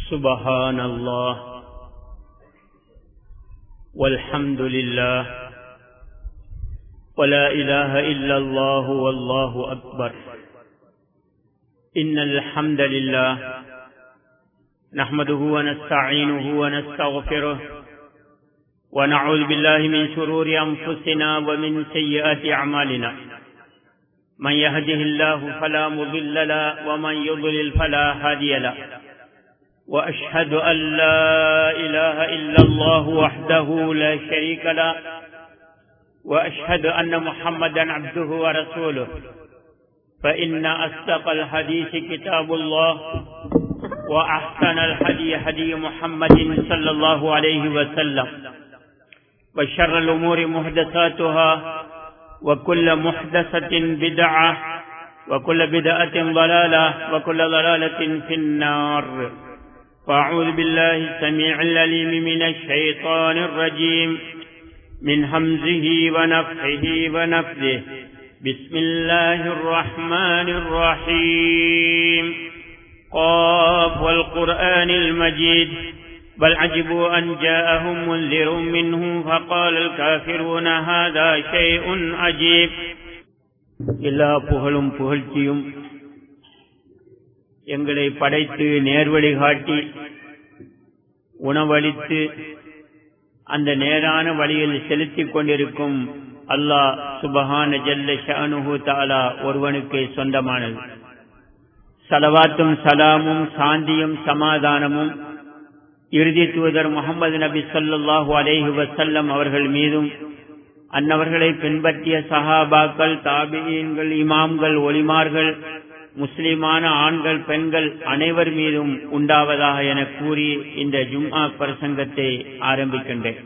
سبحان الله والحمد لله ولا إله إلا الله والله أكبر إن الحمد لله نحمده ونستعينه ونستغفره ونعوذ بالله من شرور أنفسنا ومن سيئات أعمالنا من يهده الله فلا مضل له ومن يضلل فلا هادي له وأشهد أن لا إله إلا الله وحده لا شريك له وأشهد أن محمدا عبده ورسوله فإن أصدق الحديث كتاب الله وأحسن الحدي حدي محمد صلى الله عليه وسلم وشر الأمور محدثاتها وكل محدثة بدعة وكل بدعة ضلالة وكل ضلالة في النار فأعوذ بالله السميع العليم من الشيطان الرجيم من همزه ونفخه ونفذه بسم الله الرحمن الرحيم قاف والقرآن المجيد بل عجبوا أن جاءهم منذر منهم فقال الكافرون هذا شيء عجيب எல்லா புகழும் புகழ்ச்சியும் எங்களை படைத்து நேர்வழி காட்டி உணவளித்து அந்த நேரான வழியில் செலுத்திக் கொண்டிருக்கும் அல்லாஹ் சுபஹான ஜல்ல ஷானுஹு தாலா ஒருவனுக்கு சொந்தமானது சலவாத்தும் சலாமும் சாந்தியும் சமாதானமும் இறுதி தூதர் முகமது நபி சொல்லாஹு அலேஹி வசல்லம் அவர்கள் மீதும் அன்னவர்களை பின்பற்றிய சஹாபாக்கள் தாபியன்கள் இமாம்கள் ஒலிமார்கள் முஸ்லிமான ஆண்கள் பெண்கள் அனைவர் மீதும் உண்டாவதாக என கூறி இந்த ஜும்ஆ பிரசங்கத்தை ஆரம்பிக்கின்றேன்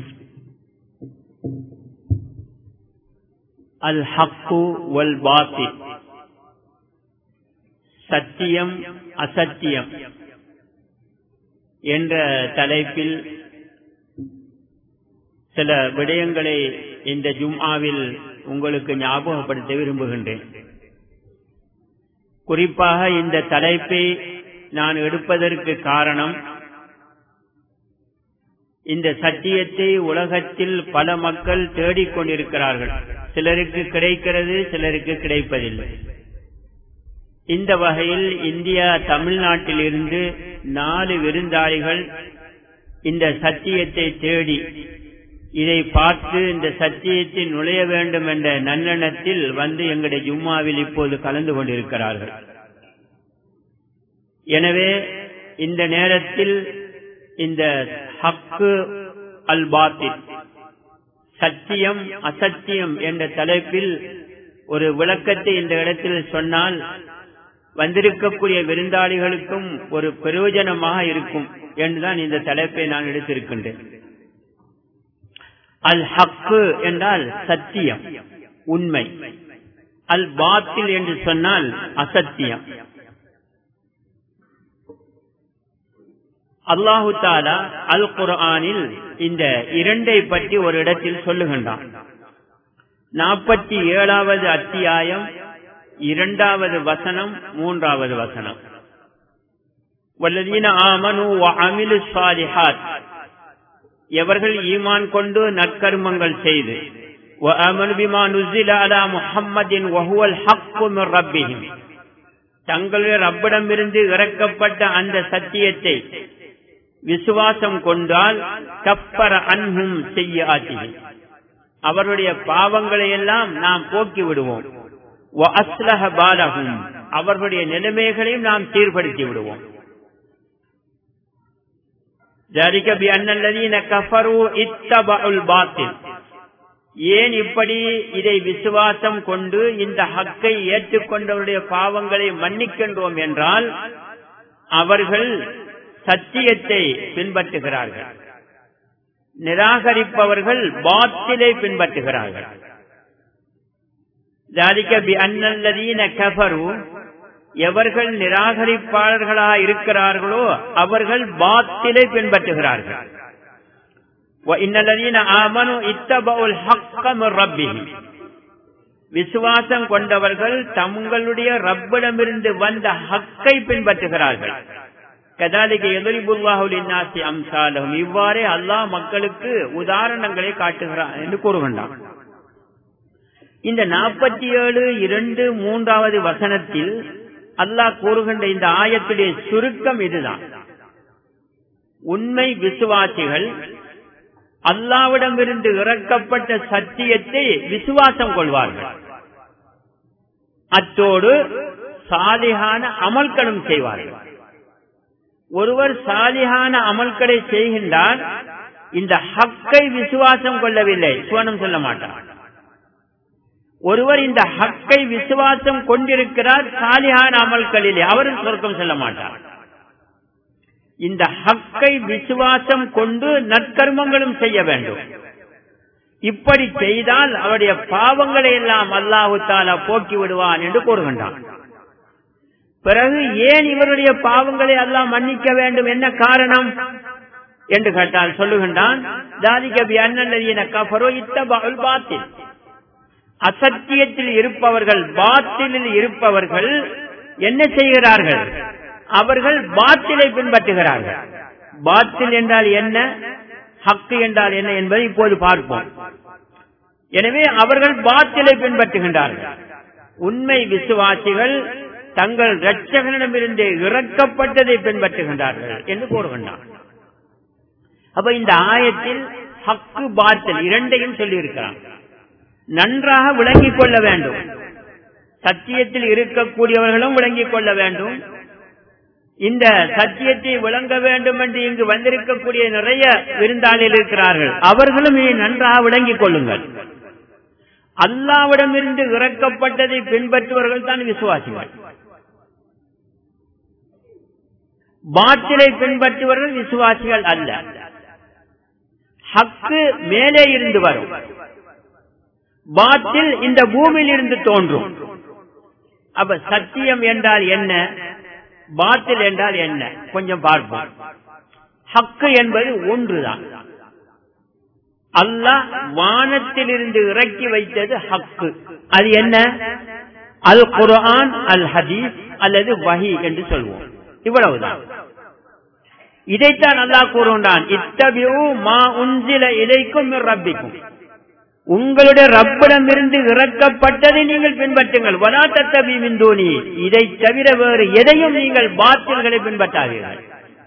அல் ஹக்கு வல் பாத்தி சத்தியம் அசத்தியம் என்ற தலைப்பில் சில விடயங்களை இந்த ஜும்ஆவில் உங்களுக்கு ஞாபகப்படுத்த விரும்புகின்றேன் குறிப்பாக இந்த தலைப்பை நான் எடுப்பதற்கு காரணம் இந்த சத்தியத்தை உலகத்தில் பல மக்கள் தேடிக்கொண்டிருக்கிறார்கள் சிலருக்கு கிடைக்கிறது சிலருக்கு கிடைப்பதில்லை இந்த வகையில் இந்தியா தமிழ்நாட்டில் இருந்து நாலு விருந்தாளிகள் இந்த சத்தியத்தை தேடி இதை பார்த்து இந்த சத்தியத்தை நுழைய வேண்டும் என்ற நல்லெண்ணத்தில் வந்து எங்களுடைய ஜும்மாவில் இப்போது கலந்து கொண்டிருக்கிறார்கள் எனவே இந்த நேரத்தில் இந்த ஹக்கு அல் பாத்தின் சத்தியம் அசத்தியம் என்ற தலைப்பில் ஒரு விளக்கத்தை இந்த இடத்தில் சொன்னால் வந்திருக்கக்கூடிய விருந்தாளிகளுக்கும் ஒரு பிரயோஜனமாக இருக்கும் என்றுதான் இந்த தலைப்பை நான் எடுத்திருக்கின்றேன் அல் ஹக்கு என்றால் சத்தியம் உண்மை அல் பாத்தில் என்று சொன்னால் அசத்தியம் அல்லாஹு தாலா அல் குரானில் இந்த இரண்டை பற்றி ஒரு இடத்தில் சொல்லுகின்றான் நாற்பத்தி ஏழாவது அத்தியாயம் இரண்டாவது வசனம் மூன்றாவது வசனம் வல்லதீன ஆமனு அமிலு சாலிஹாத் எவர்கள் ஈமான் கொண்டு நற்கர்மங்கள் செய்து தங்களுடைய ரப்பிடமிருந்து இறக்கப்பட்ட அந்த சத்தியத்தை விசுவாசம் கொண்டால் கப்பர அன்ஹும் செய்ய ஆட்சி அவருடைய பாவங்களை எல்லாம் நாம் போக்கி விடுவோம் பாலகும் அவர்களுடைய நிலைமைகளையும் நாம் சீர்படுத்தி விடுவோம் ஏன் இப்படி இதை விசுவாசம் கொண்டு இந்த ஹக்கை ஏற்றுக்கொண்டவருடைய பாவங்களை மன்னிக்கின்றோம் என்றால் அவர்கள் சத்தியத்தை பின்பற்றுகிறார்கள் நிராகரிப்பவர்கள் பாத்திலை பின்பற்றுகிறார்கள் எவர்கள் நிராகரிப்பாளர்களாக இருக்கிறார்களோ அவர்கள் பாத்திலை பின்பற்றுகிறார்கள் விசுவாசம் கொண்டவர்கள் தங்களுடைய ரப்பிடமிருந்து வந்த ஹக்கை பின்பற்றுகிறார்கள் கதாலிக எதிரிபுல்லாஹுலின்னாசி அம்சாலகும் இவ்வாறே அல்லாஹ் மக்களுக்கு உதாரணங்களை காட்டுகிறான் என்று கூறுகின்றான் இந்த நாற்பத்தி ஏழு இரண்டு மூன்றாவது வசனத்தில் அல்லாஹ் கூறுகின்ற இந்த ஆயத்துடைய சுருக்கம் இதுதான் உண்மை விசுவாசிகள் அல்லாவிடமிருந்து இறக்கப்பட்ட சத்தியத்தை விசுவாசம் கொள்வார்கள் அத்தோடு சாலிகான அமல்களும் செய்வார்கள் ஒருவர் சாலிகான அமல்களை செய்கின்றார் இந்த ஹக்கை விசுவாசம் கொள்ளவில்லை சுவனம் சொல்ல மாட்டார் ஒருவர் இந்த ஹக்கை விசுவாசம் கொண்டிருக்கிறார் சாலிகான அமல்களிலே அவரும் சொர்க்கம் சொல்ல மாட்டார் இந்த ஹக்கை விசுவாசம் கொண்டு நற்கர்மங்களும் செய்ய வேண்டும் இப்படி செய்தால் அவருடைய பாவங்களை எல்லாம் அல்லாஹு தாலா போக்கி விடுவான் என்று கூறுகின்றான் பிறகு ஏன் இவருடைய பாவங்களை எல்லாம் மன்னிக்க வேண்டும் என்ன காரணம் என்று கேட்டால் சொல்லுகின்றான் அசத்தியத்தில் இருப்பவர்கள் பாத்திலில் இருப்பவர்கள் என்ன செய்கிறார்கள் அவர்கள் பாத்திலை பின்பற்றுகிறார்கள் பாத்தில் என்றால் என்ன ஹக்கு என்றால் என்ன என்பதை இப்போது பார்ப்போம் எனவே அவர்கள் பாத்திலை பின்பற்றுகின்றார்கள் உண்மை விசுவாசிகள் தங்கள் இரட்சகனிடமிருந்து இறக்கப்பட்டதை பின்பற்றுகின்றார்கள் என்று கூறுகின்றார் அப்ப இந்த ஆயத்தில் ஹக்கு பாத்தில் இரண்டையும் சொல்லியிருக்கிறான் நன்றாக விளங்கிக் கொள்ள வேண்டும் சத்தியத்தில் இருக்கக்கூடியவர்களும் விளங்கிக் கொள்ள வேண்டும் இந்த சத்தியத்தை விளங்க வேண்டும் என்று இங்கு வந்திருக்கக்கூடிய நிறைய விருந்தாளில் இருக்கிறார்கள் அவர்களும் இதை நன்றாக விளங்கிக் கொள்ளுங்கள் அல்லாவிடமிருந்து இறக்கப்பட்டதை பின்பற்றுவர்கள் தான் விசுவாசிகள் பாத்திலை பின்பற்றுவர்கள் விசுவாசிகள் அல்ல ஹக்கு மேலே இருந்து வரும் பாத்தில் இந்த பூமியில் இருந்து தோன்றும் அப்ப சத்தியம் என்றால் என்ன பாத்தில் என்றால் என்ன கொஞ்சம் பார்ப்போம் ஹக்கு என்பது ஒன்றுதான் அல்லாஹ் வானத்திலிருந்து இறக்கி வைத்தது ஹக்கு அது என்ன அல் குர்ஆன் அல் ஹதீஸ் அல்லது வஹி என்று சொல்வோம் இவ்வளவுதான் இதைத்தான் அல்லாஹ் கூறுகின்றான் இத்தபியூ மா உஞ்சில இலைக்கும் ரப்பிக்கும் உங்களுடைய ரப்பிடமிருந்து இறக்கப்பட்டதை நீங்கள் பின்பற்றுங்கள் வலா தத்தபி மிந்தோனி இதை தவிர வேறு எதையும் நீங்கள் பாத்தில்களை பின்பற்றாதீர்கள்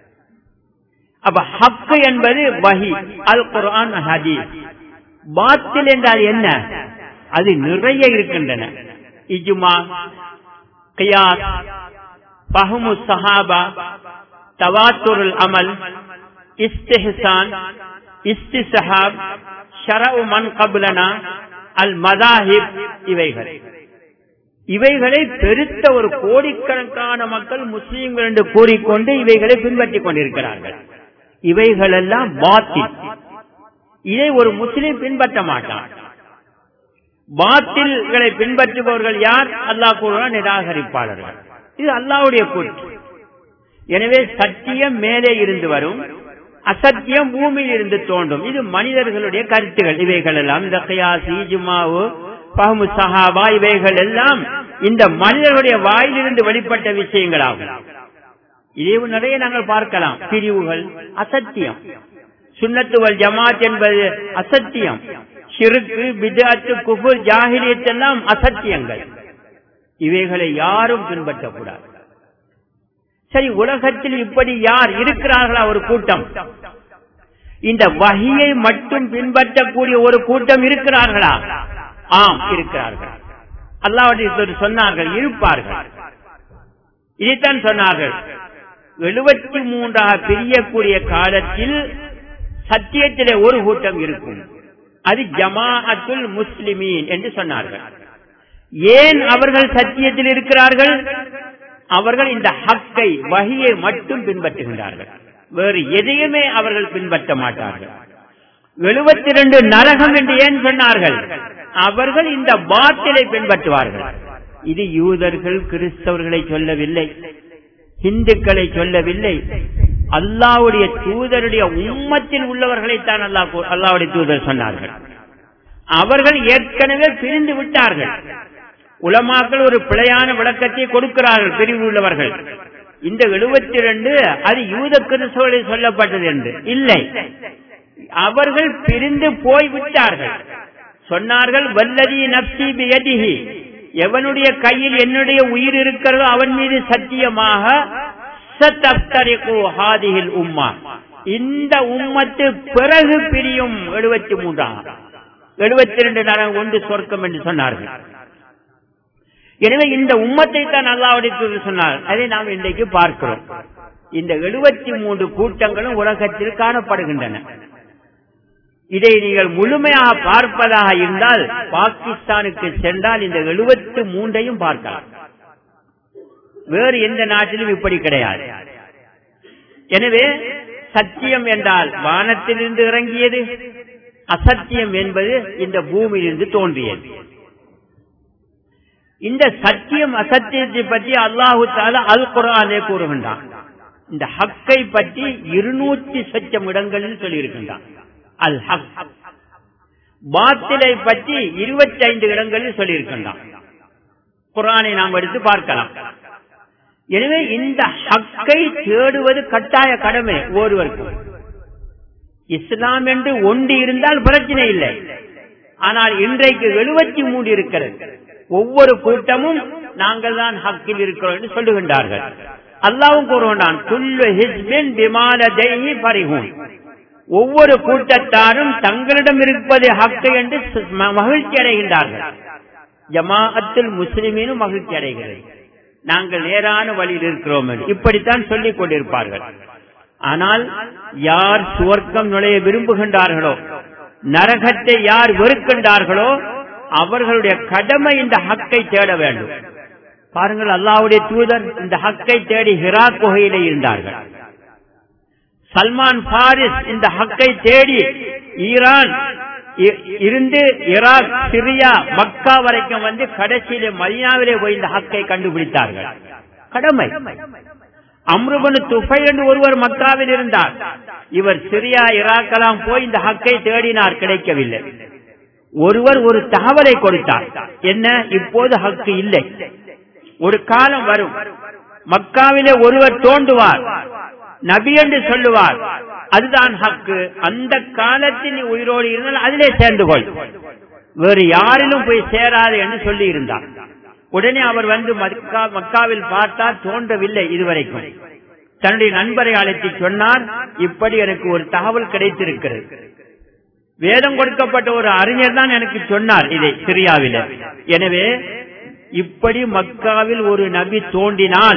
அப்ப ஹக்கு என்பது வஹி அல் குர்ஆன் ஹதீஸ் பாத்தில் என்றால் என்ன அது நிறைய இருக்கின்றன இஜுமா கியாஸ் பஹமு சஹாபா தவாத்துருல் அமல் இஸ்திஹான் இஸ்திசஹாப் ஷரவு மன் கபுலனா அல் மதாஹிப் இவைகள் இவைகளை பெருத்த ஒரு கோடிக்கணக்கான மக்கள் முஸ்லீம்கள் என்று கூறிக்கொண்டு இவைகளை பின்பற்றிக் கொண்டிருக்கிறார்கள் இவைகளெல்லாம் பாத்தில் இதை ஒரு முஸ்லீம் பின்பற்ற மாட்டான் பாத்தில்களை பின்பற்றுபவர்கள் யார் அல்லாஹ் கூறுவார் நிராகரிப்பாளர்கள் இது அல்லாவுடைய கூற்று எனவே சத்தியம் மேலே இருந்து வரும் அசத்தியம் பூமியில் இருந்து தோன்றும் இது மனிதர்களுடைய கருத்துகள் இவைகள் எல்லாம் இந்த கயாசி ஜுமாவு பஹமு சஹாபா இவைகள் எல்லாம் இந்த மனிதர்களுடைய வாயிலிருந்து வெளிப்பட்ட விஷயங்களாகும் இதே நிறைய நாங்கள் பார்க்கலாம் பிரிவுகள் அசத்தியம் சுண்ணத்துவல் ஜமாத் என்பது அசத்தியம் சிறுக்கு பிதாத்து குபுர் ஜாகிரியத் எல்லாம் அசத்தியங்கள் இவைகளை யாரும் பின்பற்றக்கூடாது சரி உலகத்தில் இப்படி யார் இருக்கிறார்களா ஒரு கூட்டம் இந்த வகையை மட்டும் பின்பற்றக்கூடிய ஒரு கூட்டம் இருக்கிறார்களா ஆம் இருக்கிறார்கள் அல்லாவுடைய சொன்னார்கள் இருப்பார்கள் இதைத்தான் சொன்னார்கள் எழுபத்தி மூன்றாக பிரியக்கூடிய காலத்தில் சத்தியத்திலே ஒரு கூட்டம் இருக்கும் அது ஜமாஅத்துல் முஸ்லிமீன் என்று சொன்னார்கள் ஏன் அவர்கள் சத்தியத்தில் இருக்கிறார்கள் அவர்கள் இந்த ஹக்கை வகையை மட்டும் பின்பற்றுகின்றார்கள் வேறு எதையுமே அவர்கள் பின்பற்ற மாட்டார்கள் எழுபத்தி ரெண்டு நரகம் என்று ஏன் சொன்னார்கள் அவர்கள் இந்த பாத்திலை பின்பற்றுவார்கள் இது யூதர்கள் கிறிஸ்தவர்களை சொல்லவில்லை இந்துக்களை சொல்லவில்லை அல்லாவுடைய தூதருடைய உம்மத்தில் உள்ளவர்களைத்தான் அல்லா அல்லாவுடைய தூதர் சொன்னார்கள் அவர்கள் ஏற்கனவே பிரிந்து விட்டார்கள் உலமாக்கள் ஒரு பிழையான விளக்கத்தை கொடுக்கிறார்கள் பிரிவு உள்ளவர்கள் இந்த எழுபத்தி ரெண்டு அது யூத கிறிஸ்தவர்களில் சொல்லப்பட்டது என்று இல்லை அவர்கள் பிரிந்து போய்விட்டார்கள் சொன்னார்கள் வல்லதி நப்சி பியதிஹி எவனுடைய கையில் என்னுடைய உயிர் இருக்கிறதோ அவன் மீது சத்தியமாக சத்தப்தரிகு ஹாதிஹில் உம்மா இந்த உம்மத்து பிறகு பிரியும் எழுபத்தி மூன்றாம் எழுபத்தி ரெண்டு நரகம் ஒன்று சொர்க்கம் என்று சொன்னார்கள் எனவே இந்த உம்மத்தை தான் அல்லாவுடைய சொன்னார் அதை நாம் இன்றைக்கு பார்க்கிறோம் இந்த எழுபத்தி மூன்று கூட்டங்களும் உலகத்தில் காணப்படுகின்றன இதை நீங்கள் முழுமையாக பார்ப்பதாக இருந்தால் பாகிஸ்தானுக்கு சென்றால் இந்த எழுபத்தி மூன்றையும் பார்க்கலாம் வேறு எந்த நாட்டிலும் இப்படி கிடையாது எனவே சத்தியம் என்றால் வானத்திலிருந்து இறங்கியது அசத்தியம் என்பது இந்த பூமியிலிருந்து தோன்றியது இந்த சத்தியம் அசத்தியத்தை பற்றி அல்லாஹு தால அல் குரானே கூறுகின்றான் இந்த ஹக்கை பற்றி இருநூற்றி சச்சம் இடங்களில் சொல்லியிருக்கின்றான் அல் ஹக் பாத்திலை பற்றி இருபத்தி ஐந்து இடங்களில் சொல்லியிருக்கின்றான் குரானை நாம் எடுத்து பார்க்கலாம் எனவே இந்த ஹக்கை தேடுவது கட்டாய கடமை ஒருவருக்கும் இஸ்லாம் என்று ஒன்று இருந்தால் பிரச்சனை இல்லை ஆனால் இன்றைக்கு எழுபத்தி மூன்று இருக்கிறது ஒவ்வொரு கூட்டமும் நாங்கள் தான் ஹக்கில் இருக்கிறோம் என்று சொல்லுகின்றார்கள் அல்லாவும் கூறுகின்றான் துல்லு ஹிஸ்பின் விமான தெய்ஹி பரிகும் ஒவ்வொரு கூட்டத்தாரும் தங்களிடம் இருப்பது ஹக்கு என்று மகிழ்ச்சி அடைகின்றார்கள் ஜமாஅத்தில் முஸ்லிமீனும் மகிழ்ச்சி அடைகிறது நாங்கள் நேரான வழியில் இருக்கிறோம் என்று இப்படித்தான் சொல்லிக் கொண்டிருப்பார்கள் ஆனால் யார் சுவர்க்கம் நுழைய விரும்புகின்றார்களோ நரகத்தை யார் வெறுக்கின்றார்களோ அவர்களுடைய கடமை இந்த ஹக்கை தேட வேண்டும் பாருங்கள் அல்லாவுடைய தூதர் இந்த ஹக்கை தேடி ஹிரா குகையிலே இருந்தார்கள் சல்மான் பாரிஸ் இந்த ஹக்கை தேடி ஈரான் இருந்து ஈராக் சிரியா மக்கா வரைக்கும் வந்து கடைசியிலே மதினாவிலே போய் இந்த ஹக்கை கண்டுபிடித்தார்கள் கடமை அம்ருபனு துஃபை என்று ஒருவர் மக்காவில் இருந்தார் இவர் சிரியா ஈராக்கெல்லாம் போய் இந்த ஹக்கை தேடினார் கிடைக்கவில்லை ஒருவர் ஒரு தகவலை கொடுத்தார் என்ன இப்போது ஹக்கு இல்லை ஒரு காலம் வரும் மக்காவிலே ஒருவர் தோண்டுவார் நபி என்று சொல்லுவார் அதுதான் ஹக்கு அந்த காலத்தில் நீ உயிரோடு இருந்தால் அதிலே சேர்ந்து கொள் வேறு யாரிலும் போய் சேராது என்று சொல்லி இருந்தார் உடனே அவர் வந்து மக்காவில் பார்த்தார் தோன்றவில்லை இதுவரைக்கும் தன்னுடைய நண்பரை அழைத்து சொன்னார் இப்படி எனக்கு ஒரு தகவல் கிடைத்திருக்கிறது வேதம் கொடுக்கப்பட்ட ஒரு அறிஞர் தான் எனக்கு சொன்னார் இதை சிரியாவில் எனவே இப்படி மக்காவில் ஒரு நபி தோண்டினால்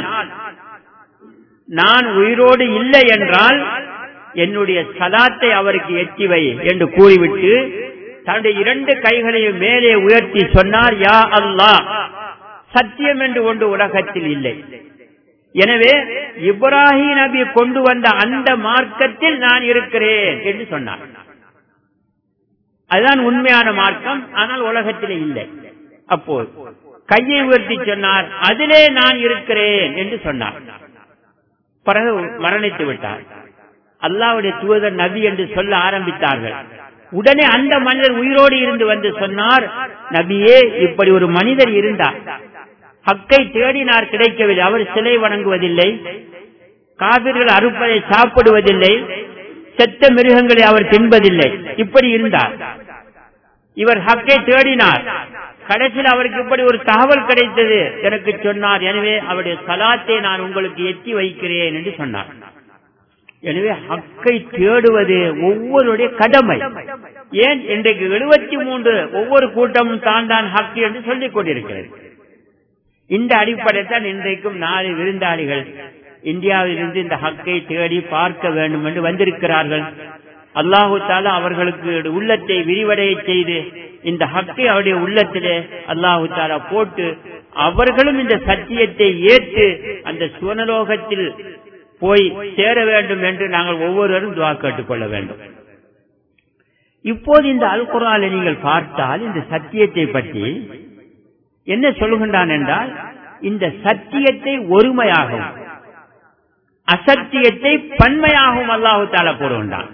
நான் உயிரோடு இல்லை என்றால் என்னுடைய சலாத்தை அவருக்கு எட்டி வை என்று கூறிவிட்டு தன்னுடைய இரண்டு கைகளையும் மேலே உயர்த்தி சொன்னார் யா அல்லாஹ் சத்தியம் என்று ஒன்று உலகத்தில் இல்லை எனவே இப்ராஹிம் நபி கொண்டு வந்த அந்த மார்க்கத்தில் நான் இருக்கிறேன் என்று சொன்னார் அதுதான் உண்மையான மார்க்கம் ஆனால் உலகத்திலே இல்லை அப்போது கையை உயர்த்தி சொன்னார் அதிலே நான் இருக்கிறேன் என்று சொன்னார் பிறகு மரணித்து விட்டார் அல்லாவுடைய தூதர் நபி என்று சொல்ல ஆரம்பித்தார்கள் உடனே அந்த மனிதர் உயிரோடு இருந்து வந்து சொன்னார் நபியே இப்படி ஒரு மனிதர் இருந்தார் ஹக்கை தேடினார் கிடைக்கவில்லை அவர் சிலை வணங்குவதில்லை காவிர்கள் அறுப்பதை சாப்பிடுவதில்லை செத்த மிருகங்களை அவர் தின்பதில்லை இப்படி இருந்தார் இவர் ஹக்கை தேடினார் கடைசியில் அவருக்கு இப்படி ஒரு தகவல் கிடைத்தது எனக்கு சொன்னார் எனவே அவருடைய சலாத்தை நான் உங்களுக்கு எத்தி வைக்கிறேன் என்று சொன்னார் எனவே ஹக்கை தேடுவது ஒவ்வொருடைய கடமை ஏன் இன்றைக்கு எழுபத்தி மூன்று ஒவ்வொரு கூட்டமும் தான் தான் ஹக்கு என்று சொல்லிக் கொண்டிருக்கிறது இந்த அடிப்படையில் தான் இன்றைக்கும் நாலு விருந்தாளிகள் இந்தியாவிலிருந்து இந்த ஹக்கை தேடி பார்க்க வேண்டும் என்று வந்திருக்கிறார்கள் அல்லாஹு தாலா அவர்களுக்கு உள்ளத்தை விரிவடைய செய்து இந்த ஹக்கை அவருடைய உள்ளத்திலே அல்லாஹு தாலா போட்டு அவர்களும் இந்த சத்தியத்தை ஏற்று அந்த சுவனலோகத்தில் போய் சேர வேண்டும் என்று நாங்கள் ஒவ்வொருவரும் துவா கேட்டுக்கொள்ள வேண்டும் இப்போது இந்த அல் குரானை நீங்கள் பார்த்தால் இந்த சத்தியத்தை பற்றி என்ன சொல்லுகின்றான் என்றால் இந்த சத்தியத்தை ஒருமையாகவும் அசத்தியத்தை பன்மையாகவும் அல்லாஹு தாலா கூறுகின்றான்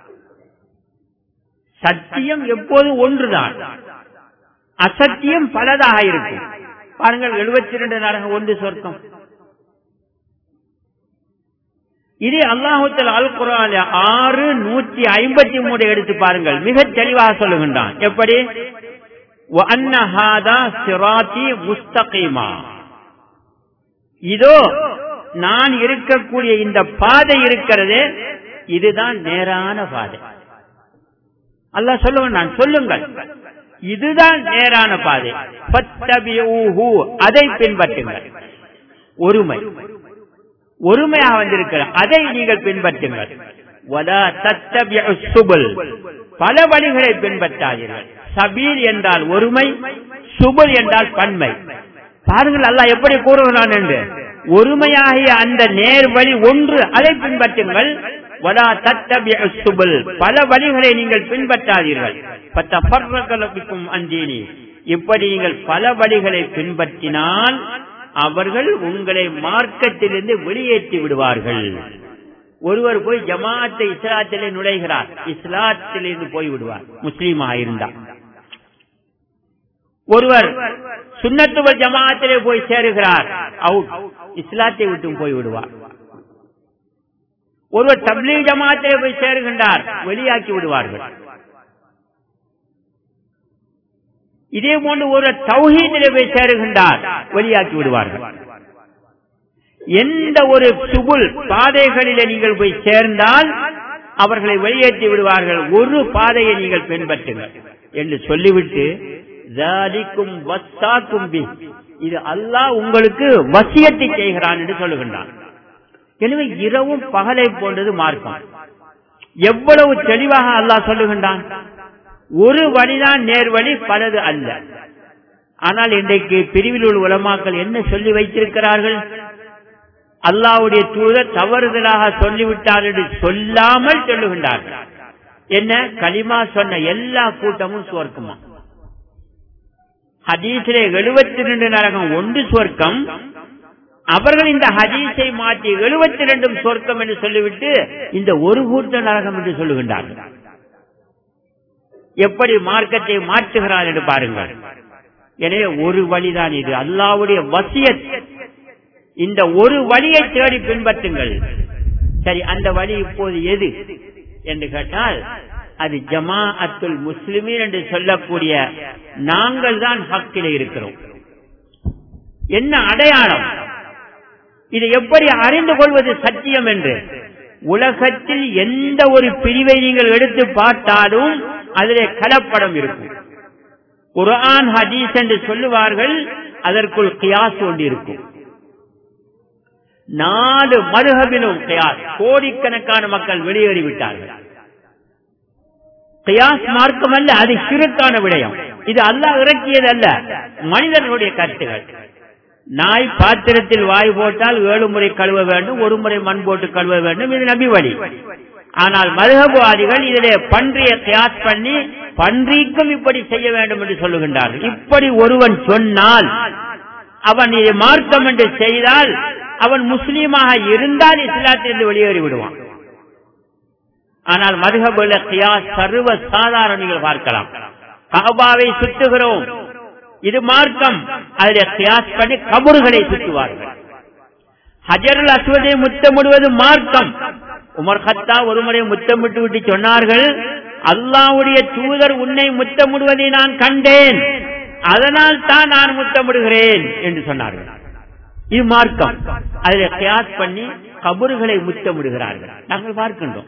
சத்தியம் எப்போது ஒன்றுதான் அசத்தியம் பலதாக இருக்கும் பாருங்கள் எழுபத்தி ரெண்டு நரகம் ஒன்று சொர்க்கம் இது அல்லாஹுத்தல் அல் குரான் ஆறு நூற்றி ஐம்பத்தி மூணு எடுத்து பாருங்கள் மிக தெளிவாக சொல்லுகின்றான் எப்படி முஸ்தகிமா இதோ நான் இருக்கக்கூடிய இந்த பாதை இருக்கிறது இதுதான் நேரான பாதை அல்லாஹ் சொல்லுவேன் நான் சொல்லுங்கள் இதுதான் நேரான பாதை அதை பின்பற்றுங்கள் ஒருமை ஒருமையாக வந்திருக்கிற அதை நீங்கள் பின்பற்றுங்கள் பல வழிகளை பின்பற்றாதீர்கள் சபீல் என்றால் ஒருமை சுபல் என்றால் பன்மை பாருங்கள் அல்ல எப்படி கூறுகிறான் என்று ஒருமையாகிய அந்த நேர் வழி ஒன்று அதை பின்பற்றுங்கள் வலா தத்தபிய சுபல் பல வழிகளை நீங்கள் பின்பற்றாதீர்கள் பத்தபர்ரகலபிக்கும் அஞ்சீனி இப்படி நீங்கள் பல வழிகளை பின்பற்றினால் அவர்கள் உங்களை மார்க்கத்திலிருந்து வெளியேற்றி விடுவார்கள் ஒருவர் போய் ஜமாத்தை இஸ்லாத்திலே நுழைகிறார் இஸ்லாத்திலிருந்து போய் விடுவார் முஸ்லீமாக இருந்தார் ஒருவர் சுண்ணத்துவ ஜமாத்திலே போய் சேருகிறார் அவுட் இஸ்லாத்தை விட்டு போய் விடுவார் ஒருவர் தப்லீக் ஜமாத்திலே போய் சேருகின்றார் வெளியாக்கி விடுவார்கள் இதே போன்று ஒரு தௌஹீதிலே போய் சேருகின்றார் வெளியாக்கி விடுவார்கள் எந்த ஒரு சுகுல் பாதைகளிலே நீங்கள் போய் சேர்ந்தால் அவர்களை வெளியேற்றி விடுவார்கள் ஒரு பாதையை நீங்கள் பின்பற்றுங்கள் என்று சொல்லிவிட்டு இது அல்லாஹ் உங்களுக்கு வசியத்தை செய்கிறான் என்று சொல்லுகின்றான் எனவே இரவும் பகலை போன்றது மார்க்கம் எவ்வளவு தெளிவாக அல்லாஹ் சொல்லுகின்றான் ஒரு வழிதான் நேர்வழி பலது அல்ல ஆனால் இன்றைக்கு பிரிவில் உள்ள உலமாக்கள் என்ன சொல்லி வைத்திருக்கிறார்கள் அல்லாவுடைய தூதர் தவறுதலாக சொல்லிவிட்டார் என்று சொல்லாமல் சொல்லுகின்றார்கள் என்ன களிமா சொன்ன எல்லா கூட்டமும் சுவர்க்கமா ஹதீஸிலே எழுபத்தி ரெண்டு நரகம் ஒன்று சொர்க்கம் அவர்கள் இந்த ஹதீஸை மாற்றி எழுபத்தி ரெண்டும் சொர்க்கம் என்று சொல்லிவிட்டு இந்த ஒரு கூட்ட நரகம் என்று சொல்லுகின்றார்கள் எப்படி மார்க்கத்தை மாற்றுகிறார் என்று பாருங்கள் எனவே ஒரு வழிதான் இது அல்லாவுடைய வசியத் இந்த ஒரு வழியை தேடி பின்பற்றுங்கள் சரி அந்த வழி இப்போது எது என்று கேட்டால் அது ஜமா அத்துல் முஸ்லிமீன் என்று சொல்லக்கூடிய நாங்கள் தான் ஹக்கில் இருக்கிறோம் என்ன அடையாளம் இதை எப்படி அறிந்து கொள்வது சத்தியம் என்று உலகத்தில் எந்த ஒரு பிரிவை நீங்கள் எடுத்து பார்த்தாலும் அதிலே கலப்படம் இருக்கும் குரான் ஹதீஸ் என்று சொல்லுவார்கள் அதற்குள் கியாஸ் ஒன்று இருக்கும் நாலு மதுகபிலும் கியாஸ் கோடிக்கணக்கான மக்கள் வெளியேறிவிட்டார்கள் கியாஸ் மார்க்கம் அல்ல அது சிறுக்கான விடயம் இது அல்லாஹ் இறக்கியது அல்ல மனிதர்களுடைய கருத்துகள் நாய் பாத்திரத்தில் வாய் போட்டால் ஏழு முறை கழுவ வேண்டும் ஒரு முறை மண் போட்டு கழுவ வேண்டும் இது நபி வழி ஆனால் மதுகபுவாதிகள் இதிலே பன்றிய கியாஸ் பண்ணி பன்றிக்கும் இப்படி செய்ய வேண்டும் என்று சொல்லுகின்றார்கள் இப்படி ஒருவன் சொன்னால் அவன் இதை மார்க்கம் என்று செய்தால் அவன் முஸ்லீமாக இருந்தால் இஸ்லாத்திலிருந்து வெளியேறி விடுவான் ஆனால் மதுகபுல கியாஸ் சர்வ சாதாரண நீங்கள் பார்க்கலாம் கபாவை சுற்றுகிறோம் இது மார்க்கம் அதில் கியாஸ் பண்ணி கபறுகளை சுற்றுவார்கள் ஹஜருல் அஸ்வதை முத்தமிடுவது மார்க்கம் உமர் ஹத்தா ஒருமுறை முத்தமிட்டு விட்டு சொன்னார்கள் அல்லாவுடைய தூதர் உன்னை முத்தமிடுவதை நான் கண்டேன் அதனால் தான் நான் முத்தமிடுகிறேன் என்று சொன்னார்கள் இது மார்க்கம் அதில் கியாஸ் பண்ணி கபறுகளை முத்தமிடுகிறார்கள் நாங்கள் பார்க்கின்றோம்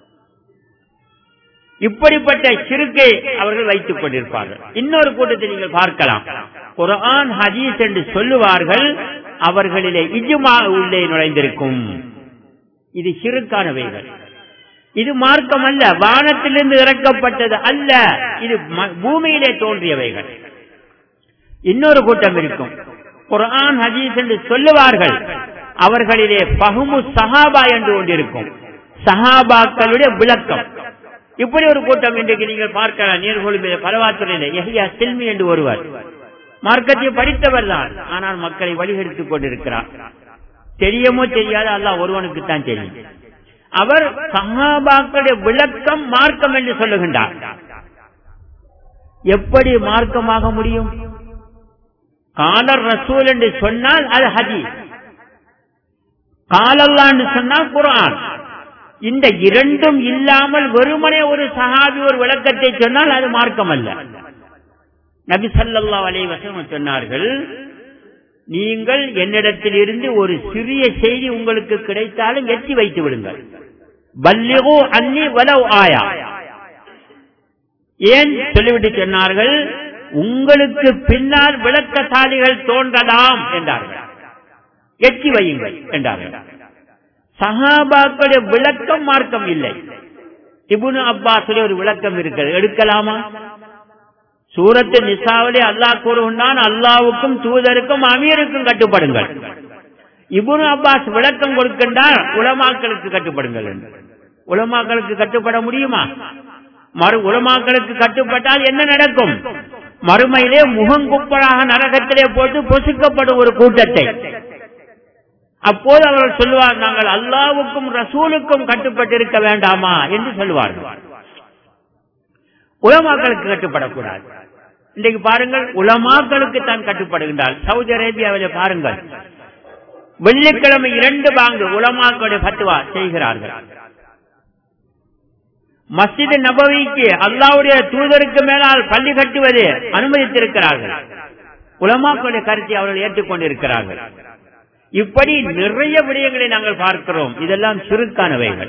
இப்படிப்பட்ட சிறுக்கை அவர்கள் வைத்துக் கொண்டிருப்பார்கள் இன்னொரு கூட்டத்தை நீங்கள் பார்க்கலாம் குரான் ஹதீஸ் என்று சொல்லுவார்கள் அவர்களிலே இஜுமா உள்ளே நுழைந்திருக்கும் இது சிறுக்கானவைகள் இது மார்க்கம் அல்ல வானத்திலிருந்து இறக்கப்பட்டது அல்ல இது பூமியிலே தோன்றியவைகள் இன்னொரு கூட்டம் இருக்கும் குரான் ஹதீஸ் என்று சொல்லுவார்கள் அவர்களிலே பகுமு சஹாபா என்று ஒன்றிருக்கும் சஹாபாக்களுடைய விளக்கம் இப்படி ஒரு கூட்டம் இன்றைக்கு நீங்கள் பார்க்கலாம் நீர்கொழும்பில பலவாத்துறையில எஹியா சில்மி என்று ஒருவர் மார்க்கத்தை படித்தவர் தான் ஆனால் மக்களை வழிகெடுத்துக் கொண்டிருக்கிறார் தெரியுமோ தெரியாத அல்லாஹ் ஒருவனுக்கு தான் தெரியும் அவர் சஹாபாக்களுடைய விளக்கம் மார்க்கம் என்று சொல்லுகின்றார் எப்படி மார்க்கமாக முடியும் காலர் ரசூல் என்று சொன்னால் அது ஹதீஸ் காலல்லான்னு சொன்னா குரான் இந்த இரண்டும் இல்லாமல் வெறுமனே ஒரு சஹாபி ஒரு விளக்கத்தை சொன்னால் அது மார்க்கம் அல்ல நபி சல்லா அலைவசம் சொன்னார்கள் நீங்கள் என்னிடத்தில் இருந்து ஒரு சிறிய செய்தி உங்களுக்கு கிடைத்தாலும் எட்டி வைத்து விடுங்கள் பல்லிகோ அன்னி வலவ் ஆயா ஏன் சொல்லிவிட்டு சொன்னார்கள் உங்களுக்கு பின்னால் விளக்கசாலிகள் தோன்றலாம் என்றார்கள் எட்டி வையுங்கள் என்றார்கள் சஹாபாக்களுடைய விளக்கம் மார்க்கம் இல்லை இபுனு அப்பாசுடைய ஒரு விளக்கம் இருக்கிறது எடுக்கலாமா சூரத்து நிசாவிலே அல்லாஹ் கூறுகின்றான் அல்லாவுக்கும் தூதருக்கும் அமீருக்கும் கட்டுப்படுங்கள் இபுனு அப்பாஸ் விளக்கம் கொடுக்கின்றார் உலமாக்களுக்கு கட்டுப்படுங்கள் என்று உலமாக்களுக்கு கட்டுப்பட முடியுமா மறு உலமாக்களுக்கு கட்டுப்பட்டால் என்ன நடக்கும் மறுமையிலே முகங்குப்பலாக நரகத்திலே போட்டு பொசுக்கப்படும் ஒரு கூட்டத்தை அப்போது அவர்கள் சொல்லுவார் நாங்கள் அல்லாவுக்கும் ரசூலுக்கும் கட்டுப்பட்டிருக்க வேண்டாமா என்று சொல்லுவார்கள் உலமாக்களுக்கு கட்டுப்படக்கூடாது இன்றைக்கு பாருங்கள் உலமாக்களுக்கு தான் கட்டுப்படுகின்றார் சவுதி அரேபியாவிலே பாருங்கள் வெள்ளிக்கிழமை இரண்டு பாங்கு உலமாக்களுடைய பத்துவா செய்கிறார்கள் மஸ்ஜித் நபவிக்கு அல்லாவுடைய தூதருக்கு மேலால் பள்ளி கட்டுவது அனுமதித்திருக்கிறார்கள் உலமாக்களுடைய கருத்தை அவர்கள் ஏற்றுக்கொண்டிருக்கிறார்கள் இப்படி நிறைய விடயங்களை நாங்கள் பார்க்கிறோம் இதெல்லாம் சுருக்கானவைகள்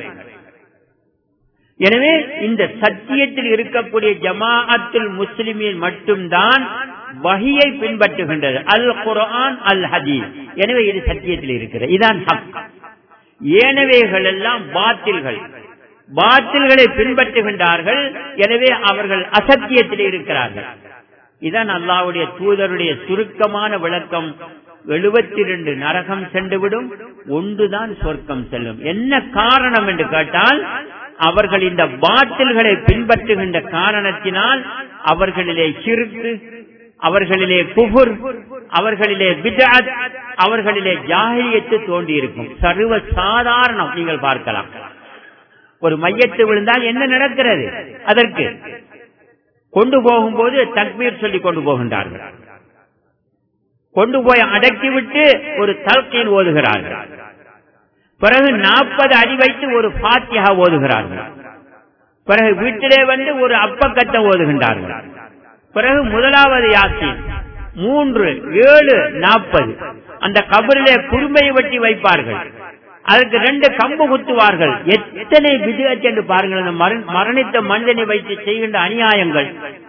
எனவே இந்த சத்தியத்தில் இருக்கக்கூடிய ஜமாஅத்துல் முஸ்லிமின் மட்டும்தான் வகையை பின்பற்றுகின்றது அல் குரான் அல் ஹதீஸ் எனவே இது சத்தியத்தில் இருக்கிறது இதான் ஹக் ஏனவைகள் எல்லாம் பாத்தில்கள் பாத்தில்களை பின்பற்றுகின்றார்கள் எனவே அவர்கள் அசத்தியத்தில் இருக்கிறார்கள் இதான் அல்லாவுடைய தூதருடைய சுருக்கமான விளக்கம் எழுபத்தி ரெண்டு நரகம் சென்றுவிடும் ஒன்றுதான் சொர்க்கம் செல்லும் என்ன காரணம் என்று கேட்டால் அவர்கள் இந்த பாட்டில்களை பின்பற்றுகின்ற காரணத்தினால் அவர்களிலே சிறுக்கு அவர்களிலே குபுர் அவர்களிலே பிஜாத் அவர்களிலே ஜாகிரியத்து தோன்றியிருக்கும் சர்வ சாதாரணம் நீங்கள் பார்க்கலாம் ஒரு மையத்து விழுந்தால் என்ன நடக்கிறது அதற்கு கொண்டு போகும்போது தக்மீர் சொல்லி கொண்டு போகின்றார்கள் கொண்டு போய் அடக்கிவிட்டு ஒரு தல்கையில் ஓதுகிறார்கள் பிறகு நாற்பது அடி வைத்து ஒரு பாத்தியா ஓதுகிறார்கள் பிறகு வீட்டிலே வந்து ஒரு அப்பக்கத்தை ஓதுகின்றார்கள் பிறகு முதலாவது யாசின் மூன்று ஏழு நாற்பது அந்த கபரிலே குறும்பை வெட்டி வைப்பார்கள் அதுக்கு ரெண்டு கம்பு குத்துவார்கள் எத்தனை விதிகச் என்று பாருங்கள் அந்த மரணித்த மனிதனை வைத்து செய்கின்ற அநியாயங்கள்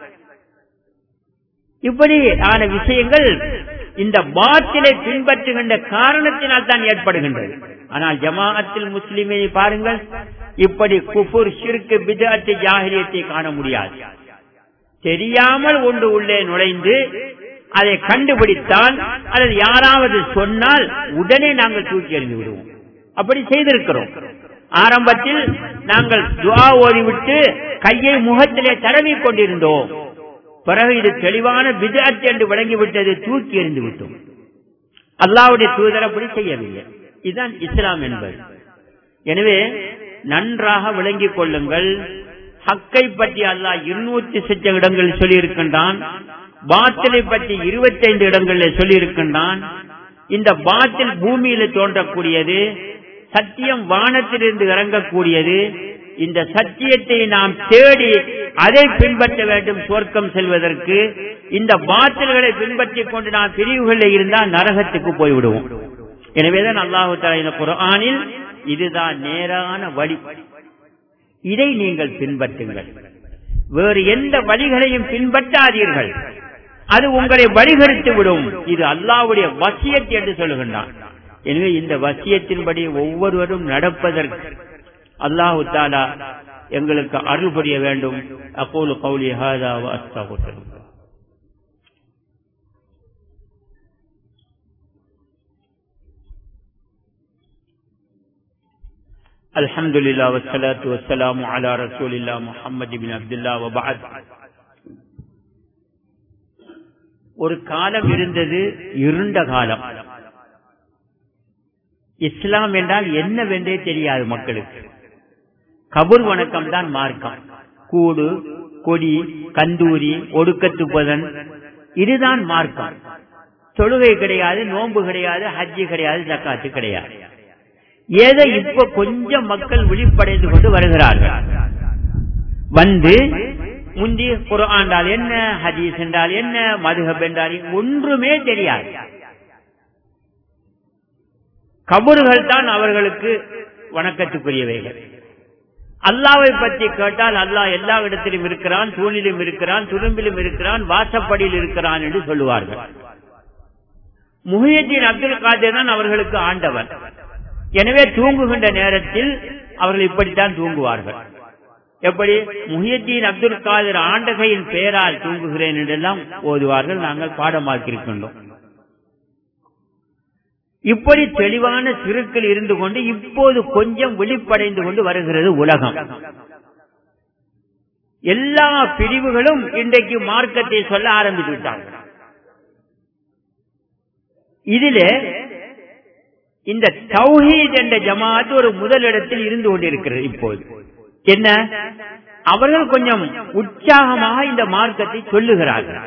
இப்படி ஆன விஷயங்கள் இந்த பாத்திலை பின்பற்றுகின்ற காரணத்தினால் தான் ஏற்படுகின்றது ஆனால் ஜமாஅத்தில் முஸ்லிமை பாருங்கள் இப்படி குஃபுர் ஷிர்கு பிதாத்து ஜாகிரியத்தை காண முடியாது தெரியாமல் ஒன்று உள்ளே நுழைந்து அதை கண்டுபிடித்தால் அல்லது யாராவது சொன்னால் உடனே நாங்கள் தூக்கி எறிந்து விடுவோம் அப்படி செய்திருக்கிறோம் ஆரம்பத்தில் நாங்கள் துவா ஓதிவிட்டு கையை முகத்திலே தடவி கொண்டிருந்தோம் பிறகு இது தெளிவான விஜாத் என்று விளங்கிவிட்டது தூக்கி எறிந்து விட்டோம் அல்லாவுடைய தூதர் அப்படி செய்யவில்லை இதுதான் இஸ்லாம் என்பது எனவே நன்றாக விளங்கிக் கொள்ளுங்கள் ஹக்கை பற்றி அல்லாஹ் இருநூத்தி சிச்ச இடங்களில் சொல்லியிருக்கின்றான் பாத்திலை பற்றி இருபத்தைந்து இடங்களில் சொல்லியிருக்கின்றான் இந்த பாத்தில் பூமியில தோன்றக்கூடியது சத்தியம் வானத்திலிருந்து இறங்கக்கூடியது இந்த சத்தியத்தை நாம் தேடி அதை பின்பற்ற வேண்டும் சொர்க்கம் செல்வதற்கு இந்த பாத்தில்களை பின்பற்றிக் கொண்டு நாம் பிரிவுகளில் இருந்தால் நரகத்துக்கு போய்விடுவோம் எனவேதான் அல்லாஹு தலா இந்த குரானில் இதுதான் நேரான வழி இதை நீங்கள் பின்பற்றுங்கள் வேறு எந்த வழிகளையும் பின்பற்றாதீர்கள் அது உங்களை வழிகெடுத்து விடும் இது அல்லாவுடைய வசியத் என்று சொல்லுகின்றான் எனவே இந்த வசியத்தின்படி ஒவ்வொருவரும் நடப்பதற்கு அல்லாஹு தாலா எங்களுக்கு அருள் புரிய வேண்டும் அப்போது கௌலி ஹாதா அஸ்தாகுத்தரும் الحمد لله والصلاة والسلام على رسول الله محمد بن عبد الله وبعد ஒரு காலம் இருந்தது இருண்ட காலம் இஸ்லாம் என்றால் என்னவென்றே தெரியாது மக்களுக்கு கபூர் வணக்கம் தான் மார்க்கம் கூடு கொடி கந்தூரி ஒடுக்கத்துப்பதன் இதுதான் மார்க்கம் தொழுகை கிடையாது நோன்பு கிடையாது ஹஜ்ஜி கிடையாது ஜக்காத்து கிடையாது ஏதோ இப்ப கொஞ்சம் மக்கள் விழிப்படைந்து கொண்டு வருகிறார்கள் வந்து முந்தி குரான் என்றால் என்ன ஹதீஸ் என்றால் என்ன மதுஹப் என்றால் என்ன, ஒன்றுமே தெரியாது கபறுகள் தான் அவர்களுக்கு வணக்கத்துக்குரியவைகள் அல்லாவை பற்றி கேட்டால் அல்லாஹ் எல்லா இடத்திலும் இருக்கிறான் தூணிலும் இருக்கிறான் துரும்பிலும் இருக்கிறான் வாசப்படியில் இருக்கிறான் என்று சொல்லுவார்கள் முஹியத்தின் அப்துல் காதர் தான் அவர்களுக்கு ஆண்டவர் எனவே தூங்குகின்ற நேரத்தில் அவர்கள் இப்படித்தான் தூங்குவார்கள் எப்படி முஹியத்தீன் அப்துல் காதர் ஆண்டகையின் பெயரால் தூங்குகிறேன் என்றெல்லாம் ஓதுவார்கள் நாங்கள் பாடமாக்கியிருக்கின்றோம் இப்படி தெளிவான சிறுக்கள் இருந்து கொண்டு இப்போது கொஞ்சம் விழிப்படைந்து கொண்டு வருகிறது உலகம் எல்லா பிரிவுகளும் இன்றைக்கு மார்க்கத்தை சொல்ல ஆரம்பித்து விட்டார்கள் இதிலே இந்த தௌஹீத் என்ற ஜமாத் ஒரு முதலிடத்தில் இருந்து கொண்டிருக்கிறது இப்போது என்ன அவர்கள் கொஞ்சம் உற்சாகமாக இந்த மார்க்கத்தை சொல்லுகிறார்கள்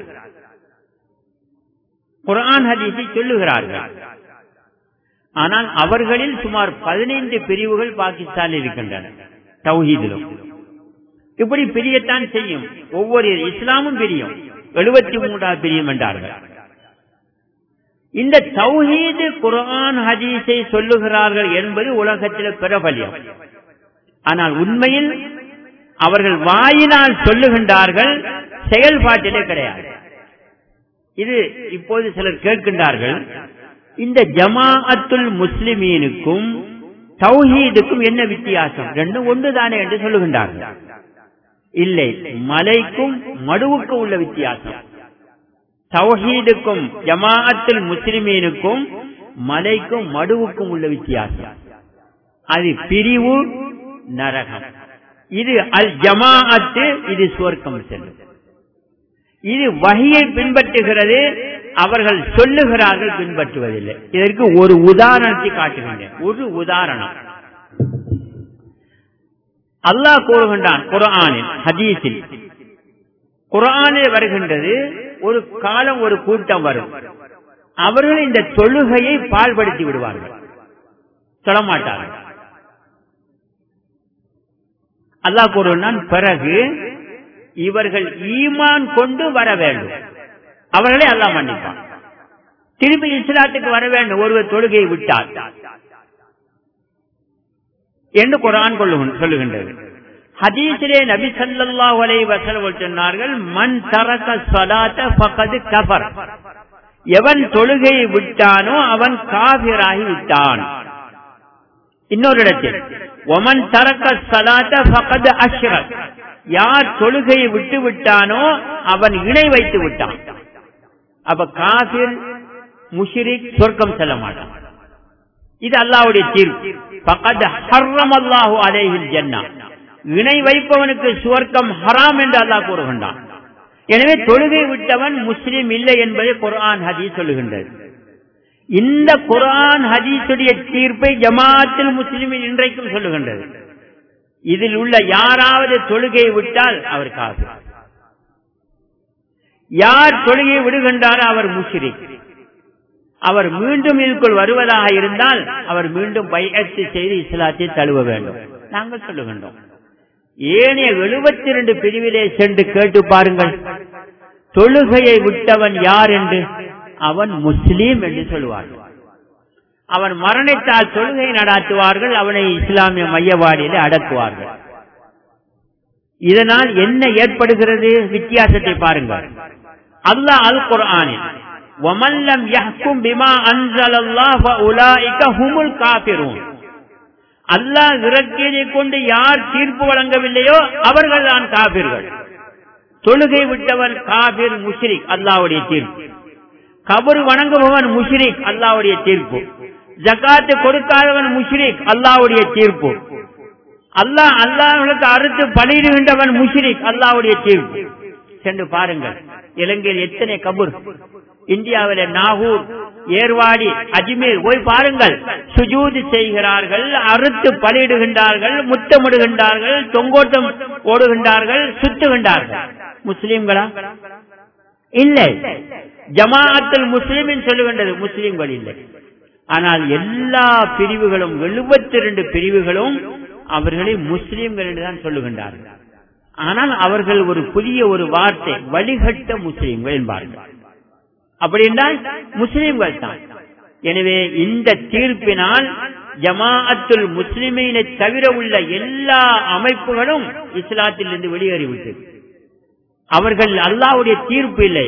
குரான் ஹதீஸை சொல்லுகிறார்கள் ஆனால் அவர்களில் சுமார் பதினைந்து பிரிவுகள் பாகிஸ்தானில் இருக்கின்றன தௌஹீதிலும் இப்படி பிரியத்தான் செய்யும் ஒவ்வொரு இஸ்லாமும் பிரியும் எழுபத்தி மூன்றாவது பிரியும் என்றார்கள் இந்த தௌஹீது குரான் ஹதீஸை சொல்லுகிறார்கள் என்பது உலகத்தில் பிரபலியம் ஆனால் உண்மையில் அவர்கள் வாயினால் சொல்லுகின்றார்கள் செயல்பாட்டிலே கிடையாது இது இப்போது சிலர் கேட்கின்றார்கள் இந்த ஜமாஅத்துல் முஸ்லிமீனுக்கும் தௌஹீதுக்கும் என்ன வித்தியாசம் ரெண்டும் ஒன்றுதானே என்று சொல்லுகின்றார்கள் இல்லை மலைக்கும் மடுவுக்கும் உள்ள வித்தியாசம் தௌஹீதுக்கும் ஜமாஅத்துல் முஸ்லிமீனுக்கும் மலைக்கும் மடுவுக்கும் உள்ள வித்தியாசம் அது பிரிவு நரகம் இது அல் ஜமாஅத்து இது சுவர்க்கம் செல்லும் இது வகையை பின்பற்றுகிறது அவர்கள் சொல்லுகிறார்கள் பின்பற்றுவதில்லை இதற்கு ஒரு உதாரணத்தை காட்டுகின்றேன் ஒரு உதாரணம் அல்லாஹ் கூறுகின்றான் குரானில் ஹதீஸில் குரானில் வருகின்றது ஒரு காலம் ஒரு கூட்டம் வரும் அவர்கள் இந்த தொழுகையை பால்படுத்தி விடுவார்கள் சொல்லமாட்டார்கள் அல்லாஹ் கூறுகிறான் பிறகு இவர்கள் ஈமான் கொண்டு வர வேண்டும் அவர்களே அல்லாஹ் மன்னிப்பான் திருப்பி இஸ்லாத்துக்கு வர வேண்டும் ஒருவர் தொழுகையை விட்டார் என்று குரான் சொல்லுகின்றது ஹதீஸிலே நபி ஸல்லல்லாஹு அலைஹி வஸல்லம் சொன்னார்கள் மன் தரக ஸலாத ஃபகத் கஃபர் எவன் தொழுகையை விட்டானோ அவன் காபிராகி விட்டான் இன்னொரு இடத்தில் ஒமன் தரக்க சலாத்த ஃபகத் அஷ்ரக் யார் தொழுகையை விட்டு விட்டானோ அவன் இணை வைத்து விட்டான் அப்ப காபிர் முஷிரிக் சொர்க்கம் செல்ல மாட்டான் இது அல்லாவுடைய தீர்ப்பு பகத் ஹர்ரம் அல்லாஹு அலேஹில் ஜன்னா இணை வைப்பவனுக்கு சுவர்க்கம் ஹராம் என்று அல்லாஹ் கூறுகின்றான் எனவே தொழுகை விட்டவன் முஸ்லிம் இல்லை என்பதை குர்ஆன் ஹதீஸ் சொல்லுகின்றது இந்த குர்ஆன் ஹதீஸுடைய தீர்ப்பை ஜமாத்தில் முஸ்லிமின் இன்றைக்கும் சொல்லுகின்றது இதில் உள்ள யாராவது தொழுகையை விட்டால் அவர் காசு யார் தொழுகையை விடுகின்றாரோ அவர் முஷ்ரிக் அவர் மீண்டும் இதுக்குள் வருவதாக இருந்தால் அவர் மீண்டும் பயிற்சி செய்து இஸ்லாத்தை தழுவ வேண்டும் நாங்கள் சொல்லுகின்றோம் ஏனைய எழுபத்தி இரண்டு பிரிவிலே சென்று கேட்டு பாருங்கள் தொழுகையை விட்டவன் யார் என்று அவன் முஸ்லீம் என்று சொல்லுவார்கள் அவன் மரணித்தால் தொழுகை நடாத்துவார்கள் அவனை இஸ்லாமிய மையவாடியில் அடக்குவார்கள் இதனால் என்ன ஏற்படுகிறது வித்தியாசத்தை பாருங்கள் அல்லாஹ் அல் குர்ஆனில் وَمَنْ لَمْ يَحْكُمْ بِمَا أَنزَلَ اللَّهُ فَأُولَئِكَ هُمُ الْكَافِرُونَ அல்லாஹ் இறக்கியதை கொண்டு யார் தீர்ப்பு வழங்கவில்லையோ அவர்கள் தான் காபிர்கள் தொழுகை விட்டவன் காபிர் முஷ்ரிக் அல்லாவுடைய தீர்ப்பு கபர் வணங்குபவன் முஷ்ரிக் அல்லாவுடைய தீர்ப்பு ஜக்காத்து கொடுக்காதவன் முஷ்ரிக் அல்லாவுடைய தீர்ப்பு அல்லாஹ் அல்லாஹர்களுக்கு அறுத்து பலியிடுகின்றவன் முஷ்ரிக் அல்லாவுடைய தீர்ப்பு சென்று பாருங்கள் இலங்கையில் எத்தனை கபூர் இந்தியாவில நாகூர் ஏர்வாடி அஜ்மீர் போய் பாருங்கள் சுஜூதி செய்கிறார்கள் அறுத்து பலியிடுகின்றார்கள் முத்தமிடுகின்றார்கள் தொங்கோட்டம் ஓடுகின்றார்கள் சுத்துகின்றார்கள் முஸ்லீம்களா இல்லை ஜமாஅத்தில் முஸ்லிமின் சொல்லுகின்றது முஸ்லீம்கள் இல்லை ஆனால் எல்லா பிரிவுகளும் எழுபத்தி ரெண்டு பிரிவுகளும் அவர்களை முஸ்லீம்கள் என்றுதான் சொல்லுகின்றார்கள் ஆனால் அவர்கள் ஒரு புதிய ஒரு வார்த்தை வழிகட்ட முஸ்லீம்கள் என்பார்கள் அப்படி என்றால் முஸ்லீம்கள் தான் எனவே இந்த தீர்ப்பினால் ஜமாஅத்துல் முஸ்லிமீனை தவிர உள்ள எல்லா அமைப்புகளும் இஸ்லாத்திலிருந்து வெளியேறிவிட்டது அவர்கள் அல்லாவுடைய தீர்ப்பு இல்லை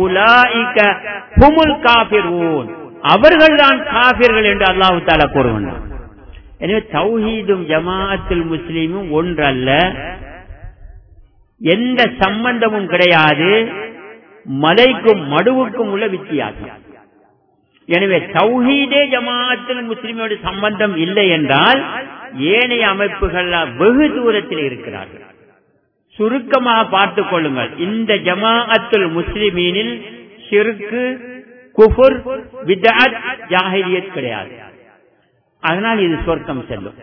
அவர்கள் தான் காபிர்கள் என்று அல்லாஹு தாலா கூறுகின்றார் எனவே தௌஹீதும் ஜமாஅத்துல் முஸ்லீமும் ஒன்றல்ல எந்த சம்பந்தமும் கிடையாது மலைக்கும் மடுவுக்கும் உள்ள வித்தியாசம் எனவே தௌஹீதே ஜமாஅத்தில் முஸ்லிமோடு சம்பந்தம் இல்லை என்றால் ஏனைய அமைப்புகள் வெகு தூரத்தில் இருக்கிறார்கள் சுருக்கமாக பார்த்துக் கொள்ளுங்கள் இந்த ஜமாஅத்துல் முஸ்லிமீனில் ஷிருக்கு குஃபுர் விதாத் ஜாஹிரியத் கிடையாது அதனால் இது சொர்க்கம் செல்லும்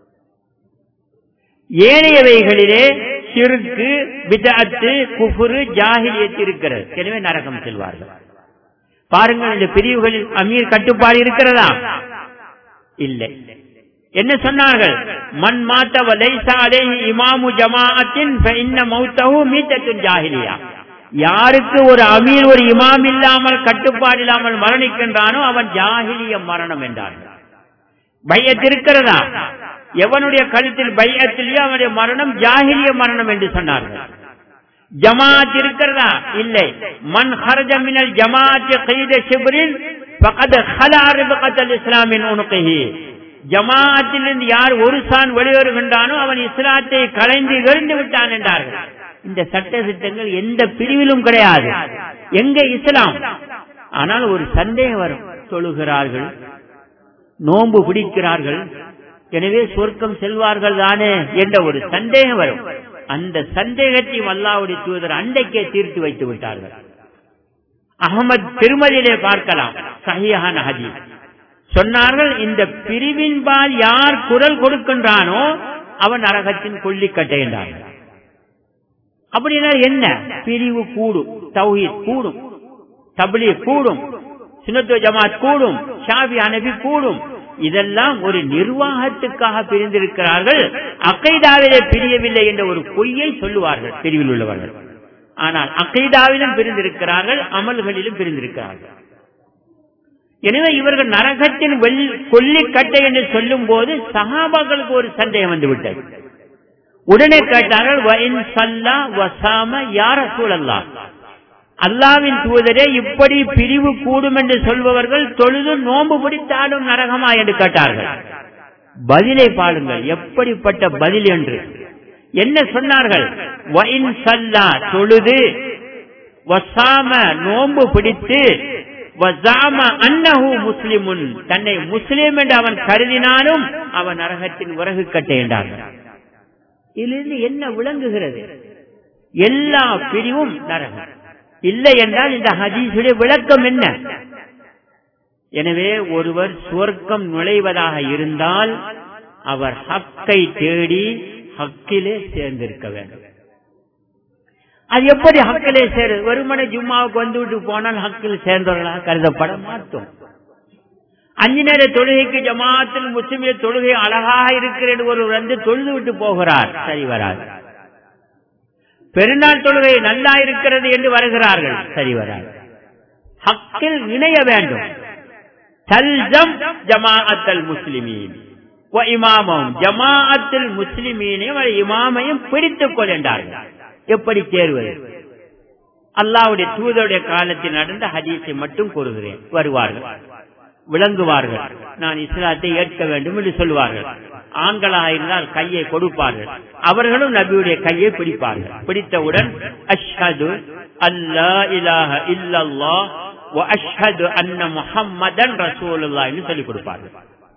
ஏனையவைகளிலே சிறுக்கு விதத்து குஃபுரு ஜாகிலியத் இருக்கிறது எனவே நரகம் செல்வார்கள் பாருங்கள் இந்த பிரிவுகளில் அமீர் கட்டுப்பாடு இருக்கிறதா இல்லை என்ன சொன்னார்கள் மண் மாத்த லைசா அலைஹி இமாமு ஜமாஅத்தின் ஃபஇன்ன மௌத்தஹு மீத்தத்துன் ஜாஹிலியா யாருக்கு ஒரு அமீர் ஒரு இமாம் இல்லாமல் கட்டுப்பாடு இல்லாமல் மரணிக்கின்றானோ அவன் ஜாகிலிய மரணம் என்றார்கள் பையத் இருக்கிறதா எவனுடைய கழுத்தில் பையத்திலேயோ அவனுடைய மரணம் ஜாகிலிய மரணம் என்று சொன்னார்கள் ஜமாத் இருக்கிறதா இல்லை மண் ஹரஜ மினல் ஜமாத் கைத ஷிப்ரின் ஃபகத் ஹலா ரிபகத்தல் இஸ்லாமின் உனுகைஹி ஜமாத்திலிருந்து யார் ஒரு சான் வெளியேறுகின்றானோ அவன் இஸ்லாத்தை கலைந்து எறிந்து விட்டான் என்றார்கள் இந்த சட்ட திட்டங்கள் எந்த பிரிவிலும் கிடையாது எங்க இஸ்லாம் ஆனால் ஒரு சந்தேகம் வரும் தொழுகிறார்கள் நோன்பு பிடிக்கிறார்கள் எனவே சொர்க்கம் செல்வார்கள் தானே என்ற ஒரு சந்தேகம் வரும் அந்த சந்தேகத்தையும் அல்லாவுடைய தூதர் அண்டைக்கே தீர்த்து வைத்து விட்டார்கள் அகமது திருமதியிலே பார்க்கலாம் சஹியான ஹஜி சொன்னார்கள் இந்த பிரிவின்பால் யார் குரல் கொடுக்கின்றானோ அவன் நரகத்தின் கொல்லிக்கட்டை என்றார்கள் அப்படின்னா என்ன பிரிவு கூடும் தௌஹீத் கூடும் தபிலி கூடும் சுனத்துவ ஜமாத் கூடும் ஷாபி அனபி கூடும் இதெல்லாம் ஒரு நிர்வாகத்துக்காக பிரிந்திருக்கிறார்கள் அக்கைதாவிலே பிரியவில்லை என்ற ஒரு பொய்யை சொல்லுவார்கள் பிரிவில் உள்ளவர்கள் ஆனால் அக்கைதாவிலும் பிரிந்திருக்கிறார்கள் அமல்களிலும் பிரிந்திருக்கிறார்கள் எனவே இவர்கள் நரகத்தின் கொல்லிக்கட்டை என்று சொல்லும் போது சகாபாக்களுக்கு ஒரு சந்தேகம் வந்துவிட்டது உடனே கேட்டார்கள் யார சூழல்லா அல்லாவின் தூதரே இப்படி பிரிவு கூடும் என்று சொல்பவர்கள் தொழுது நோன்பு பிடித்தாலும் நரகமா என்று கேட்டார்கள் பதிலை பாடுங்கள் எப்படிப்பட்ட பதில் என்று என்ன சொன்னார்கள் சல்லா தொழுது வசாம நோன்பு பிடித்து வசாம அன்னஹு முஸ்லிமுன் தன்னை முஸ்லிம் என்று அவன் கருதினாலும் அவன் நரகத்தின் உறகு கட்டை என்றார்கள் இதிலிருந்து என்ன விளங்குகிறது எல்லா பிரிவும் நரகம் இல்லை என்றால் இந்த ஹதீசுடைய விளக்கம் என்ன எனவே ஒருவர் சுவர்க்கம் நுழைவதாக இருந்தால் அவர் ஹக்கை தேடி ஹக்கிலே சேர்ந்திருக்க வேண்டும் அது எப்படி ஹக்கிலே சேரு வெறுமனை ஜும்மாவுக்கு வந்து விட்டு போனால் ஹக்கில் சேர்ந்தவர்களாக கருதப்பட மாட்டோம் அஞ்சு நேர தொழுகைக்கு ஜமாத்தில் முஸ்லிமிய தொழுகை அழகாக இருக்கிறது ஒருவர் வந்து தொழுது விட்டு போகிறார் சரி வராது பெருநாள் தொழுகை நல்லா இருக்கிறது என்று வருகிறார்கள் சரி வராது ஹக்கில் இணைய வேண்டும் தல்ஜம் ஜமாஅத்தல் முஸ்லிமீன் இமாமம் ஜமாஅத்தில் முஸ்லிமீனையும் இமாமையும் பிடித்துக் கொள்கின்றார்கள் எப்படி தேர்வது அல்லாவுடைய தூதருடைய காலத்தில் நடந்த ஹதீஸை மட்டும் கூறுகிறேன் வருவார்கள் விளங்குவார்கள் நான் இஸ்லாத்தை ஏற்க வேண்டும் என்று சொல்லுவார்கள் ஆண்களாக இருந்தால் கையை கொடுப்பார்கள் அவர்களும் நபியுடைய கையை பிடிப்பார்கள் பிடித்தவுடன் அஷ்ஹது அல்லா இலாஹ இல்லல்லா அஷ்ஹது அன்ன முஹம்மதன் ரசூலுல்லா என்று சொல்லிக் கொடுப்பார்கள்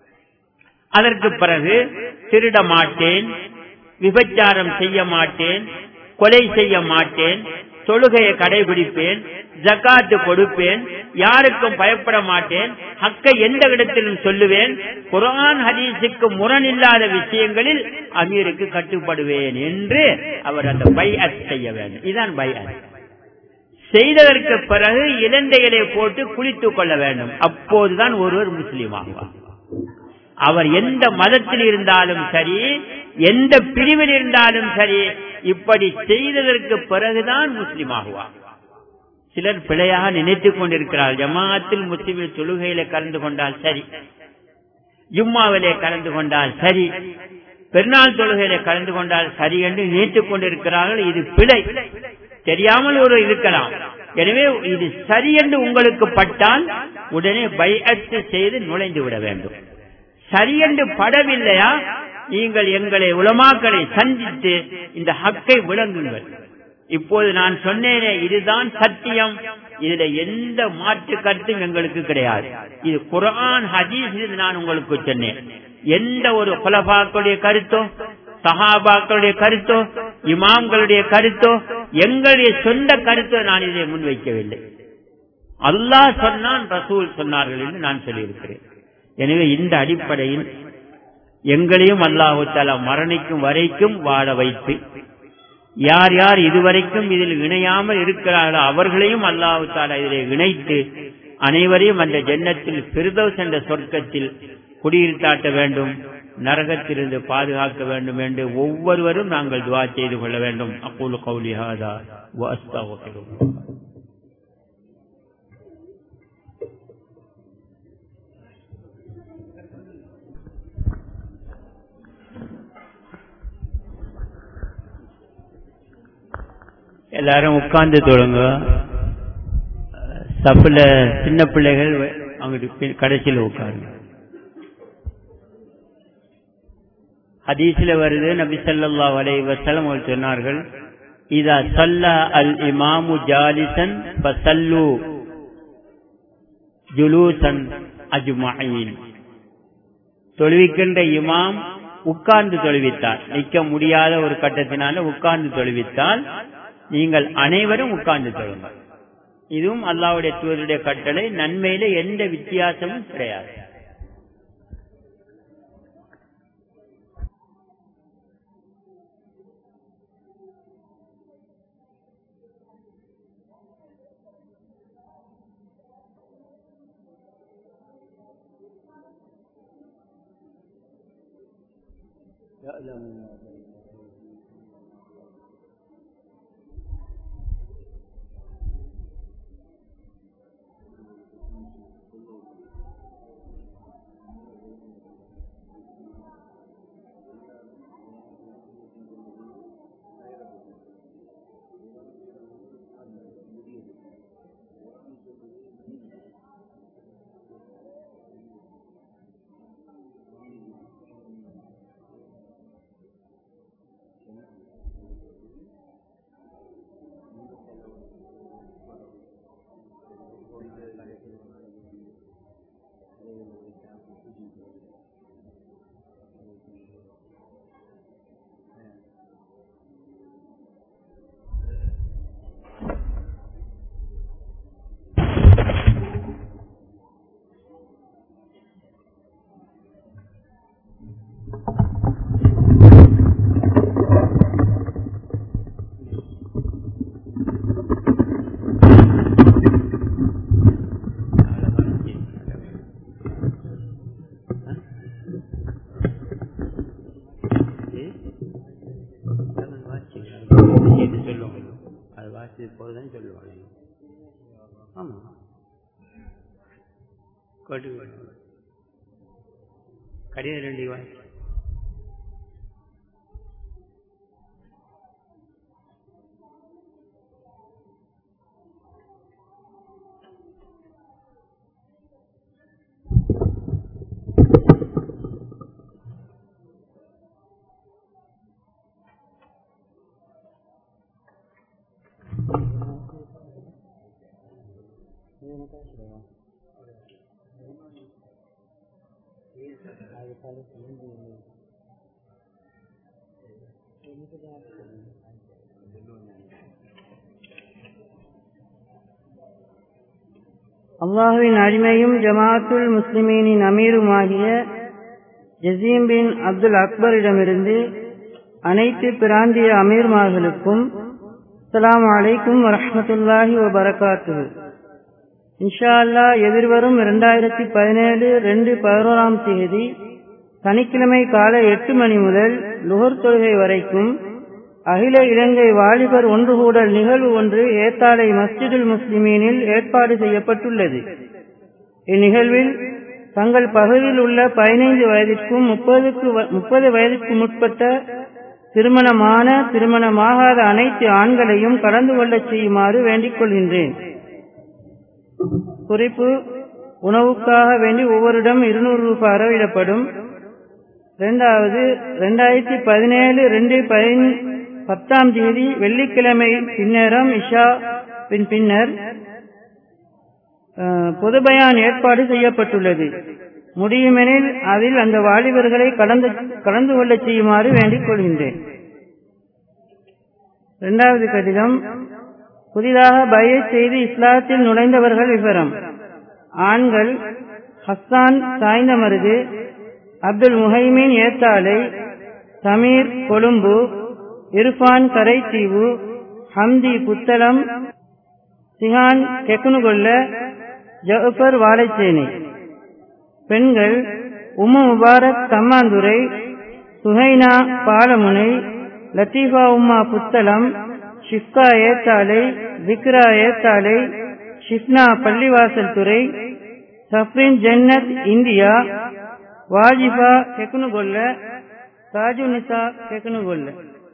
அதற்கு பிறகு திருட மாட்டேன் விபச்சாரம் செய்ய மாட்டேன் கொலை செய்ய மாட்டேன் தொழுகையை கடைபிடிப்பேன் ஜக்காத்து கொடுப்பேன் யாருக்கும் பயப்பட மாட்டேன் ஹக்கை எந்த இடத்திலும் சொல்லுவேன் குரான் ஹதீஸுக்கு முரண் இல்லாத விஷயங்களில் அமீருக்கு கட்டுப்படுவேன் என்று அவர் அந்த பை செய்ய வேண்டும் இதுதான் பை செய்ததற்கு பிறகு இலந்தைகளை போட்டு குளித்துக் கொள்ள வேண்டும் அப்போதுதான் ஒருவர் முஸ்லீம் ஆகுவார் அவர் எந்த மதத்தில் இருந்தாலும் சரி எந்த பிரிவில் இருந்தாலும் சரி இப்படி செய்ததற்கு பிறகுதான் முஸ்லீம் ஆகுவார் சிலர் பிழையாக நினைத்துக் கொண்டிருக்கிறார் ஜமாத்தில் முஸ்லிமில் தொழுகையில கலந்து கொண்டால் சரி ஜும்மாவிலே கலந்து கொண்டால் சரி பெருநாள் தொழுகையில கலந்து கொண்டால் சரி என்று நினைத்துக் கொண்டிருக்கிறார்கள் இது பிழை தெரியாமல் ஒரு இருக்கலாம் எனவே இது சரி என்று உங்களுக்கு பட்டால் உடனே பைஅத்து செய்து நுழைந்து விட வேண்டும் சரி என்று படவில்லையா நீங்கள் எங்களை உலமாக்களை சந்தித்து இந்த ஹக்கை விளங்குங்கள் இப்போது நான் சொன்னேனே இதுதான் சத்தியம் இதுல எந்த மாற்று கருத்தும் எங்களுக்கு கிடையாது இது குரான் ஹதீஸ் நான் உங்களுக்கு சொன்னேன் எந்த ஒரு குலபாக்களுடைய கருத்தோ சஹாபாக்களுடைய கருத்தோ இமாம்களுடைய கருத்தோ எங்களுடைய சொந்த கருத்தோ நான் இதை முன்வைக்கவில்லை அல்லாஹ் சொன்னான் ரசூல் சொன்னார்கள் என்று நான் சொல்லியிருக்கிறேன் எனவே இந்த அடிப்படையில் எங்களையும் அல்லாஹு தாலா மரணிக்கும் வரைக்கும் வாழ வைத்து யார் யார் இதுவரைக்கும் இதில் இணையாமல் இருக்கிறார்களோ அவர்களையும் அல்லாஹு தாலா இதிலே இணைத்து அனைவரையும் அந்த ஜென்னத்தில் பிரதோஸ் என்ற சொர்க்கத்தில் குடியிருத்தாட்ட வேண்டும் நரகத்திலிருந்து பாதுகாக்க வேண்டும் என்று ஒவ்வொருவரும் நாங்கள் துவா செய்து கொள்ள வேண்டும் அப்போது கௌலிஹாதா எல்லாரும் உட்கார்ந்து தொழுங்க சப்புல சின்ன பிள்ளைகள் அங்கிட்டு கடைசியில் உட்காருங்க ஹதீஸ்ல வருது நபி சல்லா அலை வசலம் அவர்கள் சொன்னார்கள் இதா சல்லா அல் இமாமு ஜாலிசன் பசல்லு ஜுலூசன் அஜ்மாயின் தொழுவிக்கின்ற இமாம் உட்கார்ந்து தொழுவித்தார் நிற்க முடியாத ஒரு கட்டத்தினால உட்கார்ந்து தொழுவித்தால் நீங்கள் அனைவரும் உட்கார்ந்து தொழுங்கள் இதுவும் அல்லாவுடைய தூதருடைய கட்டளை நன்மையில எந்த வித்தியாசமும் கிடையாது போதுதான் சொல்லுவாங்க ஆமா கோட்டு கடிதம் ரெண்டு வாங்கி அல்லாஹுவின் அடிமையும் ஜமாத்துல் முஸ்லிமீனின் அமீருமாகிய ஜசீம் பின் அப்துல் அக்பரிடமிருந்து அனைத்து பிராந்திய அமீர்மார்களுக்கும் அஸ்ஸலாமு அலைக்கும் வரஹ்மத்துல்லாஹி வபரகாத்துஹு இன்ஷா அல்லாஹ் எதிர்வரும் இரண்டாயிரத்தி பதினேழு ரெண்டு பதினோராம் தேதி சனிக்கிழமை காலை எட்டு மணி முதல் லுகர் தொழுகை வரைக்கும் அகில இலங்கை வாலிபர் ஒன்று கூடல் நிகழ்வு ஒன்று ஏத்தாலை மஸ்ஜிதுல் முஸ்லிமீனில் ஏற்பாடு செய்யப்பட்டுள்ளது இந்நிகழ்வில் தங்கள் பகுதியில் உள்ள பதினைந்து வயதிற்கும் முப்பதுக்கு முப்பது வயதிற்கும் முற்பட்ட திருமணமான திருமணமாகாத அனைத்து ஆண்களையும் கலந்து கொள்ளச் செய்யுமாறு வேண்டிக் கொள்கின்றேன் குறிப்பு உணவுக்காக வேண்டி ஒவ்வொருடம் இருநூறு ரூபாய் அறவிடப்படும் இரண்டாவது இரண்டாயிரத்தி பதினேழு ரெண்டு பத்தாம் தேதி வெள்ளிக்கிழமை பின்னேரம் இஷா பின் பின்னர் பொதுபயான் ஏற்பாடு செய்யப்பட்டுள்ளது முடியுமெனில் அதில் அந்த வாலிபர்களை கலந்து கலந்து கொள்ள செய்யுமாறு வேண்டிக் கொள்கின்றேன் இரண்டாவது கடிதம் புதிதாக பய செய்து இஸ்லாத்தில் நுழைந்தவர்கள் விவரம் ஆண்கள் ஹஸ்தான் சாய்ந்தமருது அப்துல் முஹைமீன் ஏத்தாலை சமீர் கொழும்பு இர்ஃபான் கரைத்தீவு ஹம்தி புத்தளம் சிஹான் கெக்குனுகொல்ல ஜஃபர் வாழைச்சேனை பெண்கள் உம்மு முபாரக் தம்மாந்துரை சுஹைனா பாலமுனை லத்தீஃபா உம்மா புத்தளம் ஷிஃப்கா ஏத்தாலை விக்ரா ஏத்தாலை ஷிஃப்னா பள்ளிவாசல் துறை சஃப்ரின் ஜன்னத் இந்தியா வாஜிபா கெக்குனுகொல்ல தாஜு நிசா கெக்குனுகொல்ல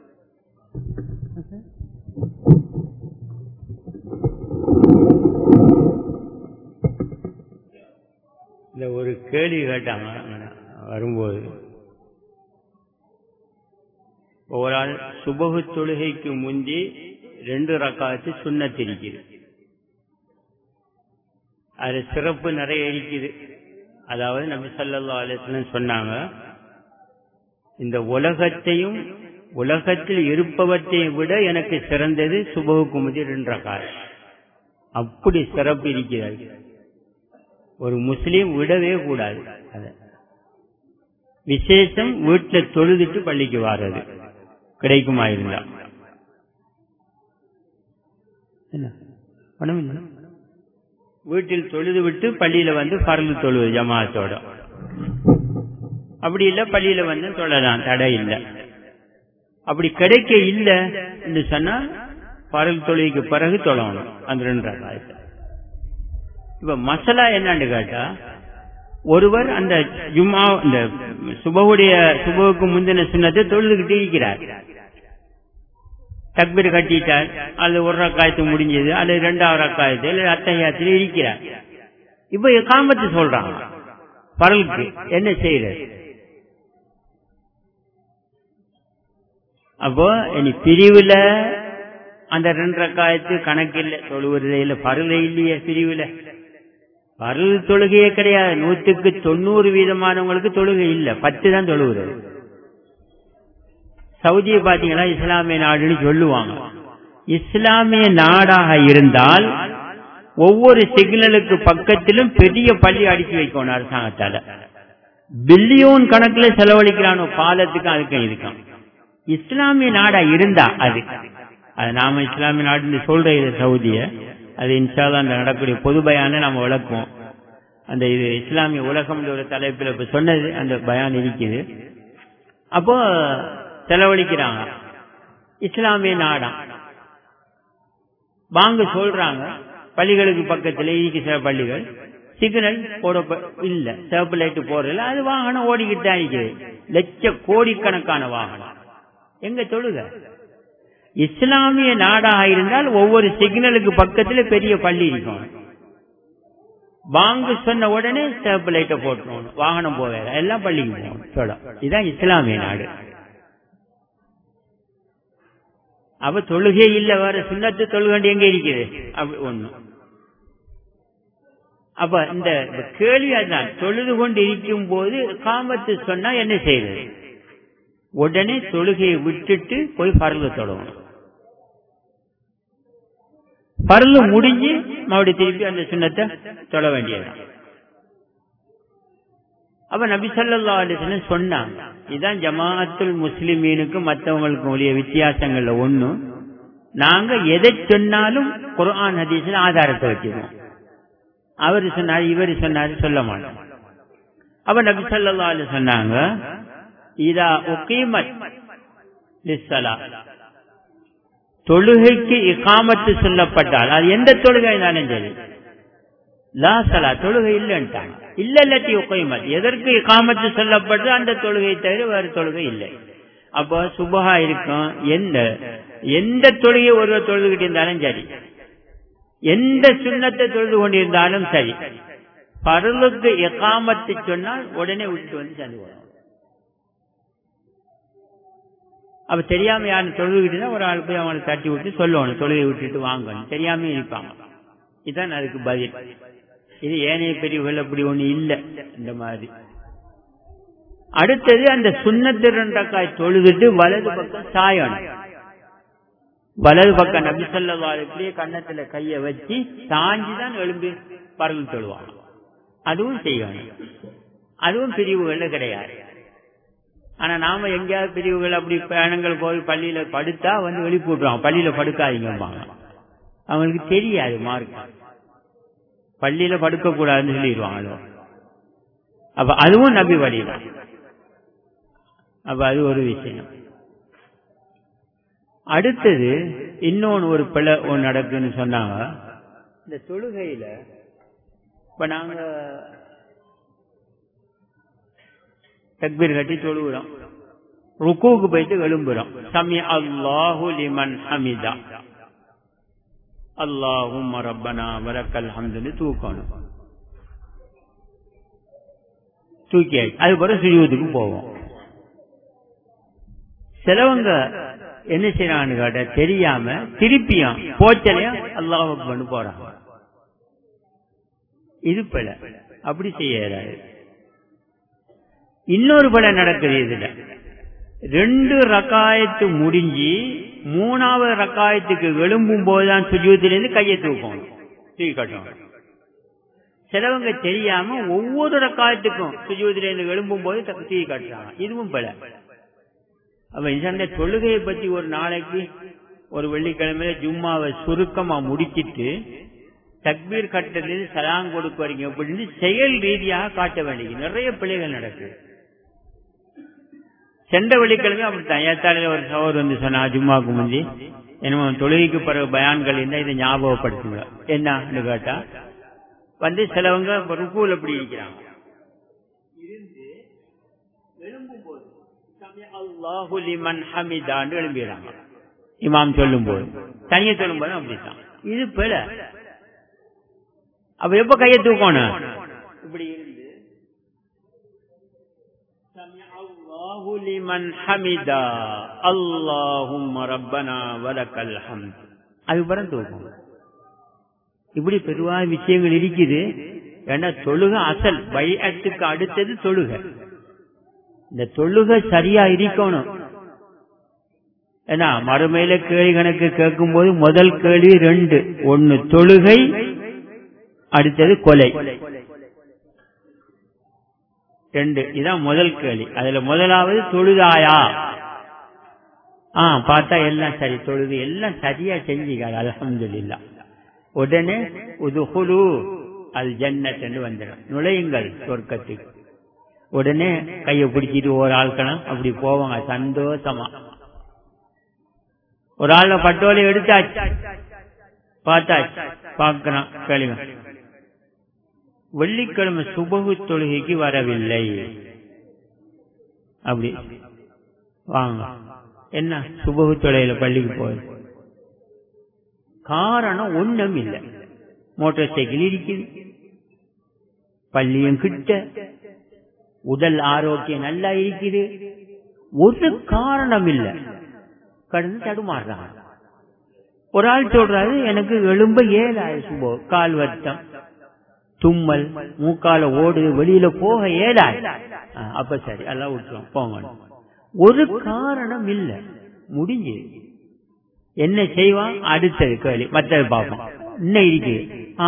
இந்த ஒரு கேள்வி கேட்டாங்க வரும்போது ஒரு ஆள் சுபகு தொழுகைக்கு முந்தி ரெண்டு ரக்காத்து சுண்ணத்திருக்குது அது சிறப்பு நிறைய இருக்குது அதாவது நபி சல்லா அலிஸ்லம் சொன்னாங்க இந்த உலகத்தையும் உலகத்தில் இருப்பவற்றையும் விட எனக்கு சிறந்தது சுபகுக்கு முந்தி ரெண்டு ரக்காத்து அப்படி சிறப்பு இருக்கிறது ஒரு முஸ்லீம் விடவே கூடாது விசேஷம் வீட்டில் தொழுதுட்டு பள்ளிக்கு வாரது கிடைக்குமா இருந்தா பணம் இல்லை வீட்டில் தொழுது விட்டு பள்ளியில வந்து பறந்து தொழுவது ஜமாத்தோட அப்படி இல்ல பள்ளியில வந்து தொழலாம் தடை இல்லை அப்படி கிடைக்க இல்லை என்று சொன்னா பரல் தொழுகைக்கு பிறகு தொழணும் அந்த ரெண்டு ரகாயத்தை இப்ப மசலா என்னன்னு கேட்டா ஒருவர் அந்த ஜும்மா இந்த சுபவுடைய சுபவுக்கு முந்தின சின்னத்தை தொழுதுகிட்டு இருக்கிறார் தக்பீர் கட்டிட்டார் அது ஒரு ரக்காயத்து முடிஞ்சது அல்லது ரெண்டாவது ரக்காயத்து அல்லது அத்தகையத்தில் இருக்கிறார் இப்ப காமத்து சொல்றாங்க பரலுக்கு என்ன செய்யறது அப்போ இனி பிரிவுல அந்த ரெண்டு ரக்காயத்து கணக்கு இல்லை தொழுவுறதே இல்லை பருளை இல்லையே பிரிவுல பருள் தொழுகையே கிடையாது நூற்றுக்கு தொண்ணூறு வீதமானவங்களுக்கு தொழுகை இல்லை பத்து தான் தொழுகிறது சவுதியை பாத்தீங்களா இஸ்லாமிய நாடுன்னு சொல்லுவாங்க இஸ்லாமிய நாடாக இருந்தால் ஒவ்வொரு சிக்னலுக்கு பக்கத்திலும் பெரிய பள்ளி அடிச்சு வைக்கணும் அரசாங்கத்தால பில்லியோன் கணக்குல செலவழிக்கிறானோ பாலத்துக்கு அதுக்கும் இருக்கும் இஸ்லாமிய நாடா இருந்தா அது அது நாம இஸ்லாமிய நாடுன்னு சொல்ற இது சவுதிய அது இன்ஷால்லா அந்த நடக்கூடிய பொது பயான நாம விளக்குவோம் அந்த இது இஸ்லாமிய உலகம் ஒரு தலைப்பில் இப்ப சொன்னது அந்த பயான் இருக்குது அப்போ செலவழிக்கிறாங்க இஸ்லாமிய நாடா வாங்க சொல்றாங்க பள்ளிகளுக்கு பக்கத்துல இருக்கு சில பள்ளிகள் சிக்னல் போட இல்ல சிவப்பு லைட்டு போறதில்ல அது வாகனம் ஓடிக்கிட்டு தான் இருக்குது லட்ச கோடிக்கணக்கான வாகனம் எங்க தொழுக இஸ்லாமிய நாடாக இருந்தால் ஒவ்வொரு சிக்னலுக்கு பக்கத்துல பெரிய பள்ளி இருக்கும் வாங்க சொன்ன உடனே சிவப்பு லைட்டை போட்டுருவோம் வாகனம் போக எல்லாம் பள்ளிக்கு போகணும் சொல்ல இதுதான் இஸ்லாமிய நாடு அப்ப தொழுகை இல்ல வேற சுண்ணத்து தொழுகண்டி எங்க இருக்குது அப்படி ஒண்ணு அப்ப இந்த கேள்வி அதுதான் தொழுது கொண்டு இருக்கும் போது காமத்து சொன்னா என்ன செய்யறது உடனே தொழுகையை விட்டுட்டு போய் பரல தொடங்கணும் பரல முடிஞ்சு மறுபடியும் திருப்பி அந்த சுண்ணத்தை தொழ வேண்டியதுதான் அப்ப நபி சொல்லா அலிஸ்லம் சொன்னாங்க இதுதான் ஜமாஅத்துல் முஸ்லிமீனுக்கும் மற்றவங்களுக்கும் உரிய வித்தியாசங்கள்ல ஒண்ணு நாங்க எதை சொன்னாலும் குர்ஆன் ஹதீஸ்ல ஆதாரத்தை வச்சிருவோம் அவர் சொன்னார் இவர் சொன்னார் சொல்ல மாட்டோம் அப்ப நபி ஸல்லல்லாஹு அலைஹி சொன்னாங்க இதா உகீமத் லிஸ்ஸலா தொழுகைக்கு இகாமத்து சொல்லப்பட்டால் அது எந்த தொழுகைனாலும் சரி லா சலா தொழுகை இல்லைன்ட்டாங்க இல்ல இல்லத்தி உகைமத் எதற்கு இகாமத்து சொல்லப்பட்டு அந்த தொழுகை தவிர வேறு தொழுகை இல்லை அப்போ சுபஹா இருக்கும் எந்த எந்த தொழுகை ஒருவர் தொழுதுகிட்டு இருந்தாலும் சரி எந்த சுண்ணத்தை தொழுது கொண்டிருந்தாலும் சரி பருளுக்கு எகாமத்து சொன்னால் உடனே விட்டு வந்து சேர்ந்து போகணும் அப்ப தெரியாம யாரும் தொழுதுகிட்டு ஒரு ஆள் போய் அவனை தட்டி விட்டு சொல்லணும் தொழுகை விட்டுட்டு வாங்கணும் தெரியாம இருப்பாங்க இதுதான் அதுக்கு பதில் இது ஏனைய பிரிவுகள் அப்படி ஒண்ணு இல்லை இந்த மாதிரி அடுத்தது அந்த சுண்ணத்து ரெண்டக்காய் தொழுதுட்டு வலது பக்கம் சாயணும் வலது பக்கம் நபி சொல்லவாருக்குள்ளே கன்னத்துல கைய வச்சு சாஞ்சுதான் எழும்பி பறந்து தொழுவாங்க அதுவும் செய்யணும் அதுவும் பிரிவுகள்ல கிடையாது ஆனா நாம எங்கேயாவது பிரிவுகள் அப்படி பயணங்கள் போய் பள்ளியில படுத்தா வந்து எழுப்பி விட்டுருவாங்க பள்ளியில படுக்காதீங்கம்பாங்க அவங்களுக்கு தெரியாது மார்க் பள்ளியில படுக்க கூடாதுன்னு சொல்லிடுவாங்க அப்ப அதுவும் நபி வழிதான் அப்ப அது ஒரு விஷயம் அடுத்தது இன்னொன்னு ஒரு பிழை ஒன்று நடக்குன்னு சொன்னாங்க இந்த தொழுகையில இப்ப நாங்க தக்பீர் கட்டி தொழுகிறோம் ருக்குவுக்கு போயிட்டு எழும்புறோம் சமி அல்லாஹு லிமன் ஹமிதா அல்லாஹும் ரப்பனா வரக்கல் ஹம்துன்னு தூக்கணும் தூக்கி அது பிறகு சுஜூதுக்கு போவோம் சிலவங்க என்ன செய்யறான்னு கேட்ட தெரியாம திருப்பியும் போச்சலையும் அல்லாஹ் பண்ணு போறாங்க இது பிழை அப்படி செய்யறாரு இன்னொரு பல நடக்குது இதுல ரெண்டு ரக்காயத்து முடிஞ்சு மூணாவது ரக்காயத்துக்கு எழும்பும் போதுதான் சுஜூத்திலிருந்து கையை தூக்கணும் தூக்கி கட்டணும் சிலவங்க தெரியாம ஒவ்வொரு ரக்காயத்துக்கும் சுஜூத்திலிருந்து எழும்பும் போது தூக்கி கட்டுறாங்க இதுவும் பல அப்ப இந்த தொழுகையை பத்தி ஒரு நாளைக்கு ஒரு வெள்ளிக்கிழமையில ஜும்மாவை சுருக்கமா முடிச்சிட்டு தக்பீர் கட்டத்திலிருந்து சலாம் கொடுக்க வரீங்க அப்படின்னு செயல் ரீதியாக காட்ட வேண்டியது நிறைய பிள்ளைகள் நடக்குது சென்ற வெள்ளிக்கிழமை அப்படித்தான் ஏத்தாலையில ஒரு சவர் வந்து சொன்னா ஜும்மாவுக்கு முந்தி என்னமோ தொழுகைக்கு பிறகு பயான்கள் இருந்தா இதை ஞாபகப்படுத்துங்க என்னன்னு கேட்டா வந்து சிலவங்க ருக்கூல இப்படி இருக்கிறாங்க இருந்து எழும்பும் போது அல்லாஹு லிமன் ஹமிதான்னு எழும்பிடுறாங்க இமாம் சொல்லும் போது தனியை சொல்லும் போது அப்படித்தான் இது பிழை அப்ப எப்ப கையை தூக்கணும் இப்படி இருந்து அல்லாஹு லிமன் ஹமிதா அல்லாஹும் ரப்பனா வலக்கல் ஹம்த் அதுக்கப்புறம் தூக்கம் இப்படி பெருவா விஷயங்கள் இருக்குது ஏன்னா தொழுக அசல் பயத்துக்கு அடுத்தது தொழுக இந்த தொழுக சரியா இருக்கணும் ஏன்னா மறுமையில கேள்வி கணக்கு கேட்கும் போது முதல் கேள்வி ரெண்டு ஒன்னு தொழுகை அடுத்தது கொலை ரெண்டு இதான் முதல் கேள்வி அதுல முதலாவது தொழுதாயா ஆ பார்த்தா எல்லாம் சரி தொழுது எல்லாம் சரியா செஞ்சுக்காது அலமதுல்லா உடனே உதுகுலு அல் ஜன்னத் என்று வந்துடும் நுழையுங்கள் சொர்க்கத்துக்கு உடனே கையை பிடிச்சிட்டு ஒரு ஆட்களும் அப்படி போவாங்க சந்தோஷமா ஒரு ஆள்ல பட்டோலை எடுத்தாச்சு பார்த்தாச்சு பார்க்கிறான் கேளுங்க வெள்ளிக்கிழமை சுபகு தொழுகைக்கு வரவில்லை அப்படி வாங்க என்ன சுபகு தொலைல பள்ளிக்கு போய் காரணம் ஒண்ணும் இல்லை மோட்டார் சைக்கிள் இருக்குது பள்ளியும் கிட்ட உடல் ஆரோக்கியம் நல்லா இருக்குது ஒரு காரணம் இல்லை கடந்து தடுமாறுறாங்க ஒரு ஆள் சொல்றாரு எனக்கு எலும்ப ஏழாது சுபோ கால் வருத்தம் தும்மல் மூக்கால ஓடு வெளியில போக ஏழாது அப்ப சரி எல்லாம் விட்டுரும் போங்க ஒரு காரணம் இல்ல முடிஞ்சு என்ன செய்வான் அடுத்தது கேள்வி மற்றது பார்ப்போம் இன்னும் இருக்கு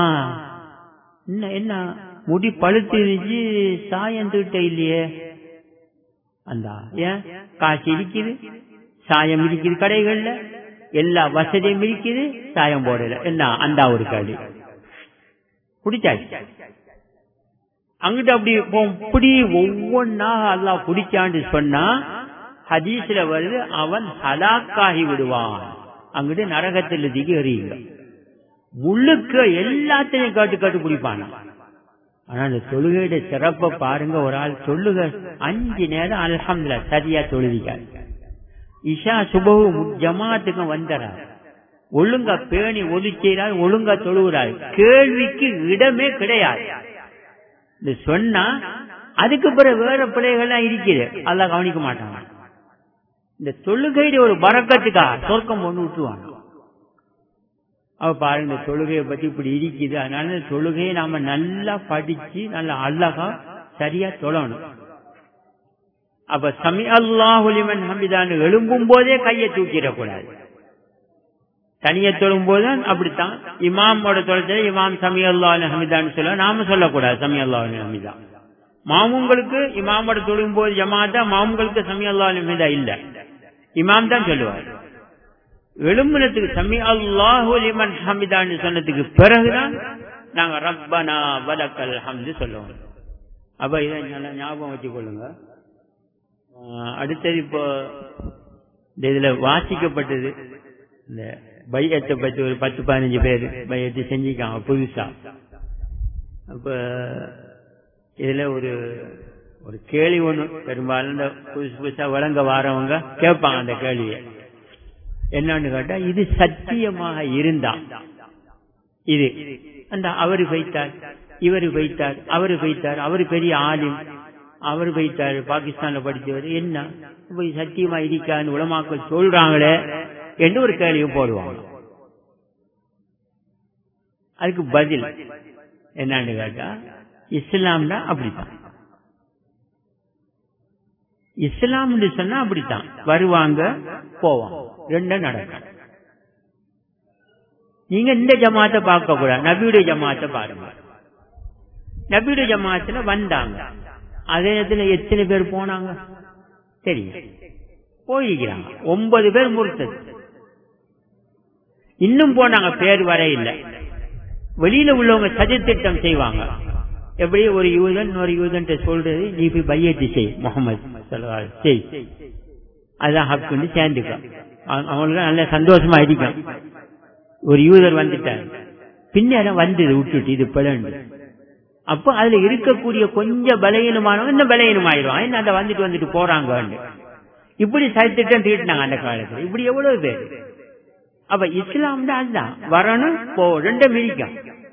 என்ன முடி பழுத்து இருந்துச்சு சாயம் தீட்ட இல்லையே அந்த ஏன் காசு இருக்குது சாயம் இருக்குது கடைகள்ல எல்லா வசதியும் இருக்குது சாயம் போடல என்ன அந்த ஒரு கேள்வி குடிச்சாச்சு அங்கிட்ட அப்படி இப்படி ஒவ்வொன்னா அல்லாஹ் குடிச்சான்னு சொன்னா ஹதீஸ்ல வருது அவன் ஹலாக்காகி விடுவான் அங்கிட்டு நரகத்தில் திகி எறியுங்க முழுக்க எல்லாத்தையும் காட்டு காட்டு குடிப்பானா ஆனா அந்த தொழுகையோட சிறப்பை பாருங்க ஒரு ஆள் சொல்லுக அஞ்சு நேரம் அல்ஹம்துல சரியா தொழுதிக்காரு இஷா சுபகு ஜமாத்துக்கும் வந்துறார் ஒழுங்கா பேணி ஒதுக்கிறார் ஒழுங்கா தொழுகிறார் கேள்விக்கு இடமே கிடையாது இந்த சொன்னா அதுக்கு பிறகு வேற பிள்ளைகள்லாம் இருக்குது அதெல்லாம் கவனிக்க மாட்டாங்க இந்த தொழுகையில ஒரு பறக்கத்துக்கா சொர்க்கம் ஒண்ணு விட்டுருவாங்க அவ பாருங்க இந்த தொழுகையை பத்தி இப்படி இருக்குது அதனால இந்த தொழுகையை நாம நல்லா படிச்சு நல்லா அழகா சரியா தொழணும் அப்ப சமி அல்லாஹுலிமன் ஹமிதான் எழும்பும் போதே கையை தூக்கிடக்கூடாது தனிய தொழும் போதுதான் அப்படித்தான் இமாமோட தொலைச்சல இமாம் சமி அல்லாஹ் ஹமிதான்னு சொல்ல நாம சொல்லக்கூடாது சமி அல்லாஹ் ஹமிதா மாமுங்களுக்கு இமாமோட தொழும் போது ஜமாத்தா மாமுங்களுக்கு சமி அல்லாஹ் ஹமிதா இல்ல இமாம் தான் சொல்லுவார் எழும்புனத்துக்கு சமி அல்லாஹு லிமன் ஹமிதான்னு சொன்னதுக்கு பிறகுதான் நாங்க ரப்பனா வலக்கல் ஹம்து சொல்லுவோம் அப்ப இதை நல்லா ஞாபகம் வச்சுக்கொள்ளுங்க அடுத்தது இப்போ இந்த இதுல வாசிக்கப்பட்டது இந்த பையத்தை பத்தி ஒரு பத்து பதினஞ்சு பேர் பையத்தை செஞ்சுக்காங்க புதுசா அப்ப இதுல ஒரு ஒரு கேள்வி ஒண்ணு பெரும்பாலும் இந்த புதுசு புதுசா வழங்க வாரவங்க கேட்பாங்க அந்த கேள்வியை என்னன்னு கேட்டா இது சத்தியமாக இருந்தா இது அந்த அவரு வைத்தார் இவரு வைத்தார் அவரு வைத்தார் அவரு பெரிய ஆலிம் அவர் வைத்தார் பாகிஸ்தான்ல படித்தவர் என்ன போய் சத்தியமா இருக்கான்னு உலமாக்கள் சொல்றாங்களே என்று ஒரு கேள்வியும் போடுவாங்க அதுக்கு பதில் என்னன்னு கேட்டா இஸ்லாம்னா அப்படித்தான் இஸ்லாம்னு சொன்னா அப்படித்தான் வருவாங்க போவாங்க ரெண்டும் நடக்கும் நீங்க இந்த ஜமாத்தை பார்க்க கூடாது நபியுடைய ஜமாத்தை பாருங்க நபியுடைய ஜமாத்துல வந்தாங்க அதே நேரத்தில் எத்தனை பேர் போனாங்க தெரியும் போயிருக்கிறாங்க ஒன்பது பேர் முறுத்தது இன்னும் போனாங்க பேர் வர இல்லை வெளியில உள்ளவங்க சதித்திட்டம் செய்வாங்க எப்படி ஒரு யூதன் ஒரு யூதன் சொல்றது நீ போய் பையத்து செய் முகமது செய் அதான் ஹக்குன்னு சேர்ந்துக்க அவங்களுக்கு நல்ல சந்தோஷமா இருக்கும் ஒரு யூதர் வந்துட்டார் பின்னேரம் வந்தது விட்டுட்டு இது பிளண்டு அப்போ அதுல இருக்கக்கூடிய கொஞ்சம் பலகீனமானவங்க இன்னும் பலகீனமாயிரும் என்ன அந்த வந்துட்டு வந்துட்டு போறாங்க இப்படி சதித்திட்டம் தீட்டினாங்க அந்த காலத்துல இப்படி எவ்வளவு பேர் அப்ப இஸ்லாம் தான் அதுதான் வரணும் போ ரெண்டும் மிதிக்கும்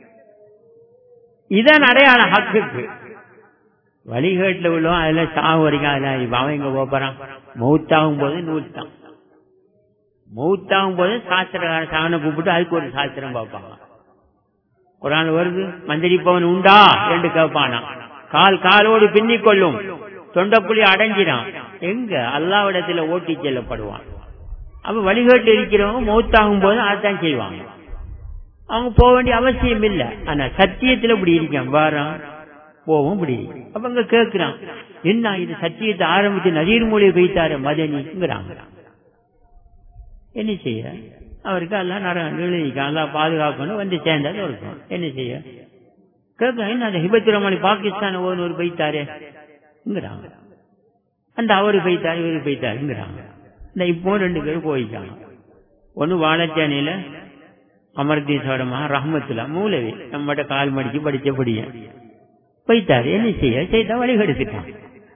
இதான் அடையாளம் ஹக்குக்கு வழிகேட்டுல உள்ளவன் அதுல சாவு வரைக்கும் அதுல இப்ப அவன் எங்க போறான் மௌத்தாகும் போது நூல் தான் மௌத்தாகும் போது சாஸ்திரக்கார சாவனை கூப்பிட்டு அதுக்கு ஒரு சாஸ்திரம் பார்ப்பாங்க குரான் வருது மந்திரிப்பவன் உண்டா என்று கேட்பானா கால் காலோடு பின்னிக் கொள்ளும் தொண்டக்குழி அடைஞ்சிடான் எங்க அல்லாவிடத்துல ஓட்டி செல்லப்படுவான் அப்ப வழிகேட்டு இருக்கிறவங்க மௌத்தாகும் போது அதைத்தான் செய்வாங்க அவங்க போக வேண்டிய அவசியம் இல்லை ஆனா சத்தியத்துல இப்படி இருக்கேன் வாரம் போவோம் இப்படி அப்ப அங்க கேட்கிறான் என்ன இது சத்தியத்தை ஆரம்பிச்சு நதீர் மொழியை வைத்தாரு மதனிங்கிறாங்க என்ன செய்ய அவருக்கு எல்லாம் எழுதிக்கான் எல்லாம் பாதுகாக்கணும் வந்து சேர்ந்தது இருக்கும் என்ன செய்ய கேட்க என்ன அந்த ஹிபத்துரமணி பாகிஸ்தான் ஒரு பைத்தாருங்கிறாங்க அந்த அவரு பைத்தாரு இவரு பைத்தாருங்கிறாங்க இந்த இப்போ ரெண்டு பேரும் போயிட்டாங்க ஒன்னு வாழச்சானியில அமர்தீஸ்வரமா ரஹமத்துல மூலவி நம்மகிட்ட கால் மடிச்சு படிச்சபடிய போய்த்தாரு என்ன செய்ய செய்தா வழி கெடுத்துட்டான்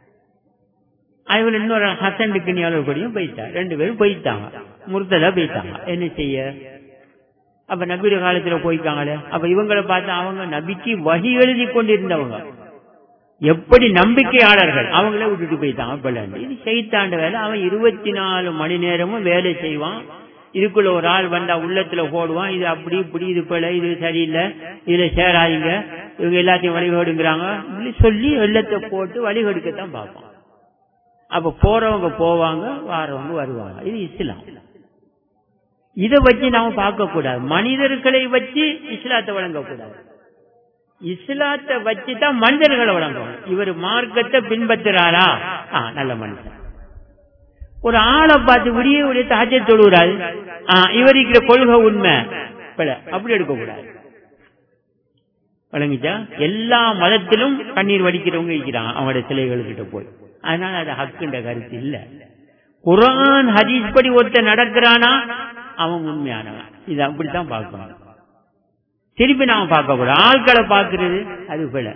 அதுல இன்னொரு ஹசன் கிணியாளர் கூடயும் போயிட்டார் ரெண்டு பேரும் போயிட்டாங்க முர்த்ததா போயிட்டாங்க என்ன செய்ய அப்ப நபியுடைய காலத்துல போய்க்காங்களே அப்ப இவங்களை பார்த்து அவங்க நபிக்கு வகி எழுதி கொண்டிருந்தவங்க எப்படி நம்பிக்கையாளர்கள் அவங்கள விட்டுட்டு போயிட்டாங்க பிள்ளைண்டு இது செய்தாண்ட வேலை அவன் இருபத்தி நாலு மணி நேரமும் வேலை செய்வான் இதுக்குள்ள ஒரு ஆள் வந்தா உள்ளத்துல போடுவான் இது அப்படி இப்படி இது பிள்ளை இது சரியில்லை இதுல சேராதீங்க இவங்க எல்லாத்தையும் வழிகேடுங்கிறாங்க இப்படி சொல்லி வெள்ளத்தை போட்டு வழிகெடுக்கத்தான் பார்ப்பான் அப்ப போறவங்க போவாங்க வாரவங்க வருவாங்க இது இஸ்லாம் இதை வச்சு நாம பார்க்க கூடாது மனிதர்களை வச்சு இஸ்லாத்தை வழங்கக்கூடாது இஸ்லாத்தை வச்சு தான் மனிதர்களை வழங்கும் இவர் மார்க்கத்தை பின்பற்றுறாரா நல்ல மனுஷன் ஒரு ஆளை பார்த்து விடிய விடிய தாஜ தொழுகிறாரு இவர் இருக்கிற கொள்கை உண்மை பிழை. அப்படி எடுக்கக்கூடாது வழங்கிச்சா எல்லா மதத்திலும் கண்ணீர் வடிக்கிறவங்க இருக்கிறாங்க அவங்களோட சிலைகள்கிட்ட போய் அதனால அது ஹக்குன்ற கருத்து இல்ல குரான் ஹதீஸ் படி ஒருத்தர் நடக்கிறானா அவன் உண்மையானவன் இது அப்படித்தான் பார்க்கணும் திருப்பி நாம பார்க்க கூடாது ஆட்களை பார்க்கிறது அது பிழை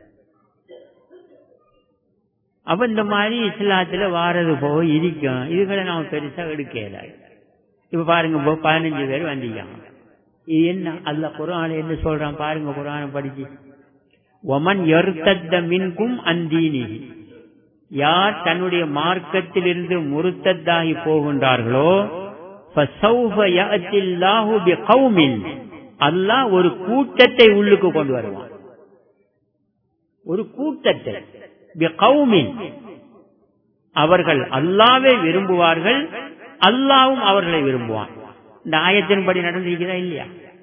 அப்ப இந்த மாதிரி இஸ்லாத்துல வாரது போக இருக்கும் இதுகளை நாம பெருசா எடுக்கல இப்ப பாருங்க இப்போ பதினஞ்சு பேர் வந்திருக்காங்க இது என்ன அல்ல குரான் என்ன சொல்றான் பாருங்க குரானை படிச்சு ஒமன் எருத்தத்த மின்கும் அந்தீனி யார் தன்னுடைய மார்க்கத்திலிருந்து முருத்தத்தாகி போகின்றார்களோ فَسَوْفَ يَأْتِ اللَّهُ بِقَوْمٍ அல்லாஹ் ஒரு கூட்டத்தை உள்ளுக்கு கொண்டு வருவான் ஒரு கூட்டத்தை பிகௌமின் அவர்கள் அல்லாவே விரும்புவார்கள் அல்லாவும் அவர்களை விரும்புவான் இந்த ஆயத்தின்படி நடந்திருக்கிறதா இல்லையா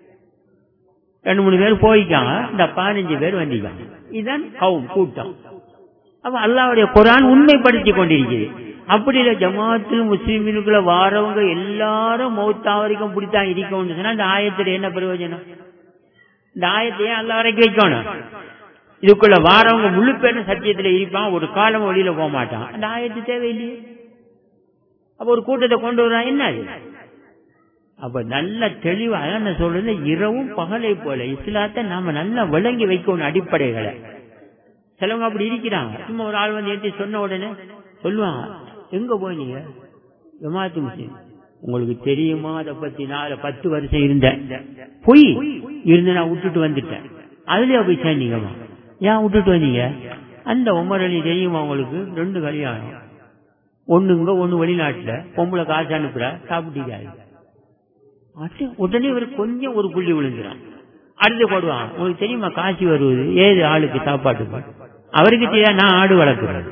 ரெண்டு மூணு பேர் போய்க்காங்க இந்த பதினஞ்சு பேர் வந்திருக்காங்க இதுதான் கவும் கூட்டம் அப்ப அல்லாவுடைய குரான் உண்மைப்படுத்தி கொண்டிருக்கிறது அப்படி இல்ல ஜமாத்தில் முஸ்லீம்களுக்குள்ள வாரவங்க எல்லாரும் மௌத்தா வரைக்கும் பிடித்தான் இருக்கணும்னு சொன்னா இந்த ஆயத்துல என்ன பிரயோஜனம் இந்த ஆயத்தையே அல்ல வரைக்கும் வைக்கணும் இதுக்குள்ள வாரவங்க முழு பேரும் சத்தியத்துல இருப்பான் ஒரு காலம் வெளியில போக மாட்டான் அந்த ஆயத்து தேவையில்லையே அப்ப ஒரு கூட்டத்தை கொண்டு வரான் என்ன அது அப்ப நல்ல தெளிவா என்ன சொல்றது இரவும் பகலை போல இஸ்லாத்தை நாம நல்லா விளங்கி வைக்கணும் அடிப்படைகளை சிலவங்க அப்படி இருக்கிறாங்க சும்மா ஒரு ஆள் வந்து ஏற்றி சொன்ன உடனே சொல்லுவாங்க எங்க போனீங்க ஜமாத்து முஸ்லீம் உங்களுக்கு தெரியுமா அதை பத்தி நான் பத்து வருஷம் இருந்தேன் பொய் இருந்து நான் விட்டுட்டு வந்துட்டேன் அதுலயே போய் சேர்ந்தீங்கம்மா ஏன் விட்டுட்டு வந்தீங்க அந்த உமர் அலி தெரியுமா உங்களுக்கு ரெண்டு கல்யாணம் ஒண்ணுங்க ஒண்ணு வெளிநாட்டுல பொம்பளை காசு அனுப்புற சாப்பிட்டீங்க உடனே இவர் கொஞ்சம் ஒரு புள்ளி விழுந்துறான் அடுத்து போடுவான் உங்களுக்கு தெரியுமா காசு வருவது ஏது ஆளுக்கு சாப்பாட்டுக்கு அவருக்கு தெரியாது நான் ஆடு வளர்க்கிறேன்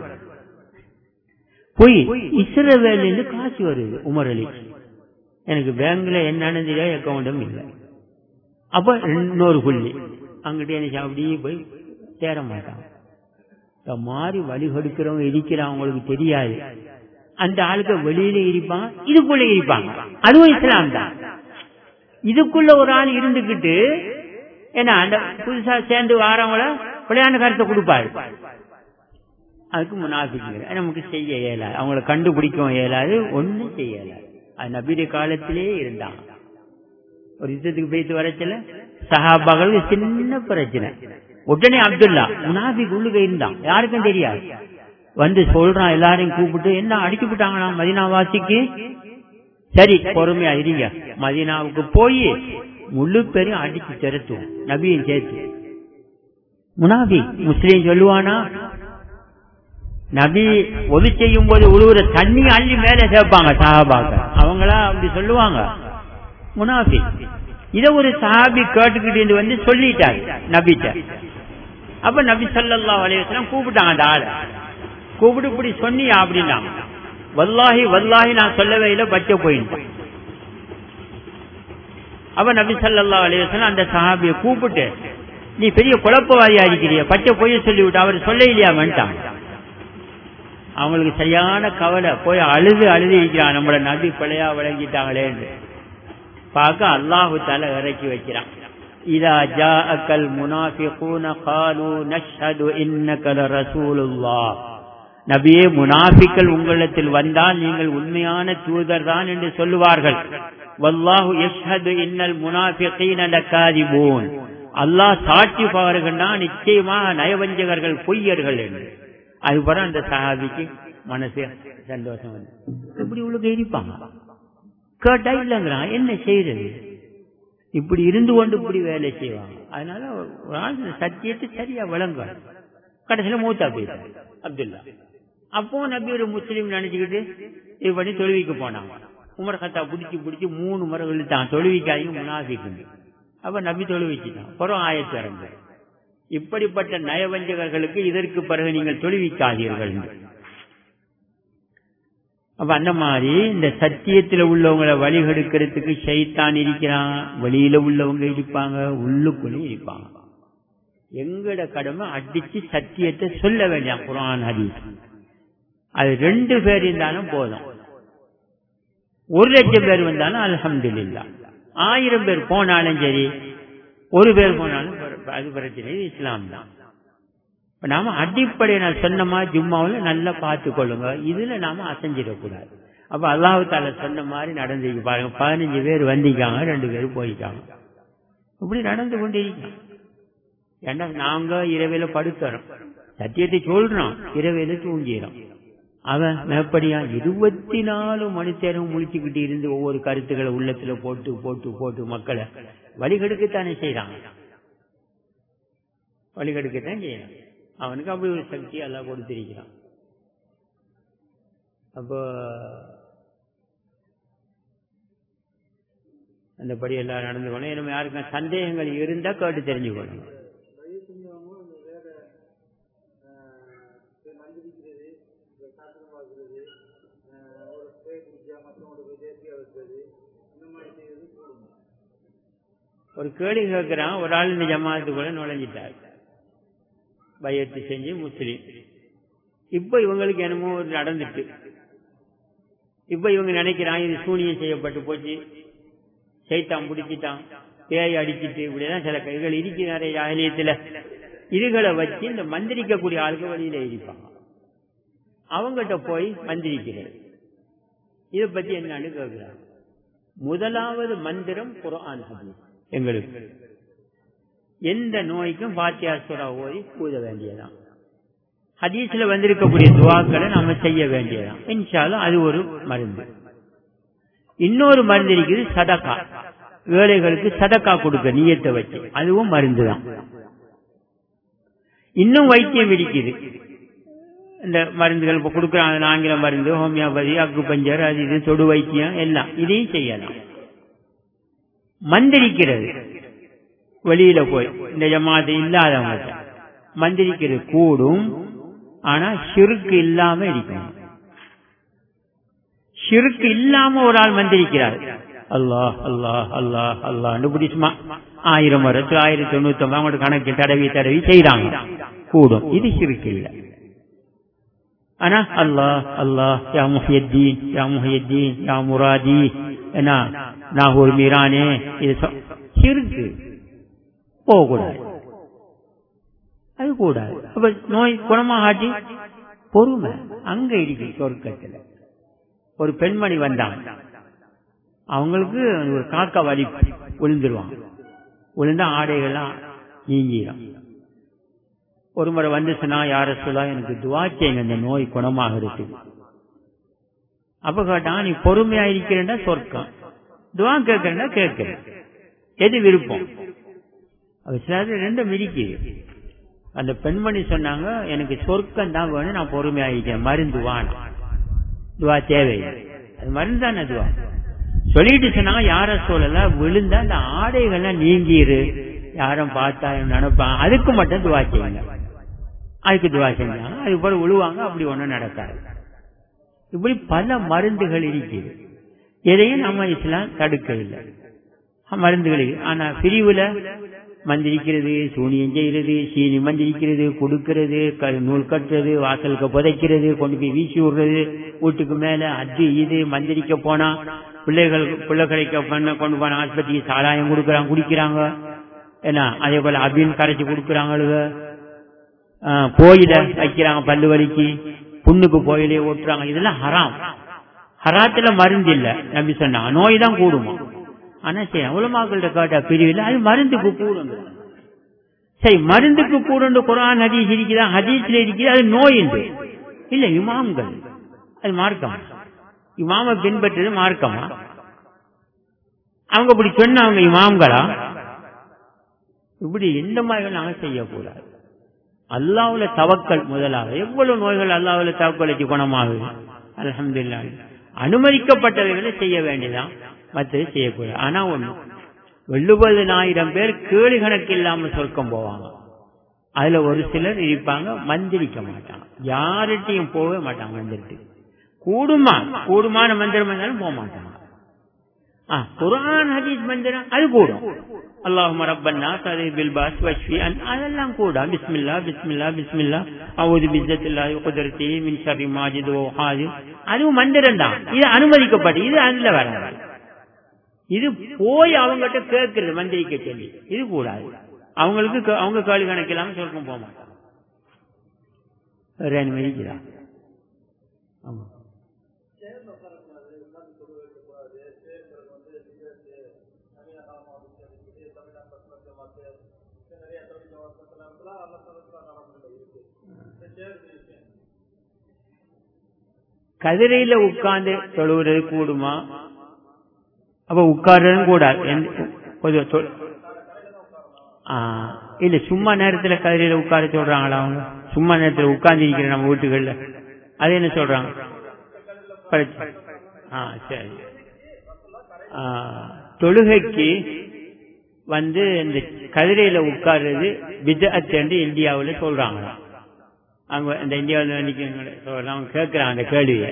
போய் இஸ்ரவேலிருந்து காசு வருது உமர் அலி எனக்கு பேங்க்ல என்னன்னு தெரியாது அக்கௌண்ட்டும் இல்லை அப்ப இன்னொரு புள்ளி அங்கிட்ட எனக்கு அப்படியே போய் சேர மாட்டான் இந்த மாதிரி வழி கொடுக்கிறவங்க இருக்கிறான் அவங்களுக்கு தெரியாது அந்த ஆளுக்கு வெளியில இருப்பான் இதுக்குள்ள இருப்பாங்க அதுவும் இஸ்லாம் தான் இதுக்குள்ள ஒரு ஆள் இருந்துகிட்டு ஏன்னா அந்த புதுசா சேர்ந்து வாரவங்கள விளையாண்டு கருத்தை கொடுப்பாரு அதுக்கு முனாபிக்குங்க நமக்கு செய்ய இயலாது அவங்கள கண்டுபிடிக்கவும் இயலாது ஒன்றும் செய்ய இயலாது அது நபிடைய காலத்திலே இருந்தாங்க ஒரு யுத்தத்துக்கு போயிட்டு வரச்சல சஹாபாக்களுக்கு சின்ன பிரச்சனை உடனே அப்துல்லா முனாபிக் உள்ளுக இருந்தான் யாருக்கும் தெரியாது வந்து சொல்றான் எல்லாரையும் கூப்பிட்டு என்ன அடிச்சு விட்டாங்களா மதினாவாசிக்கு சரி பொறுமையா இருங்க மதினாவுக்கு போய் முழு பேரையும் அடிச்சு திரட்டுவோம் நபியும் சேர்த்து முனாபி முஸ்லீம் சொல்லுவானா நபி ஒது செய்யும் போது உழுவுற தண்ணி அள்ளி மேல சேர்ப்பாங்க சஹாபாக்க அவங்களா அப்படி சொல்லுவாங்க முனாபி இத ஒரு சஹாபி கேட்டுக்கிட்டு வந்து சொல்லிட்டாரு நபிட்ட அப்ப நபி சல்லா அலையம் கூப்பிட்டாங்க அந்த ஆளை கூப்பிட்டு இப்படி சொன்னியா அப்படின்னாங்க வல்லாஹி வல்லாஹி நான் சொல்லவே இல்லை பச்சை போயிட்டேன் அப்ப நபி சல்லா அலையம் அந்த சஹாபியை கூப்பிட்டு நீ பெரிய குழப்பவாதியா இருக்கிறிய பச்சை பொய்ய சொல்லிவிட்டு அவர் சொல்ல இல்லையா வந்துட்டான் அவங்களுக்கு சரியான கவலை போய் அழுது அழுது இருக்கிறான் நம்மள நபி பிழையா விளங்கிட்டாங்களேன்னு பார்க்க அல்லாஹு தலை இறக்கி வைக்கிறான் இதா ஜாஅக்கல் முனாஃபிகூன காலு நஷ்ஹது இன்னக லரசூலுல்லாஹ் நபியே முனாஃபிக்கள் உங்களிடத்தில் வந்தால் நீங்கள் உண்மையான தூதர் தான் என்று சொல்லுவார்கள் வல்லாஹு யஷ்ஹது இன்னல் முனாஃபிகீன லகாதிபூன் அல்லாஹ் சாட்சி பாருங்கன்னா நிச்சயமாக நயவஞ்சகர்கள் பொய்யர்கள் என்று அதுபோல அந்த சஹாபிக்கு மனசு சந்தோஷம் வந்து இப்படி உள்ளுக்கு இருப்பாங்க கேட்டா இல்லைங்கிறான் என்ன செய்யறது இப்படி இருந்து கொண்டு இப்படி வேலை செய்வாங்க அதனால ஒரு ஆள் சத்தியத்தை சரியா விளங்க கடைசியில மூத்தா போயிட்டார் அப்துல்லா அப்போ நபி ஒரு முஸ்லீம் நினைச்சுக்கிட்டு இது பண்ணி தொழுவிக்கு போனாங்க உமர் கத்தா பிடிச்சி பிடிச்சி மூணு முறை இழுத்தான் தொழுவிக்காதையும் முனாஃபிக்கு அப்ப நபி தொழுவிச்சுட்டான் அப்புறம் ஆயத்து இறங்கு இப்படிப்பட்ட நயவஞ்சகர்களுக்கு இதற்கு பிறகு நீங்கள் தொழுவிக்காதீர்கள் அப்ப அந்த மாதிரி இந்த சத்தியத்துல உள்ளவங்களை வழிகெடுக்கிறதுக்கு ஷைத்தான் இருக்கிறான் வெளியில உள்ளவங்க இருப்பாங்க உள்ளுக்குள்ளே இருப்பாங்க எங்கட கடமை அடிச்சு சத்தியத்தை சொல்ல வேண்டாம் குரான் ஹதீஸ் அது ரெண்டு பேர் இருந்தாலும் போதும் ஒரு லட்சம் பேர் வந்தாலும் அல்ஹம்துலில்லா ஆயிரம் பேர் போனாலும் சரி ஒரு பேர் போனாலும் பர- அது பிரச்சனை இது இஸ்லாம் தான் இப்ப நாம அடிப்படை நான் சொன்னமா ஜும்மாவில் நல்லா பார்த்து கொள்ளுங்க இதுல நாம அசைஞ்சிடக்கூடாது அப்ப அல்லாஹு தாலா சொன்ன மாதிரி நடந்து பாருங்க பதினஞ்சு பேர் வந்திருக்காங்க ரெண்டு பேர் போயிட்டாங்க இப்படி நடந்து கொண்டிருக்காங்க ஏன்னா நாங்க இரவையில படுத்துறோம் சத்தியத்தை சொல்றோம் இரவையில தூங்கிடும் அவன் மேப்படியா இருபத்தி நாலு மணி நேரம் முழிச்சுக்கிட்டு இருந்து ஒவ்வொரு கருத்துக்களை உள்ளத்துல போட்டு போட்டு போட்டு மக்களை வழிகெடுக்கத்தானே செய்யறாங்க வழிகெடுக்கத்தான் செய்யறான் அவனுக்கு அப்படி ஒரு சக்தி எல்லாம் கொடுத்திருக்கிறான் அப்போ அந்தபடி எல்லாம் நடந்து கொள்ளணும் நம்ம யாருக்கும் சந்தேகங்கள் இருந்தா கேட்டு தெரிஞ்சுக்கணும் ஒரு கேள்வி கேட்கிறான் ஒரு ஆள் இந்த ஜமாத்துக்குள்ள நுழைஞ்சிட்டார் பயத்து செஞ்சு முஸ்லீம் இப்ப இவங்களுக்கு என்னமோ ஒரு நடந்துட்டு இப்ப இவங்க நினைக்கிறான் இது சூனியம் செய்யப்பட்டு போச்சு சைத்தான் பிடிச்சிட்டான் பேய் அடிச்சிட்டு இப்படிதான் சில கைகள் இருக்கு நிறைய ஆலயத்துல இதுகளை வச்சு இந்த மந்திரிக்கக்கூடிய ஆளுக்கு வழியில இருப்பாங்க அவங்ககிட்ட போய் மந்திரிக்கிறது இதை பத்தி என்னன்னு கேட்கிறாங்க முதலாவது மந்திரம் குரான் ஹதீஸ் எங்களுக்கு எந்த நோய்க்கும் பாத்தியா சுரா ஓதி கூத வேண்டியதான் ஹதீஸ்ல வந்திருக்கக்கூடிய துவாக்களை நாம செய்ய வேண்டியதான் இன்ஷாலும் அது ஒரு மருந்து இன்னொரு மருந்து இருக்குது சதக்கா ஏழைகளுக்கு சதக்கா கொடுக்க நீயத்தை வச்சு அதுவும் மருந்து தான் இன்னும் வைத்தியம் இருக்குது இந்த மருந்துகள் இப்ப கொடுக்குறாங்க ஆங்கில மருந்து ஹோமியோபதி அக்குபஞ்சர் அது இது தொடு வைத்தியம் எல்லாம் இதையும் செய்யலாம் மந்திரிக்கிறது வெளியில போய் இந்த ஜமாத்து இல்லாதவங்க மந்திரிக்கிறது கூடும் ஆனா ஷிருக்கு இல்லாம இருக்கணும் ஷிருக்கு இல்லாம ஒரு ஆள் மந்திரிக்கிறார் அல்லாஹ் அல்லாஹ் அல்லாஹ் அல்லாஹ் பிடிச்சுமா ஆயிரம் வருஷத்து ஆயிரத்தி தொண்ணூத்தி ஒன்பது அவங்களோட கணக்கு தடவி தடவி செய்யறாங்க கூடும் இது ஷிருக்கு இல்லை ஆனா அல்லாஹ் அல்லாஹ் யா முஹியத்தீன் யா முஹியத்தீன் யா முராதி என்ன நாகூர் மீரானே இது சிறுக்கு போகக்கூடாது அது கூடாது அப்ப நோய் குணமாகாட்டி பொறுமை அங்க இருக்கு சொர்க்கத்துல ஒரு பெண்மணி வந்தாங்க அவங்களுக்கு ஒரு காக்கா வலி விழுந்துருவாங்க விழுந்தா ஆடைகள்லாம் நீங்கிடும் ஒரு முறை வந்து சொன்னா யார சொல்லா எனக்கு துவா செய்யுங்க இந்த நோய் குணமாக இருக்கு அப்ப கேட்டா நீ பொறுமையா இருக்கிறேன்னா சொர்க்கம் துவா கேட்கறா கேட்கிறேன் எது விருப்பம் அது சில ரெண்டும் இருக்குது அந்த பெண்மணி சொன்னாங்க எனக்கு சொர்க்கம் தான் வேணும் நான் பொறுமையா இருக்கிறேன் மருந்து வாணும் துவா தேவை அது மருந்து தானே துவா சொல்லிட்டு சொன்னாங்க யார சொல்லல விழுந்தா அந்த ஆடைகள்லாம் நீங்கிரு யாரும் பார்த்தா நினைப்பாங்க அதுக்கு மட்டும் துவா செய்யுங்க அதுக்கு துவா செஞ்சாங்க அது போல விழுவாங்க அப்படி ஒண்ணும் நடக்காது இப்படி பல மருந்துகள் இருக்குது எதையும் நம்ம இஸ்லாம் தடுக்க இல்லை மருந்துகள் ஆனா பிரிவுல மந்திரிக்கிறது சூனியம் செய்யறது சீனி மந்திரிக்கிறது கொடுக்கிறது நூல் கட்டுறது வாசலுக்கு புதைக்கிறது கொண்டு போய் வீசி விடுறது வீட்டுக்கு மேல அது இது மந்திரிக்க போனா பிள்ளைகள் பிள்ளைகளுக்கு பண்ண கொண்டு போன ஆஸ்பத்திரிக்கு சாராயம் கொடுக்கறாங்க குடிக்கிறாங்க என்ன அதே போல அபின் கரைச்சி கொடுக்கறாங்க கோயில வைக்கிறாங்க பல்லு வலிக்கு புண்ணுக்கு கோயிலே ஓட்டுறாங்க இதெல்லாம் ஹராம் ஹராத்துல மருந்து இல்ல நம்பி சொன்னாங்க நோய் தான் கூடுமா ஆனா சரி உலமாக்கள்கிட்ட கேட்டா பிரிவில் அது மருந்துக்கு கூடும் சரி மருந்துக்கு கூடும் குரான் ஹதீஸ் இருக்குதா ஹதீஸ்ல இருக்குது அது நோய் என்று இல்ல இமாம்கள் அது மார்க்கமா இமாம பின்பற்றது மார்க்கமா அவங்க இப்படி சொன்னவங்க இமாம்களா இப்படி எந்த மாதிரி நாங்க செய்யக்கூடாது அல்லாவுல தவக்கல் முதலாக எவ்வளவு நோய்கள் அல்லாவுல தவக்கல் வச்சு குணமாகுது அலமதுல்லா அனுமதிக்கப்பட்டவைகளை செய்ய வேண்டியதான் மற்றது செய்யக்கூடாது ஆனா ஒண்ணு எழுபதனாயிரம் பேர் கேடு கணக்கு இல்லாம சொர்க்கம் போவாங்க அதுல ஒரு சிலர் இருப்பாங்க மந்திரிக்க மாட்டாங்க யார்கிட்டையும் போகவே மாட்டாங்க மந்திரிட்டு கூடுமா கூடுமான மந்திரம் வந்தாலும் போக மாட்டாங்க குரான் ஹதீஸ் மந்திரம் அது கூடும் اللهم ربنا صلي بالباس واشفي أن அதெல்லாம் கூட பிஸ்மில்லா பிஸ்மில்லா பிஸ்மில்லா أعوذ بعزة الله وقدرته من شر ماجد وحاذر அதுவும் மந்திரம் தான் இது அனுமதிக்கப்பட்டு இது அதுல வராது இது போய் அவங்ககிட்ட கேட்கறது மந்திரிக்க சொல்லி இது கூடாது அவங்களுக்கு கே- அவங்க கேள்வி கணக்கில்லாம சொர்க்கம் போக மாட்டாங்க வேற அனுமதிக்கிறா ஆமா கதிரையில உட்கார்ந்து தொழுவுறது கூடுமா அப்ப உட்கார்றதும் கூடாது எந்த- பொதுவா தொ- ஆ, இல்ல சும்மா நேரத்துல கதிரையில உட்கார சொல்றாங்களா அவங்க சும்மா நேரத்துல உட்கார்ந்து இருக்கிற நம்ம வீட்டுகள்ல அது என்ன சொல்றாங்க படிச்சு. ஆ சரி ஆ, தொழுகைக்கு வந்து இந்த கதிரையில உட்கார்றது விதத் என்று இந்தியாவுல சொல்றாங்களாம் அங்க இந்த இந்தியாவில் அவங்க கேட்கிறாங்க அந்த கேள்வியை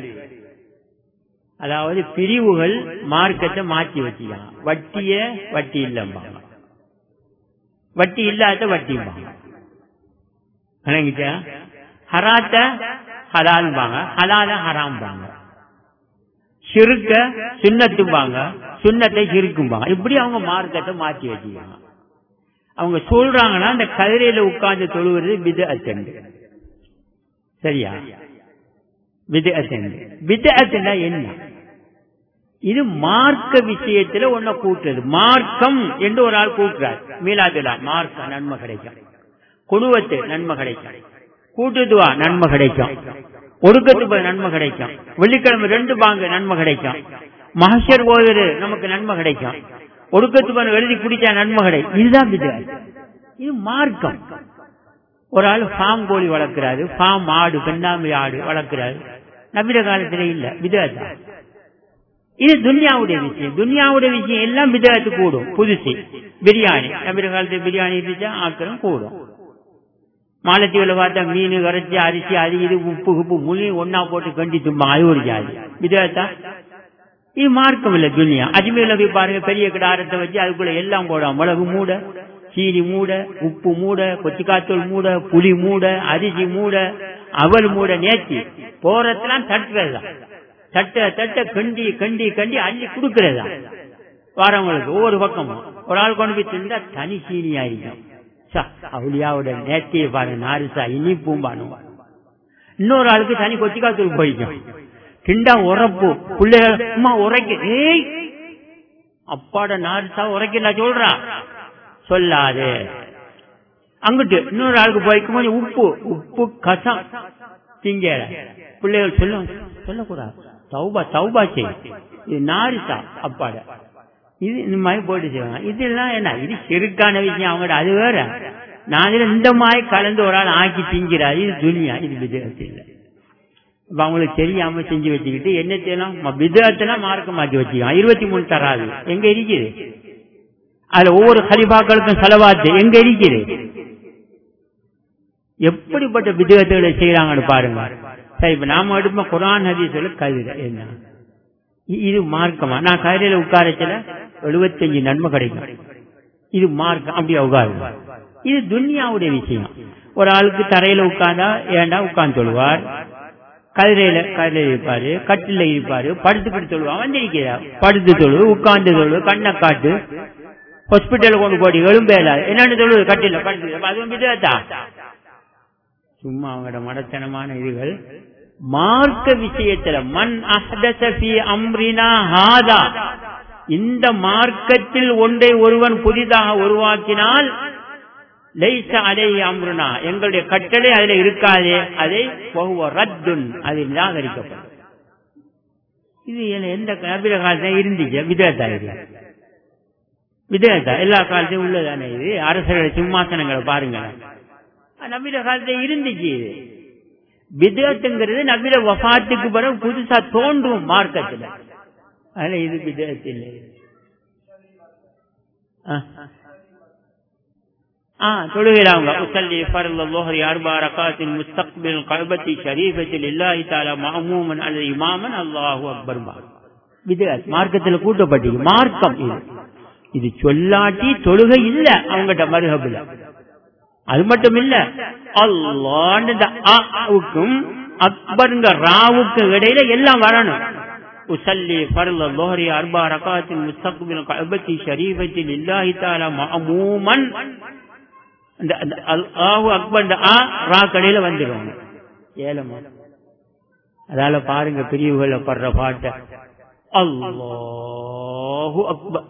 அதாவது பிரிவுகள் மார்க்கத்தை மாற்றி வச்சுக்கலாம் வட்டிய வட்டி இல்லம்பாங்க வட்டி இல்லாத வட்டிம்பாங்க விளங்கிச்சா ஹராத்த ஹலால்பாங்க ஹலால ஹராம்பாங்க சிறுக்க சுண்ணத்தும்பாங்க சுண்ணத்தை சிறுக்கும்பாங்க இப்படி அவங்க மார்க்கத்தை மாற்றி வச்சுக்காங்க அவங்க சொல்றாங்கன்னா அந்த கதிரையில உட்கார்ந்து தொழுவது வித அத்தண்டு சரியா வித அத்தண்டு வித அத்தண்டா என்ன இது மார்க்க விஷயத்துல ஒன்ன கூட்டுறது மார்க்கம் என்று ஒரு ஆள் கூட்டுறார் மீலாதுலா மார்க்க நன்மை கிடைக்கும் குடுவத்து நன்மை கிடைக்கும் கூட்டுதுவா நன்மை கிடைக்கும் ஒடுக்கத்து போய் நன்மை கிடைக்கும் வெள்ளிக்கிழமை ரெண்டு பாங்கு நன்மை கிடைக்கும் மகஷர் ஓதுரு நமக்கு நன்மை கிடைக்கும் ஒடுக்கத்து போய் எழுதி குடிச்சா நன்மை கிடைக்கும் இதுதான் விஜய் இது மார்க்கம் ஒரு ஆள் ஃபார்ம் கோழி வளர்க்கிறாரு ஃபார்ம் ஆடு பெண்ணாமி ஆடு வளர்க்கிறாரு நபிட காலத்துல இல்ல விதத்தான் இது துன்யாவுடைய விஷயம் துன்யாவுடைய விஷயம் எல்லாம் விதத்து கூடும் புதுசு பிரியாணி நபிட காலத்துல பிரியாணி இருந்துச்சா ஆக்கிரம் கூடும் மாலத்தீவுல பார்த்தா மீன் கரைச்சி அரிசி அது இது உப்பு உப்பு முழி ஒன்னா போட்டு கண்டி தும்பா அது ஒரு ஜாதி விதத்தா இது மார்க்கம் இல்ல துனியா அஜ்மீர்ல போய் பாருங்க பெரிய கிடாரத்தை வச்சு அதுக்குள்ள எல்லாம் போடும் மிளகு மூட சீனி மூட உப்பு மூட கொச்சிக்காத்தூள் மூட புளி மூட அரிசி மூட அவல் மூட நேத்தி போறதெல்லாம் தட்டுறதுதான் தட்ட தட்ட கண்டி கண்டி கண்டி அள்ளி கொடுக்கறதா வரவங்களுக்கு ஒவ்வொரு பக்கமும் ஒரு ஆள் கொண்டு போய் திண்டா தனி சீனியா இருக்கும் சா, அவளியாவோட நேத்தியை பாருங்க நாரிசா இனிப்பும் பானும் இன்னொரு ஆளுக்கு தனி கொச்சிக்காத்தூள் போய்க்கும் திண்டா உரப்பு பிள்ளைகள் அம்மா உரைக்க ஏய் அப்பாட நாரிசா உரைக்கல சொல்றா சொல்லாது அங்கிட்டு இன்னொரு ஆளுக்கு போய்க்கும் கொஞ்சம் உப்பு உப்பு கசம் திங்க பிள்ளைகள் சொல்ல சொல்லக்கூடாது தௌபா தௌபா செய் இது நாரிசா அப்பாட இது இந்த மாதிரி போட்டு செய்வாங்க இதெல்லாம் என்ன இது செருக்கான விஷயம் அவங்கட அது வேற நான் இதுல இந்த மாதிரி கலந்து ஒரு ஆள் ஆக்கி திங்கிறாரு இது துனியா இது விதத்து இல்லை இப்ப அவங்களுக்கு தெரியாம செஞ்சு வச்சுக்கிட்டு என்னத்தையெல்லாம் விதத்தெல்லாம் மார்க்க மாத்தி வச்சுக்கலாம் இருபத்தி மூணு தராது எங்க இருக்குது அதுல ஒவ்வொரு ஹலிபாக்களுக்கும் செலவாத்து எங்க இருக்குது எப்படிப்பட்ட விதத்துகளை செய்யறாங்கன்னு பாருங்க சரி இப்ப நாம எடுப்ப குரான் ஹதீஸ்ல கவிதை என்ன இ- இது மார்க்கமா நான் கதிரையில உட்காரச்சில எழுபத்தஞ்சு நன்மை கிடைக்கும் இது மார்க்கம் அப்படி உட்காரு இது துன்யாவுடைய விஷயம் ஒரு ஆளுக்கு தரையில உட்கார்ந்தா ஏண்டா உட்கார்ந்து சொல்லுவார் கதிரையில கதிரையில இருப்பாரு கட்டில இருப்பாரு படுத்துக்கிட்டு சொல்லுவான் வந்திருக்கிறா படுத்து தொழு உட்கார்ந்து தொழு கண்ணை காட்டு ஹாஸ்பிட்டல் கொண்டு போடி எலும்பேல என்னன்னு சொல்லுவது கட்டில படுத்து அதுவும் விதத்தா சும்மா அவங்களோட மடத்தனமான இதுகள் மார்க்க விஷயத்துல மண் அஹ்தஸ ஃபீ அம்ரினா ஹாதா இந்த மார்க்கத்தில் ஒன்றை ஒருவன் புதிதாக உருவாக்கினால் லைச அலை அம்ருனா எங்களுடைய கட்டளை அதுல இருக்காதே அதை பகுவ ரத்துன் அது நிராகரிக்கப்படும் இது என்ன- எந்த நபிர காலத்துல இருந்துச்சு விதத்தா இல்ல விதத்தா எல்லா காலத்தையும் உள்ளதானே இது அரசர்கள் சிம்மாசனங்களை பாருங்க நபிர காலத்துல இருந்துச்சு இது விதத்துங்கிறது நபிர வஃபாத்துக்கு பிறகு புதுசா தோன்றும் மார்க்கத்துல அதுல இது விதத்து இல்லை ஆ. ஆ தொழுகிறாங்க உசல்லி ஃபர்ல லுஹ்ரி அர்பா ரகாத்தின் முஸ்தக்பில் கல்பத்தி ஷரீஃபத்தில் இல்லாஹி தஆலா மஅமூமன் அல்லது இமாமன் அல்லாஹு அக்பர் விதத் மார்க்கத்துல கூட்டப்பட்டது மார்க்கம் இது இது சொல்லாட்டி தொழுகை இல்ல அவங்ககிட்ட மருகபுல அது மட்டும் இல்ல அல்லான்னு இந்த அவுக்கும் அக்பருங்க ராவுக்கு இடையில எல்லாம் வரணும் உசல்லி ஃபர்ல லுஹரி அர்பா ரகாத்தின் முஸ்தக்பில் கஅபத்தி ஷரீஃபத்தி லில்லாஹி தஆலா மஅமூமன் அந்த அந்த அல்லாஹு அக்பர் இந்த ஆ ரா கடையில வந்துடும் ஏலமா அதால பாருங்க பிரிவுகளை படுற பாட்ட அல்லாஹு அக்பர்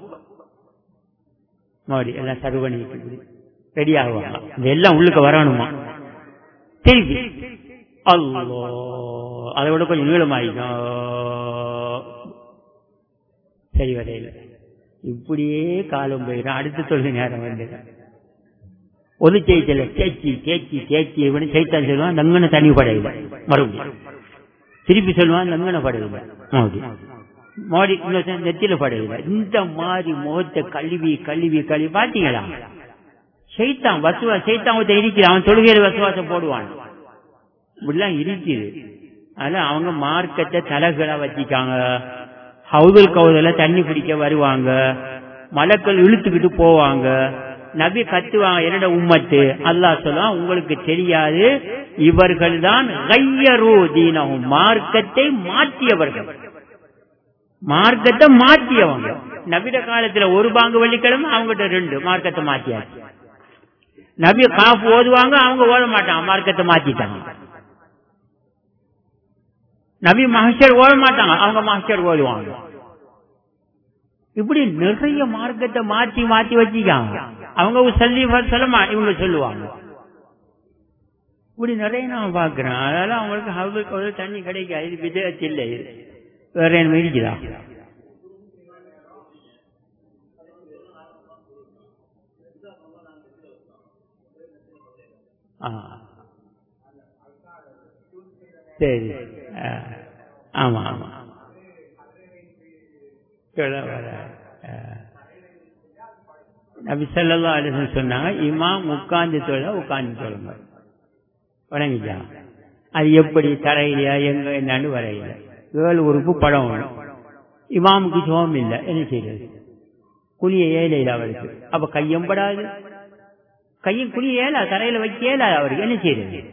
மாடி எல்லாம் சர்வணி ரெடி ஆகுவாங்க இதெல்லாம் உள்ளுக்கு வரணுமா திருப்பி அல்லோ அதை விட கொஞ்சம் நீளமாயிக்கும் சரி வரையில இப்படியே காலம் போயிடும் அடுத்து தொழில் நேரம் வந்து ஒரு செய்தியில தேச்சி தேச்சி தேச்சி இவனு சைத்தான் சொல்லுவான் நங்கன தனி படையில மறுபடியும் திருப்பி சொல்லுவான் நங்கன படையில மறுபடியும் மோடி நெத்தில படையில இந்த மாதிரி முகத்தை கழுவி கழுவி கழுவி பாத்தீங்களா சைத்தான் வசுவா சைத்தான் ஒருத்தன் இருக்கிறான் அவன் தொழுகையில வசுவாசம் போடுவான் இப்படிலாம் இருக்குது அதனால அவங்க மார்க்கத்தை தலைகளா வச்சிக்காங்க ஹவுதல் கவுதல தண்ணி பிடிக்க வருவாங்க மலக்கள் இழுத்துக்கிட்டு போவாங்க நபி கத்துவாங்க என்னோட உம்மத்து அல்லாஹ் சொல்லுவான் உங்களுக்கு தெரியாது இவர்கள் தான் தீனகும் மார்க்கத்தை மாற்றியவர்கள் மார்க்கத்தை மாற்றியவங்க நபிட காலத்துல ஒரு பாங்கு வெள்ளிக்கிழமை அவங்ககிட்ட ரெண்டு மார்க்கத்தை மாத்தியாச்சு நபி காஃப் ஓதுவாங்க அவங்க ஓத மாட்டாங்க மார்க்கத்தை மாத்திட்டாங்க நபி மகஷர் ஓத மாட்டாங்க அவங்க மகஷர் ஓதுவாங்க இப்படி நிறைய மார்க்கத்தை மாற்றி மாற்றி வச்சுக்காங்க அவங்க சொல்லி சொல்லமா இவங்க சொல்லுவாங்க இப்படி நிறைய நான் பாக்குறேன் அதனால அவங்களுக்கு அவங்களுக்கு ஒரு தண்ணி கிடைக்காது இது விதத்து இல்லை வேற என்ன இருக்குதா சரி ஆமா ஆமா நபி சொல்லா அலிசன் சொன்னாங்க இமாம் உட்கார்ந்து தொழ உட்கார்ந்து தொழுங்க வணங்கிச்சா அது எப்படி தரையிலையா எங்க என்னன்னு வரையில ஏழு உறுப்பு படம் வேணும் இமாமுக்கு சோகம் இல்லை என்ன செய்யறது குனிய ஏழையில் அவருக்கு அப்ப கையும் படாது கையும் குனிய ஏலா தரையில வைக்க ஏலா அவருக்கு என்ன செய்யறது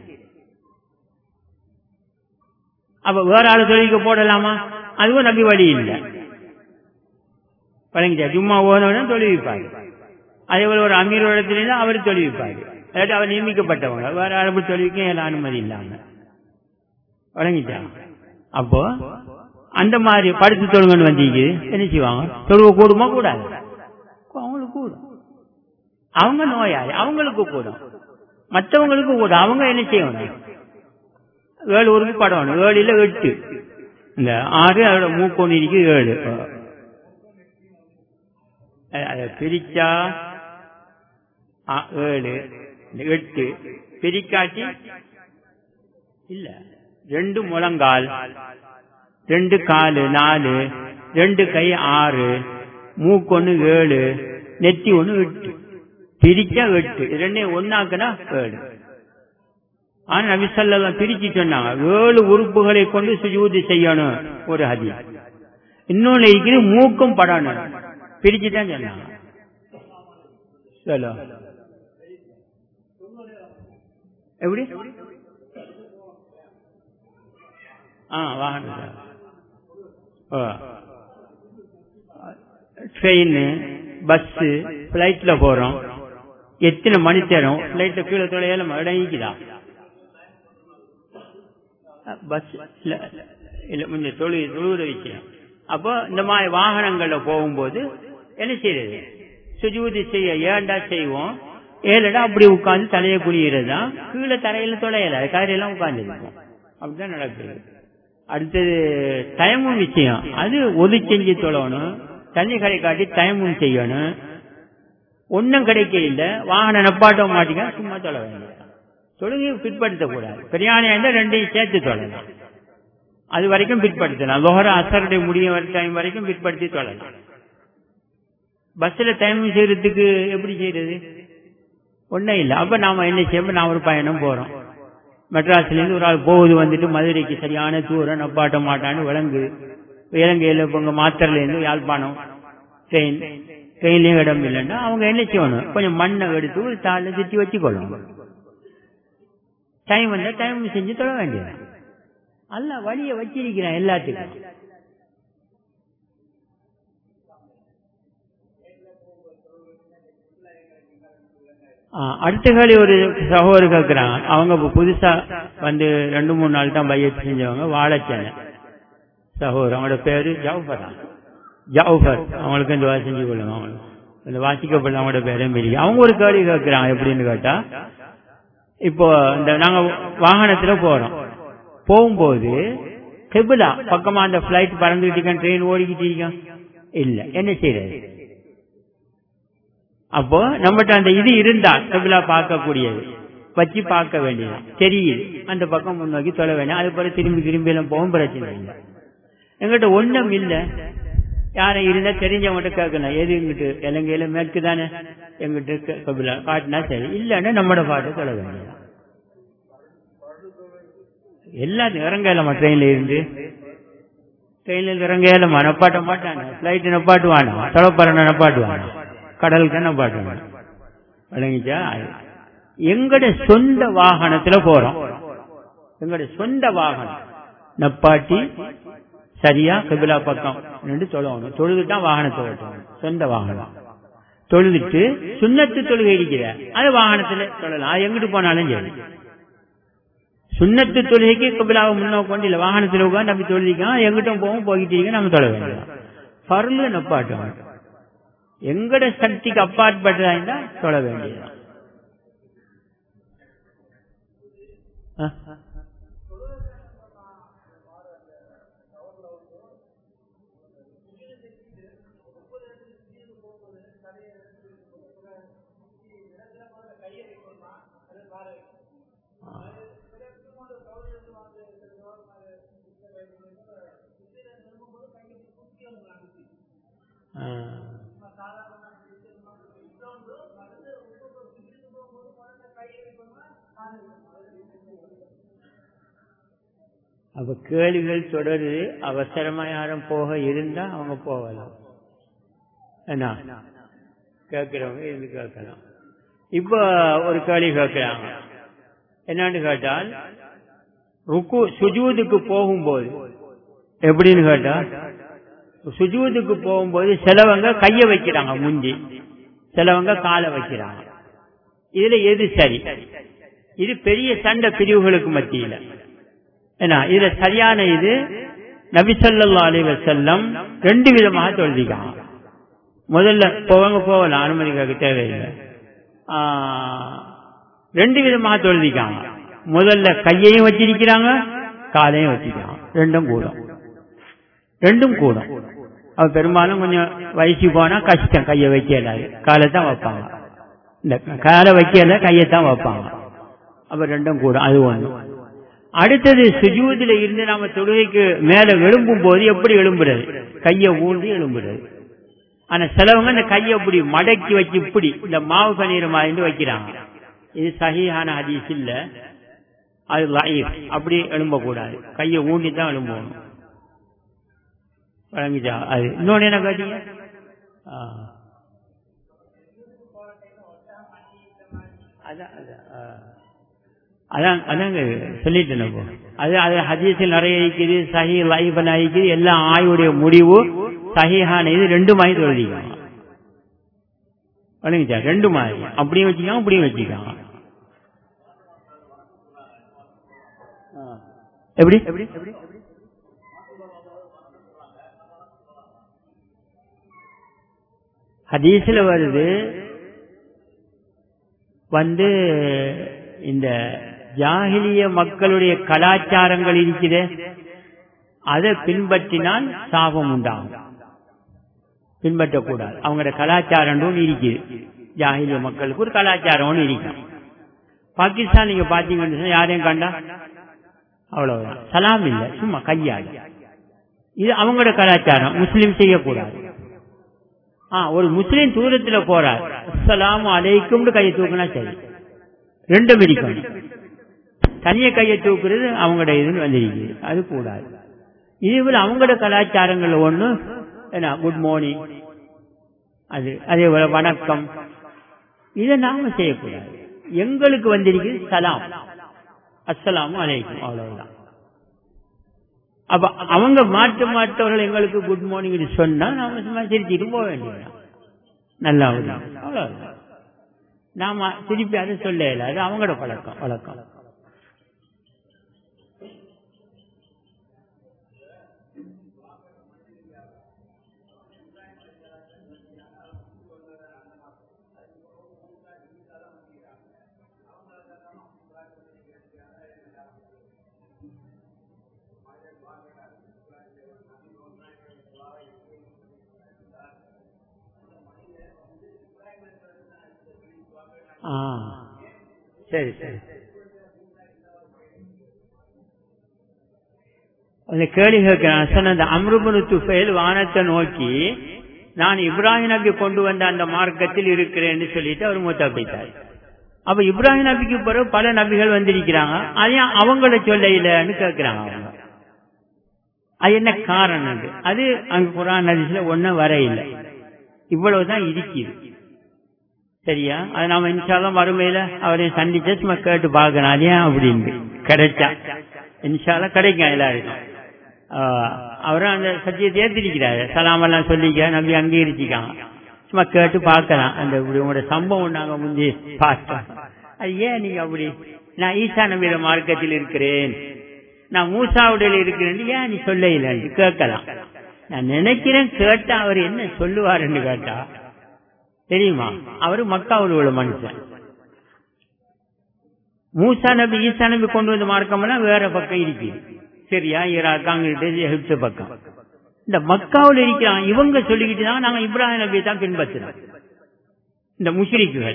அப்ப வேற ஆளு தொழிலுக்கு போடலாமா அதுவும் நம்பி வழி இல்லை வழங்கிச்சா சும்மா ஓனவன தொழிவிப்பாரு அதே போல ஒரு அமீர் இடத்துல அவர் தொழிவிப்பாரு அதாவது அவர் நியமிக்கப்பட்டவங்க வேற ஆளு தொழிலுக்கும் ஏழு அனுமதி இல்லாம வழங்கிச்சா அப்போ அந்த மாதிரி படுத்து தொழுங்கன்னு வந்தீங்க என்ன செய்வாங்க தொழுவ கூடுமா கூடாது அவங்களுக்கு கூடும் அவங்க நோயாளி அவங்களுக்கு கூடும் மற்றவங்களுக்கு கூடும் அவங்க என்ன செய்யணும் ஏழு ஊருக்கு படம் ஏழுல எட்டு இந்த ஆறு அதோட மூக்கொண்டு இருக்கு ஏழு அதை பிரிச்சா ஏழு எட்டு பிரிக்காட்டி இல்ல ரெண்டு முழங்கால் ரெண்டு காலு நாலு ரெண்டு கை ஆறு மூக்கொன்னு ஏழு நெத்தி ஒண்ணு எட்டு பிரிச்சா எட்டு ரெண்டையும் ஒன்னாக்குனா ஏழு ஆனா நபிசல்லாம் பிரிச்சு சொன்னாங்க ஏழு உறுப்புகளை கொண்டு சுஜூதி செய்யணும் ஒரு ஹதி இன்னொன்னு இருக்குது மூக்கும் படணும் பிரிச்சு தான் சொன்னாங்க சொல்லு எப்படி ஆ வாகனம் ட்ரெயின் பஸ் பிளைட்ல போறோம் எத்தனை மணி நேரம் பிளைட்ல கீழே தொலையால இடங்கிக்குதா பஸ் இல்ல இல்ல கொஞ்சம் தொழில் தொழுகிற விஷயம் அப்போ இந்த மாதிரி வாகனங்கள்ல போகும்போது என்ன செய்யறது சுஜூதி செய்ய ஏண்டா செய்வோம் ஏழடா அப்படி உட்கார்ந்து தலையை குனிகிறதா கீழே தரையில தொலையல கரையெல்லாம் உட்கார்ந்து இருக்கும் அப்படிதான் நடக்குது அடுத்தது டைமும் விஷயம் அது ஒது செஞ்சு தொழணும் தண்ணி கடை காட்டி டைமும் செய்யணும் ஒன்னும் கிடைக்க இல்ல வாகனம் நப்பாட்ட மாட்டீங்க சும்மா தொழ வேண்டிய தொழுகையை பிற்படுத்தக்கூடாது பெரியானையா இருந்தால் ரெண்டையும் சேர்த்து தொழலாம் அது வரைக்கும் பிற்படுத்தலாம் லோகர அசருடைய முடிய டைம் வரைக்கும் பிற்படுத்தி தொழலாம் பஸ்ல டைம் செய்யறதுக்கு எப்படி செய்யறது ஒன்றும் இல்லை அப்ப நாம என்ன செய்யணும் நான் ஒரு பயணம் போறோம் மெட்ராஸ்ல இருந்து ஒரு ஆள் போகுது வந்துட்டு மதுரைக்கு சரியான தூரம் நப்பாட்ட மாட்டான்னு விலங்கு இலங்கையில இப்போ மாத்திரல இருந்து யாழ்ப்பாணம் ட்ரெயின் ட்ரெயின்லயும் இடம் இல்லைன்னா அவங்க என்ன செய்யணும் கொஞ்சம் மண்ணை எடுத்து ஒரு தாளில் சுற்றி வச்சுக்கொள்ளணும் டைம் வந்தா டைம் செஞ்சு தொட வேண்டியது அல்ல வழிய வச்சிருக்கிறான் எல்லாத்துக்கும் ஆ, அடுத்த காலி ஒரு சகோதரர் கேட்கிறாங்க அவங்க இப்ப புதுசா வந்து ரெண்டு மூணு நாள் தான் பையத்து செஞ்சவங்க வாழைச்சேனை சகோதரர் அவங்களோட பேரு ஜவுஃபரா ஜவுஃபர் அவங்களுக்கு இந்த வாசி செஞ்சு கொள்ளுங்க அவங்களுக்கு இந்த வாசிக்கப்பட்ட அவங்களோட பேரும் பெரிய அவங்க ஒரு கேள்வி கேட்கிறாங்க எப்படின்னு கேட்டா இப்போ இந்த நாங்க வாகனத்துல போறோம் போகும்போது கெபிலா பக்கமா அந்த பிளைட் பறந்துகிட்டு இருக்கேன் ட்ரெயின் ஓடிக்கிட்டு இருக்கேன் இல்ல என்ன செய்யறது அப்போ நம்மகிட்ட அந்த இது இருந்தா கபிலா பார்க்கக்கூடியது வச்சு பார்க்க வேண்டியது தெரியுது அந்த பக்கம் முன்னோக்கி தொலை வேண்டாம் அது போல திரும்பி திரும்பி எல்லாம் போகும் பிரச்சனை இல்லை எங்கிட்ட ஒண்ணும் இல்ல யாரும் இருந்தா தெரிஞ்சவங்ககிட்ட கேட்கணும் எது எங்கிட்டு இலங்கையில மேற்கு தானே எங்கிட்ட க- கபிலா காட்டினா சரி இல்லைன்னா நம்மட பாட்டு தொலை வேண்டியது எல்லாத்தையும் இறங்கலாமா ட்ரெயின்ல இருந்து ட்ரெயின்ல இறங்கலாமா நப்பாட்ட மாட்டாங்க பிளைட் நப்பாட்டுவானா தொலைப்பறனை நப்பாட்டுவானா கடலுக்கு நப்பாட்டுவானா விளங்கிச்சா எங்கட சொந்த வாகனத்துல போறோம் எங்கட சொந்த வாகனம் நப்பாட்டி சரியா கபிலா பக்கம் நின்று தொழணும் தொழுதுட்டா வாகனத்தை ஓட்டணும் சொந்த வாகனம் தொழுதுட்டு சுண்ணத்து தொழுகை இருக்கிற அது வாகனத்துல தொழலாம் அது எங்கிட்டு போனாலும் சரி சுண்ணத்து தொழுகைக்கு கபிலாவை முன்னோக்கு கொண்டு இல்ல வாகனத்துல உட்காந்து நம்ம தொழுதிக்கலாம் எங்கிட்டும் போவோம் போய்கிட்டு இருக்க நம்ம தொழ வேண்டியதான் பருளு நப்பாட்டம் எங்கட சக்திக்கு அப்பாற்பட்டதா இருந்தா தொழ வேண்டியதுதான் ஆ? ஆ. அப்ப கேள்விகள் தொடருது அவசரமா யாரும் போக இருந்தா அவங்க போகலாம் என்ன கேட்கிறவங்க இருந்து கேட்கலாம் இப்ப ஒரு கேள்வி கேட்கிறாங்க என்னன்னு கேட்டால் ருக்கு சுஜூதுக்கு போகும்போது எப்படின்னு கேட்டா சுஜூதுக்கு போகும்போது சிலவங்க கைய வைக்கிறாங்க முந்தி சிலவங்க காலை வைக்கிறாங்க இதுல எது சரி இது பெரிய சண்டை பிரிவுகளுக்கு மத்தியில ஏன்னா இதுல சரியான இது நபிசல்லா அலி வசல்லம் ரெண்டு விதமாக தொழுதிக்காங்க முதல்ல போவங்க போகலாம் அனுமதி கேட்க தேவையில்லை ஆ, ரெண்டு விதமாக தொழுதிக்காங்க முதல்ல கையையும் வச்சிருக்கிறாங்க காலையும் வச்சிருக்காங்க ரெண்டும் கூடும் ரெண்டும் கூடும் அவ பெரும்பாலும் கொஞ்சம் வயசு போனா கஷ்டம் கையை வைக்கலாது காலை தான் வைப்பாங்க இந்த காலை வைக்கல கையைத்தான் வைப்பாங்க அப்ப ரெண்டும் கூடும் அது ஒண்ணு அடுத்தது சுஜூதுல இருந்து நாம தொழுகைக்கு மேல எழும்பும் போது எப்படி எழும்புறது கையை ஊன்றி எழும்புறது ஆனா சிலவங்க இந்த கையை இப்படி மடக்கி வச்சு இப்படி இந்த மாவு பனீர் மாதிரி வைக்கிறாங்க இது சஹீஹான ஹதீஸ் இல்ல அது லைஃப் அப்படி எழும்பக்கூடாது கையை ஊண்டி தான் எழும்பணும் வழங்கிச்சா அது இன்னொன்னு என்ன கேட்டீங்க ஆ. அதான் அதான் ஆ. அதான் அதாங்க சொல்லிட்டேன் இப்போ அது அது ஹதீஸில் நிறைய இருக்குது சஹி லைஃபன் இருக்குது எல்லாம் ஆயுடைய முடிவு சஹிஹான இது ரெண்டு மாதிரி தொழுதிக்கலாம் வணங்கிச்சா ரெண்டு மாதிரி அப்படியும் வச்சுக்கலாம் அப்படியும் வச்சுக்கலாம் ஆ. எப்படி எப்படி ஹதீஸ்ல வருது வந்து இந்த ஜாகிலிய மக்களுடைய கலாச்சாரங்கள் இருக்குது அதை பின்பற்றினால் சாபம் உண்டாகும் பின்பற்றக்கூடாது அவங்களோட கலாச்சாரம் ஒன்று இருக்குது ஜாகிலிய மக்களுக்கு ஒரு கலாச்சாரம் ஒன்று இருக்கும் பாகிஸ்தான் நீங்க பாத்தீங்கன்னு சொன்னா யாரையும் கண்டா அவ்வளவுதான் சலாம் இல்ல சும்மா கையாடு இது அவங்களோட கலாச்சாரம் முஸ்லீம் செய்யக்கூடாது ஆ ஒரு முஸ்லீம் தூரத்துல போறார் அஸ்ஸலாமு அலைக்கும்னு கையை தூக்குனா சரி ரெண்டும் இருக்கணும் தனிய கையை தூக்குறது அவங்களோட இதுன்னு வந்திருக்கு அது கூடாது இதுபோல அவங்களோட கலாச்சாரங்கள் ஒண்ணு என்ன குட் மார்னிங் அது அதே போல வணக்கம் இதை நாம செய்யக்கூடாது எங்களுக்கு வந்திருக்கு சலாம் அஸ்ஸலாமு அலைக்கும் அவ்வளவுதான் அப்ப அவங்க மாற்ற மாட்டவர்கள் எங்களுக்கு குட் மார்னிங் சொன்னா நாம சும்மா சிரிச்சிட்டு போக வேண்டியது நல்லா அவ்வளவு நாம திருப்பி அதை சொல்ல அது அவங்களோட பழக்கம் வழக்கம் ஆ சரி சரி அந்த கேள்வி கேட்கிறேன் சொன்ன அந்த அம்ருபனு துஃபேல் வானத்தை நோக்கி நான் இப்ராஹிம் நபி கொண்டு வந்த அந்த மார்க்கத்தில் இருக்கிறேன்னு சொல்லிட்டு அவர் மூத்தப்பித்தார் அப்ப இப்ராஹிம் நபிக்கு பிறகு பல நபிகள் வந்திருக்கிறாங்க அதையும் அவங்கள சொல்ல இல்லைன்னு கேட்கிறாங்க அவங்க அது என்ன காரணம் அது அங்க குரான் நதிசில ஒன்னும் வர இல்லை இவ்வளவுதான் இருக்குது சரியா அது நாம இன்ஷால்லாம் மறுமையில அவரையும் சந்திச்சு சும்மா கேட்டு பார்க்கணும் அதே அப்படின்னு கிடைச்சா இன்ஷால்லாம் கிடைக்கும் எல்லாருக்கும் அவரும் அந்த சத்தியத்தை ஏத்திருக்கிறாரு சலாம் எல்லாம் சொல்லிக்க நம்பி அங்கீகரிச்சுக்காங்க சும்மா கேட்டு பார்க்கலாம் அந்த உங்களோட சம்பவம் நாங்க முந்தி பார்த்தோம் அது ஏன் நீங்க அப்படி நான் ஈசா நம்பியில மார்க்கத்தில் இருக்கிறேன் நான் மூசாவுடையில இருக்கிறேன் ஏன் நீ சொல்ல இல்லைன்னு கேட்கலாம் நான் நினைக்கிறேன் கேட்டா அவர் என்ன சொல்லுவாருன்னு கேட்டா தெரியுமா அவரு மக்காவில் உள்ள மனுஷன் மூசா நபி ஈசா நபி கொண்டு வந்த மார்க்கம்லாம் வேற பக்கம் இருக்குது சரியா ஈராக் அங்கிட்டு எகிப்து பக்கம் இந்த மக்காவில் இருக்கிறான் இவங்க சொல்லிக்கிட்டு தான் நாங்க இப்ராஹிம் நபியை தான் பின்பற்றுறோம் இந்த முஷ்ரிக்குகள்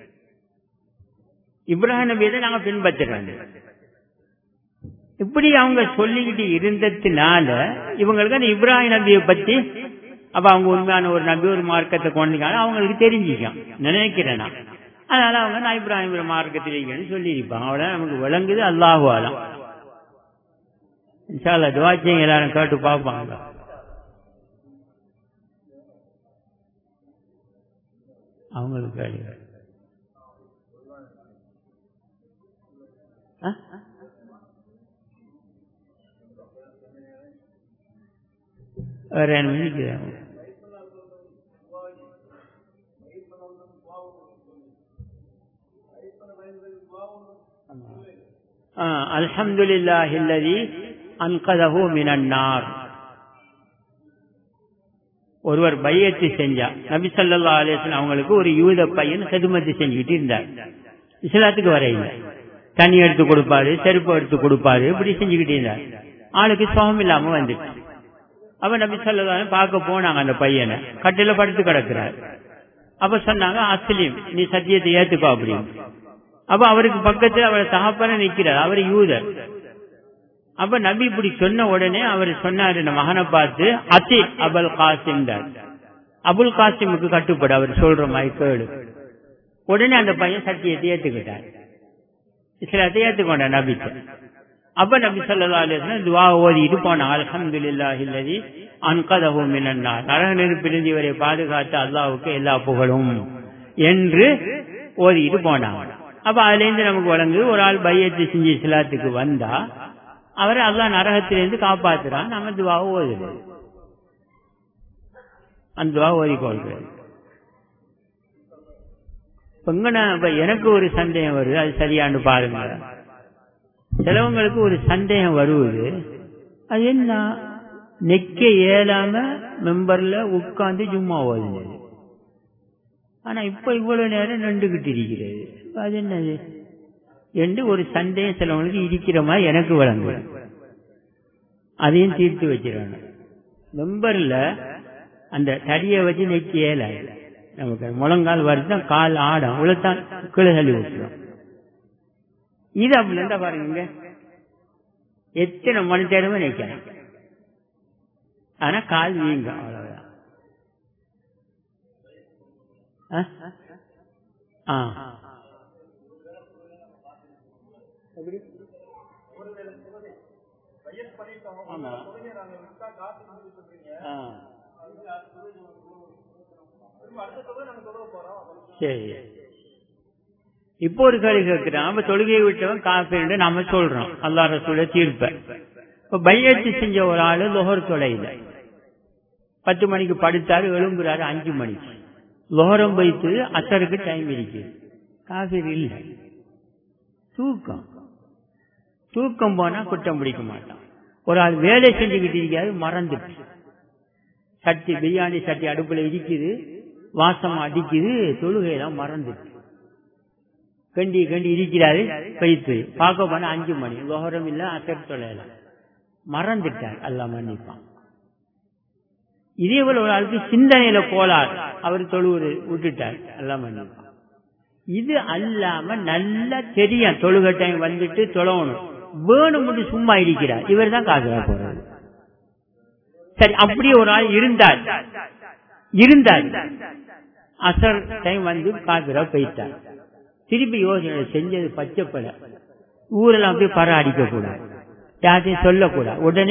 இப்ராஹிம் நபியை தான் நாங்க பின்பற்றுறோம் இப்படி அவங்க சொல்லிக்கிட்டு இருந்ததுனால இவங்களுக்கு அந்த இப்ராஹிம் நபியை பத்தி அப்ப அவங்க உண்மையான ஒரு நபி ஒரு மார்க்கத்தை கொண்டிருக்காங்க அவங்களுக்கு தெரிஞ்சுக்கும் நினைக்கிறேன் நான் அதனால அவங்க நான் இப்ராஹிம் மார்க்கத்தில் இருக்கேன்னு சொல்லியிருப்பாங்க அவ்வளவு நமக்கு விளங்குது அல்லாஹுவாலாம் இன்ஷால்லா துவாச்சியம் எல்லாரும் கேட்டு பார்ப்பாங்க அவங்களுக்கு கேள்வி வேற என்ன நினைக்கிறேன் الحمد لله الذي انقذه من النار ஒருவர் பையத்து செஞ்சா நபி சொல்லா அலேசன் அவங்களுக்கு ஒரு யூத பையன் செதுமத்து செஞ்சுக்கிட்டு இருந்தார் இஸ்லாத்துக்கு வரையில தண்ணி எடுத்து கொடுப்பாரு செருப்பு எடுத்து கொடுப்பாரு இப்படி செஞ்சுக்கிட்டு இருந்தார் ஆளுக்கு சுகம் இல்லாம வந்துச்சு அப்ப நபி சொல்லா பார்க்க போனாங்க அந்த பையனை கட்டில படுத்து கிடக்குறாரு அப்ப சொன்னாங்க அஸ்லீம் நீ சத்தியத்தை ஏத்துக்கோ அப்படின்னு அப்ப அவருக்கு பக்கத்துல அவர் தகப்பன நிக்கிறார் அவர் யூதர் அப்ப நபி இப்படி சொன்ன உடனே அவர் சொன்னாரு இந்த மகனை பார்த்து அத்தி அபுல் காசிம் அபுல் காசிமுக்கு கட்டுப்படு அவர் சொல்ற மாதிரி கேளு உடனே அந்த பையன் சத்தியத்தை ஏத்துக்கிட்டார் இஸ்லாத்தை ஏத்துக்கொண்டார் நபிக்கு அப்ப நபி சொல்லா துவா ஓதிட்டு போனாங்க அலமதுல்லாஹி இல்லதி அன்கதஹு மினன்னார் நரக நெருப்பிலிருந்து இவரை பாதுகாத்த அல்லாவுக்கு எல்லா புகழும் என்று ஓதிட்டு போனாங்க அப்ப அதுல இருந்து நமக்கு வழங்கு ஒரு ஆள் பையத்தை செஞ்சு இஸ்லாத்துக்கு வந்தா அவரை அல்லா நரகத்திலிருந்து காப்பாத்துறான் நம்ம துவாவை ஓதுது அந்த துவா ஓதிக்கொள்றது இப்ப எனக்கு ஒரு சந்தேகம் வருது அது சரியான்னு பாருங்க சிலவங்களுக்கு ஒரு சந்தேகம் வருவது அது என்ன நெக்க ஏலாம மெம்பர்ல உட்கார்ந்து சும்மா ஓதுது ஆனா இப்ப இவ்வளவு நேரம் நின்றுகிட்டு இருக்கிறது அது என்னது என்று ஒரு சந்தேகம் சிலவங்களுக்கு இருக்கிற மாதிரி எனக்கு வழங்கு அதையும் தீர்த்து வச்சிடணும் மெம்பர்ல அந்த தடியை வச்சு நெக்கி ஏலாது நமக்கு முழங்கால் வருஷம் கால் ஆடும் அவ்வளவுதான் கீழே தள்ளி விட்டுரும் இது அப்படி இருந்தா பாருங்க எத்தனை மணி நேரமே நிற்கணும் ஆனா கால் வீங்க அவ்வளவுதான் ஆ சரி இப்போ ஒரு கேள்வி கேட்கிறான் நம்ம தொழுகையை விட்டவன் காப்பீடு நாம சொல்றோம் அல்லா ரசூல தீர்ப்ப இப்ப பையத்து செஞ்ச ஒரு ஆளு லொஹர் தொலைல பத்து மணிக்கு படுத்தாரு எழும்புறாரு அஞ்சு மணிக்கு லோரம் வைத்து அசருக்கு டைம் இருக்குது காபிர் இல்லை தூக்கம் தூக்கம் போனா குற்றம் பிடிக்க மாட்டான் ஒரு ஆள் வேலை செஞ்சுக்கிட்டு இருக்காது மறந்துட்டு சட்டி பிரியாணி சட்டி அடுப்புல இருக்குது வாசம் அடிக்குது தொழுகையெல்லாம் மறந்துட்டு கண்டி கண்டி இருக்கிறாரு வைத்து பார்க்க போனா அஞ்சு மணி லோகரம் இல்ல அசர் தொலைல மறந்துட்டார் எல்லாம் மன்னிப்பான் இதே போல ஒரு ஆளுக்கு சிந்தனையில போலார் அவர் தொழுவது விட்டுட்டார் எல்லாம் மன்னிப்பான் இது அல்லாம நல்லா தெரியும் தொழுகை டைம் வந்துட்டு தொழணும் வேணும்னு சும்மா இருக்கிறார் இவர் தான் காசுரா போறாரு சரி அப்படி ஒரு ஆள் இருந்தார் இருந்தார் அசர் டைம் வந்து காசுரா போயிட்டார் திருப்பி யோசனை செஞ்சது பச்சைப்பட ஊரெல்லாம் போய் பர அடிக்க கூடாது யாரையும் சொல்லக்கூடாது உடனே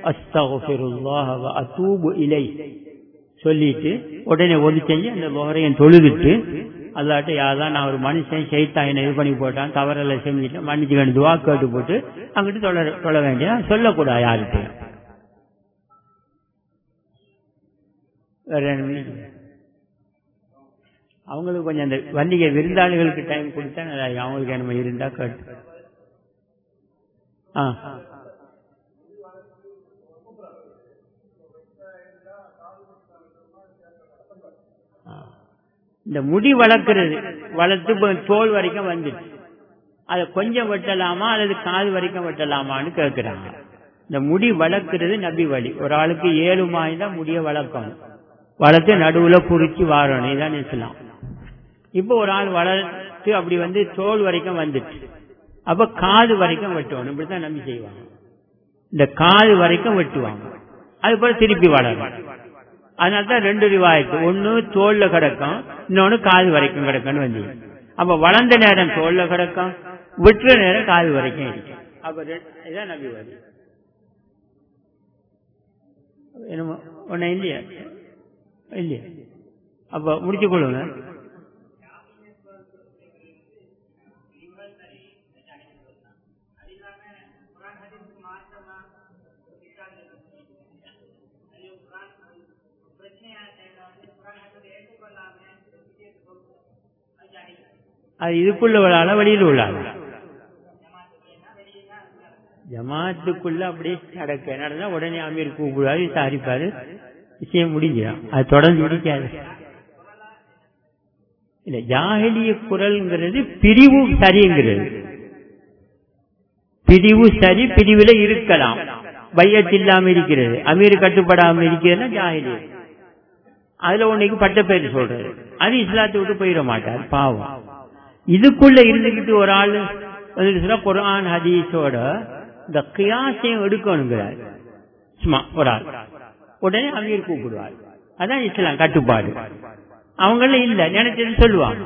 அத்தூபு இலை சொல்லிட்டு உடனே ஒது செஞ்சு அந்த லோகரையும் தொழுதுட்டு அல்லாட்ட யாதான் நான் ஒரு மனுஷன் செய்தான் என்ன இது பண்ணி போட்டான் தவறெல்லாம் செஞ்சுட்டு மன்னிச்சு வேண்டிய துவா கேட்டு போட்டு அங்கிட்டு தொழ தொழ வேண்டிய சொல்லக்கூடாது யார்கிட்ட வேற அவங்களுக்கு கொஞ்சம் அந்த வண்டிகை விருந்தாளிகளுக்கு டைம் கொடுத்தா நல்லா அவங்களுக்கு நம்ம இருந்தா கேட்டு ஆ இந்த முடி வளர்க்கிறது வளர்த்து தோல் வரைக்கும் வந்துடுச்சு அதை கொஞ்சம் வெட்டலாமா அல்லது காது வரைக்கும் வெட்டலாமான்னு கேட்கிறாங்க இந்த முடி வளர்க்கிறது நபி வழி ஒரு ஆளுக்கு ஏழு மாதம் தான் முடிய வளர்க்கணும் வளர்த்து நடுவுல குறிச்சு வாரணும் இதான் இஸ்லாம் இப்போ ஒரு ஆள் வளர்த்து அப்படி வந்து தோல் வரைக்கும் வந்துட்டு அப்ப காது வரைக்கும் வெட்டணும் இப்படித்தான் நம்பி செய்வாங்க இந்த காது வரைக்கும் வெட்டுவாங்க அது போல திருப்பி வளரும் அதனால்தான் ரெண்டு ரிவாயத்து ஒன்னு தோல்ல கிடக்கும் இன்னொன்னு காது வரைக்கும் கிடக்கும்னு வந்து அப்ப வளர்ந்த நேரம் தோல்ல கிடக்கும் விட்டுற நேரம் காது வரைக்கும் இருக்கும் அப்ப இதான் நம்பி வழி என்னமோ ஒன்னும் இல்லையா இல்லையா அப்ப முடிச்சு கொள்ளுங்க அது இதுக்குள்ள விழால வெளியில் விழாது ஜமாத்துக்குள்ள அப்படியே நடக்க நடந்தா உடனே அமீர் கூப்பிடுவாரு விசாரிப்பாரு விஷயம் முடிஞ்சிடும் அது தொடர்ந்து முடிக்காது இல்ல ஜாகலிய குரல்ங்கிறது பிரிவு சரிங்கிறது பிரிவு சரி பிரிவுல இருக்கலாம் வையத்தில்லாம இருக்கிறது அமீர் கட்டுப்படாம இருக்கிறதுனா ஜாகிலிய அதுல உன்னைக்கு பட்ட பேர் சொல்றது அது இஸ்லாத்தை விட்டு போயிட மாட்டார் பாவம் இதுக்குள்ள இருந்துகிட்டு ஒரு ஆள் வந்து குரான் ஹதீஸோட இந்த கியாசையும் எடுக்கணுங்கிறார் சும்மா ஒரு ஆள் உடனே அமீர் கூப்பிடுவார் அதான் இஸ்லாம் கட்டுப்பாடு அவங்கள இல்ல நினைச்சது சொல்லுவாங்க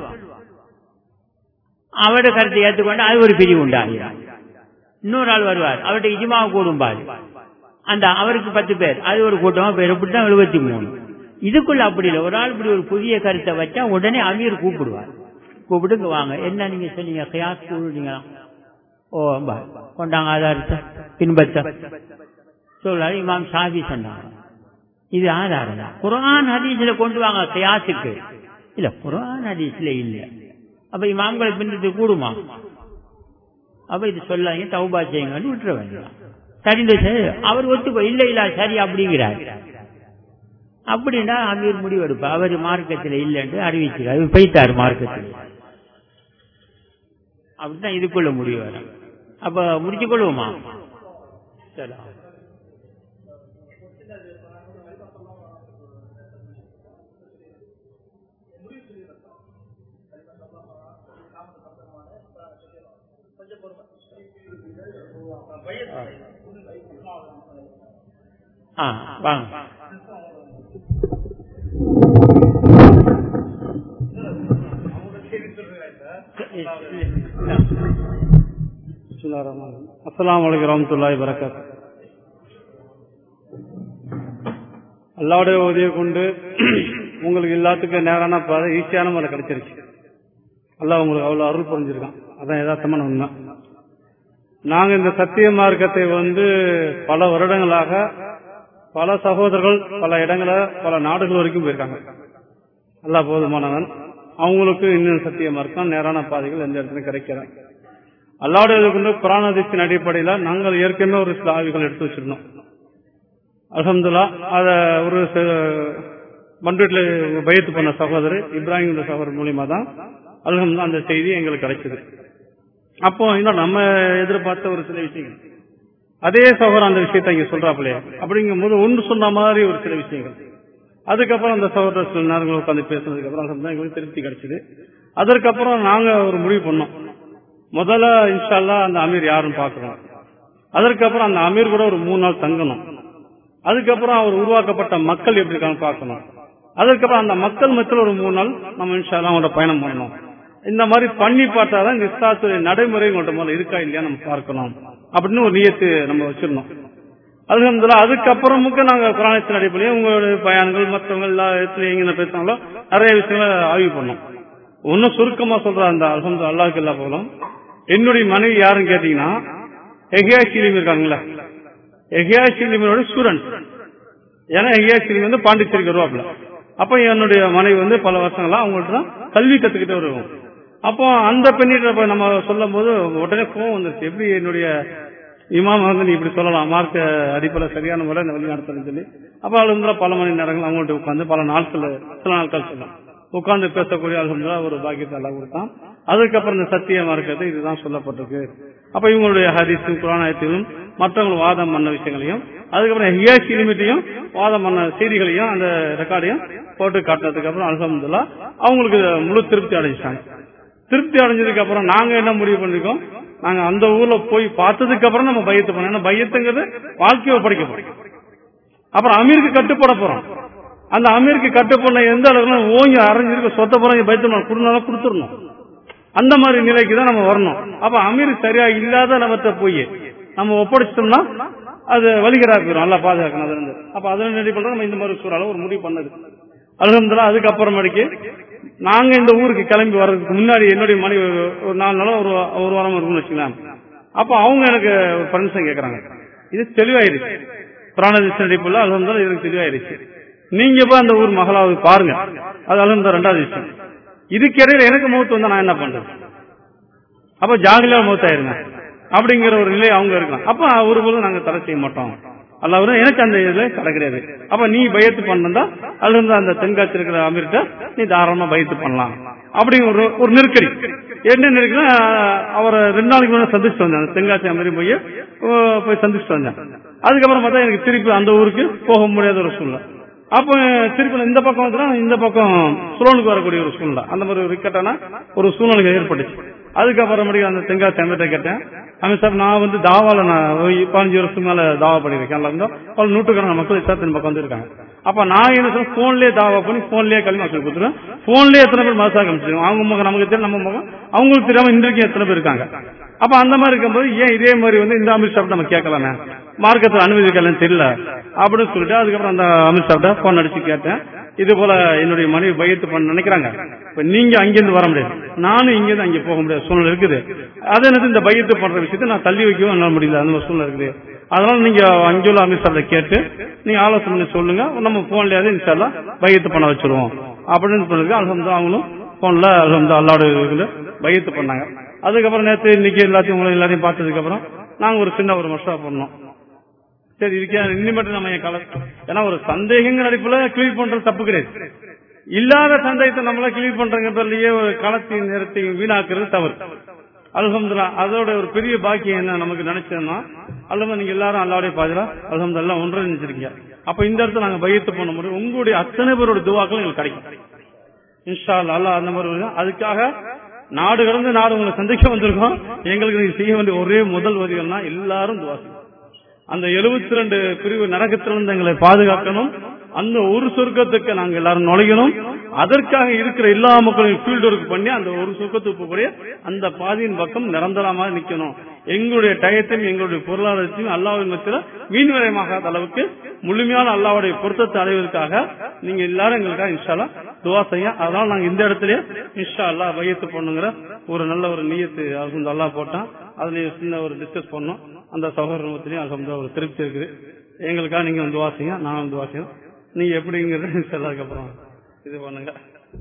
அவரோட கருத்தை ஏற்றுக்கொண்டு அது ஒரு பிரிவு உண்டாகிறார் இன்னொரு ஆள் வருவார் அவர்கிட்ட இஜிமாவை கூடும்பாரு அந்த அவருக்கு பத்து பேர் அது ஒரு கூட்டமா பேர் இப்படிதான் எழுபத்தி மூணு இதுக்குள்ள அப்படி இல்லை ஒரு ஆள் இப்படி ஒரு புதிய கருத்தை வச்சா உடனே அமீர் கூப்பிடுவார் கூப்பிட்டு வாங்க என்ன நீங்க சொன்னீங்க கியாஸ் கூடுனீங்களா ஓ பா கொண்டாங்க ஆதாரத்தை பின்பற்ற சொல்றாரு இமாம் ஷாபி சொன்னாங்க இது ஆதாரம் குரான் ஹதீஸ்ல கொண்டு வாங்க கியாசுக்கு இல்ல குரான் ஹதீஸ்ல இல்ல அப்ப இமாம்களை பின்பற்றி கூடுமா அப்ப இது சொல்லாங்க தௌபா செய்யுங்கன்னு விட்டுற வேண்டாம் சரி அவர் ஒத்துக்கோ இல்ல இல்ல சரி அப்படிங்கிறார் அப்படின்னா அமீர் முடிவெடுப்பா அவர் மார்க்கத்தில் இல்லைன்னு அறிவிக்கிறார் போயிட்டார் மார்க்கத்தில் அப்படிதான் இதுக்குள்ள முடிவு வரும் அப்ப முடிச்சு கொள்வோமா சரி ஆ வாங்க அஸ்லாம் வலைக்கம் வரமத்துல்லாய் வரகாத் அல்லாவுடைய உதவியை கொண்டு உங்களுக்கு எல்லாத்துக்கும் நேரான பாதை ஈஸியான முறை கிடைச்சிருச்சு அல்லாஹ் உங்களுக்கு அவ்வளவு அருள் புரிஞ்சிருக்கான் அதான் யதார்த்தமான உண்மை நாங்க இந்த சத்திய மார்க்கத்தை வந்து பல வருடங்களாக பல சகோதரர்கள் பல இடங்கள பல நாடுகள் வரைக்கும் போயிருக்காங்க அல்லா போதுமானவன் அவங்களுக்கு இன்னும் சத்திய மார்க்கம் நேரான பாதைகள் எந்த இடத்துலையும் கிடைக்கல அல்லாவுடைய கொண்டு புராணதித்தின் அடிப்படையில நாங்கள் ஏற்கனவே ஒரு சில ஆய்வுகள் எடுத்து வச்சிருந்தோம் அலமதுல்லா அத ஒரு பண்ருட்டில் பயத்து பண்ண சகோதரர் இப்ராஹிம் சகோதரர் மூலியமா தான் அலமதுல்லா அந்த செய்தி எங்களுக்கு கிடைச்சது அப்போ இன்னும் நம்ம எதிர்பார்த்த ஒரு சில விஷயங்கள் அதே சகோதரர் அந்த விஷயத்தை இங்க சொல்றாப்லையா அப்படிங்கும் போது ஒன்று சொன்ன மாதிரி ஒரு சில விஷயங்கள் அதுக்கப்புறம் அந்த சகோதரர் சில நேரங்கள் உட்காந்து பேசுனதுக்கு அப்புறம் எங்களுக்கு திருப்தி கிடைச்சது அதற்கப்புறம் நாங்க ஒரு முடிவு பண்ணோம் முதல்ல இன்ஷால்லா அந்த அமீர் யாருன்னு பாக்குறோம் அதற்கப்புறம் அந்த அமீர் கூட ஒரு மூணு நாள் தங்கணும் அதுக்கப்புறம் அவர் உருவாக்கப்பட்ட மக்கள் எப்படி இருக்காங்க பார்க்கணும் அதுக்கப்புறம் அந்த மக்கள் மத்தியில் ஒரு மூணு நாள் நம்ம இன்ஷால்லா அவங்களோட பயணம் பண்ணணும் இந்த மாதிரி பண்ணி பார்த்தாதான் இந்த இஸ்லாத்துடைய நடைமுறை உங்கள்ட்ட முதல்ல இருக்கா இல்லையா நம்ம பார்க்கணும் அப்படின்னு ஒரு நியத்து நம்ம வச்சிருந்தோம் அலமதுல்லா அதுக்கப்புறமுக்கு நாங்க புராணத்தின் அடிப்படையில் உங்களுடைய பயன்கள் மற்றவங்க எல்லா இடத்துலயும் எங்க பேசினாங்களோ நிறைய விஷயங்களை ஆய்வு பண்ணோம் ஒன்னும் சுருக்கமா சொல்ற அந்த அலமது அல்லாஹுக்கு எல்லா போகலாம் என்னுடைய மனைவி யாருன்னு கேட்டீங்கன்னா எஹியா ஷீலிம் இருக்காங்களா எஹியா ஷீலிமோட ஸ்டூடெண்ட் ஏன்னா எஹியா ஷீலிம் வந்து பாண்டிச்சேரிக்கு வருவாப்ல அப்ப என்னுடைய மனைவி வந்து பல வருஷங்களா அவங்கள்ட்ட தான் கல்வி கத்துக்கிட்டு வருவோம் அப்போ அந்த பெண்ணிட்ட நம்ம சொல்லும் போது உடனே கோவம் வந்துருச்சு எப்படி என்னுடைய இமாம் வந்து நீ இப்படி சொல்லலாம் மார்க்க அடிப்படையில் சரியான முறை இந்த வழி நடத்தணும் சொல்லி அப்ப அலுவலா பல மணி நேரங்கள் அவங்கள்ட்ட உட்காந்து பல நாட்கள் சில நாட்கள் சொல்லலாம் உட்கார்ந்து பேசக்கூடிய அலுவலா ஒரு பாக்கியத்தை எல்லாம் கொடுத்தான் அதுக்கப்புறம் இந்த சத்திய மார்க்கத்தை இதுதான் சொல்லப்பட்டிருக்கு அப்ப இவங்களுடைய ஹரிசும் குரானாயத்திலும் மற்றவங்க வாதம் பண்ண விஷயங்களையும் அதுக்கப்புறம் ஹியாசி லிமிட்டையும் வாதம் பண்ண செய்திகளையும் அந்த ரெக்கார்டையும் போட்டு காட்டினதுக்கு அப்புறம் அலமதுல்லா அவங்களுக்கு முழு திருப்தி அடைஞ்சிட்டாங்க திருப்தி அடைஞ்சதுக்கு அப்புறம் நாங்க என்ன முடிவு பண்ணிருக்கோம் நாங்க அந்த ஊர்ல போய் பார்த்ததுக்கு அப்புறம் நம்ம பையத்து பண்ணோம் ஏன்னா பையத்துங்கிறது வாழ்க்கையை படிக்க போறோம் அப்புறம் அமீருக்கு கட்டுப்பட போறோம் அந்த அமீருக்கு கட்டுப்பட எந்த அளவுக்கு ஓங்கி அரைஞ்சிருக்க சொத்த போறோம் பயத்து கொடுனாலும் கொடுத்துடணும் அந்த மாதிரி நிலைக்கு தான் நம்ம வரணும் அப்ப அமீர் சரியா இல்லாத நம்மகிட்ட போய் நம்ம ஒப்படைச்சிட்டோம்னா அது வலிகரா போயிடும் நல்லா பாதுகாக்கணும் அதுல இருந்து அப்ப அதன் அடிப்படையில் நம்ம இந்த மாதிரி சூறால ஒரு முடிவு பண்ணது அலகம்துல்லா அதுக்கப்புறமேடிக்கு நாங்க இந்த ஊருக்கு கிளம்பி வர்றதுக்கு முன்னாடி என்னுடைய மனைவி ஒரு நாலு நாளும் ஒரு ஒரு வாரம் இருக்கும்னு வச்சுக்கலாம் அப்ப அவங்க எனக்கு பர்மிஷன் கேக்குறாங்க இது தெளிவாயிருச்சு பிராணதிசன் அடிப்படையில் அலகம்துல்லா இதுக்கு தெளிவாயிருச்சு நீங்க போய் அந்த ஊர் மகளாவது பாருங்க அது அலகம்தா ரெண்டாவது விஷயம் இதுக்கிடையில எனக்கு மூத்து வந்தா நான் என்ன பண்றது அப்ப ஜாகிலா மூத்தாயிருங்க அப்படிங்கிற ஒரு நிலை அவங்க இருக்கலாம் அப்ப ஒருபோதும் நாங்க தடை செய்ய மாட்டோம் அல்லாவது எனக்கு அந்த இதுல தடை கிடையாது அப்ப நீ பயத்து பண்ணா அதுல இருந்து அந்த தென்காட்சி இருக்கிற அமீர்கிட்ட நீ தாராளமா பயத்து பண்ணலாம் அப்படிங்கிற ஒரு ஒரு நெருக்கடி என்ன நெருக்கடினா அவரை ரெண்டு நாளைக்கு முன்னாடி சந்திச்சுட்டு வந்தேன் அந்த தென்காட்சி அமீரி போய் போய் சந்திச்சுட்டு வந்தேன் அதுக்கப்புறம் பார்த்தா எனக்கு திருப்பி அந்த ஊருக்கு போக முடியாத ஒரு சூழ்நிலை அப்ப திருப்பி இந்த பக்கம் வந்துட்டா இந்த பக்கம் சுலோனுக்கு வரக்கூடிய ஒரு சூழ்நிலை அந்த மாதிரி ஒரு இக்கட்டான ஒரு சூழ்நிலை ஏற்பட்டுச்சு அதுக்கப்புறமேட்டு அந்த தென்காசி அமிர்த கேட்டேன் அமித் சார் நான் வந்து தாவால நான் பதினஞ்சு வருஷத்துக்கு மேல தாவா பண்ணிருக்கேன் இருந்தா பல நூற்றுக்கணக்கான மக்கள் இசாத்தின் பக்கம் வந்திருக்காங்க அப்ப நான் என்ன சொல்றேன் போன்லயே தாவா பண்ணி போன்லயே கல்வி மக்கள் கொடுத்துருவேன் போன்லயே எத்தனை பேர் மனசாக காமிச்சிருக்கோம் அவங்க முகம் நமக்கு தெரியும் நம்ம முகம் அவங்களுக்கு தெரியாம இன்றைக்கு எத்தனை பேர் இருக்காங்க அப்ப அந்த மாதிரி இருக்கும்போது ஏன் இதே மாதிரி வந்து இந்த அமித் ஷாப் நம்ம கேட்கலாமே மார்க்கத்தில் அனுமதிக்கலாம் தெரியல அப்படின்னு சொல்லிட்டு அதுக்கப்புறம் அந்த அமித் ஷாப்ட போன் அடிச்சு கேட்டேன் இது போல என்னுடைய மனைவி பயத்து பண்ண நினைக்கிறாங்க இப்ப நீங்க அங்கிருந்து வர முடியாது நானும் இங்கிருந்து அங்க போக முடியாத சூழ்நிலை இருக்குது அதே நேரத்தில் இந்த பயத்து பண்ற விஷயத்தை நான் தள்ளி வைக்கவும் என்னால முடியல அந்த மாதிரி சூழ்நிலை இருக்குது அதனால நீங்க அங்குள்ள அமித் ஷாப்ட கேட்டு நீங்க ஆலோசனை பண்ணி சொல்லுங்க நம்ம போன்லயாவது இன்ஷால்லா பயத்து பண்ண வச்சிருவோம் அப்படின்னு சொல்லிருக்கு அலமது அவங்களும் போன்ல அலமது அல்லாடு பயத்து பண்ணாங்க அதுக்கப்புறம் நேற்று இன்னைக்கு எல்லாத்தையும் உங்களை எல்லாரையும் பார்த்ததுக்கு அப்புறம் நாங்க ஒரு சின்ன ஒரு மஷா பண்ணோம் சரி இதுக்கே இனிமேட்டு நம்ம என் கல ஏன்னா ஒரு சந்தேகங்கள் அடிப்புல கிளீர் பண்றது தப்பு கிடையாது இல்லாத சந்தேகத்தை நம்மள கிளீர் பண்றதுலயே ஒரு களத்தின் நேரத்தை வீணாக்குறது தவறு அல்ஹம்துல்லா அதோட ஒரு பெரிய பாக்கியம் என்ன நமக்கு நினைச்சோம்னா அல்லது நீங்க எல்லாரும் அல்லாவுடைய பாதுகா அல்ஹம்துல்லா ஒன்று நினைச்சிருக்கீங்க அப்ப இந்த இடத்துல நாங்க பயிற்சி பண்ண முடியும் உங்களுடைய அத்தனை பேரோட துவாக்கள் எங்களுக்கு கிடைக்கும் இன்ஷா அல்லா அந்த மாதிரி அதுக்காக நாடு கடந்து நாடு உங்களை சந்திக்க வந்திருக்கோம் எங்களுக்கு நீங்க செய்ய வேண்டிய ஒரே முதல் வரிகள்னா எல்லாரும் துவா அந்த எழுபத்தி ரெண்டு பிரிவு நரகத்திலிருந்து எங்களை பாதுகாக்கணும் அந்த ஒரு சொர்க்கத்துக்கு நாங்க எல்லாரும் நுழையணும் அதற்காக இருக்கிற எல்லா மக்களையும் ஃபீல்டு ஒர்க் பண்ணி அந்த ஒரு சொர்க்கத்துக்கு போகக்கூடிய அந்த பாதையின் பக்கம் நிரந்தரமாக நிக்கணும் எங்களுடைய டயத்தையும் எங்களுடைய பொருளாதாரத்தையும் அல்லாவின் மத்தியில் மீன் விரயமாகாத அளவுக்கு முழுமையான அல்லாவுடைய பொருத்தத்தை அடைவதற்காக நீங்க எல்லாரும் எங்களுக்காக இன்ஷால்லா துவா செய்ய அதனால நாங்க இந்த இடத்துல இன்ஷா அல்லா வயத்து பண்ணுங்கிற ஒரு நல்ல ஒரு நீயத்து அல்லா போட்டான் அதுலயும் சின்ன ஒரு டிஸ்கஸ் பண்ணோம் அந்த சகோதரத்திலையும் அது ஒரு திருப்தி இருக்குது எங்களுக்காக நீங்க வந்து வாசிங்க நான் வந்து வாசிங்க நீங்க எப்படிங்கிறது சொல்லாதுக்கு அப்புறம் இது பண்ணுங்க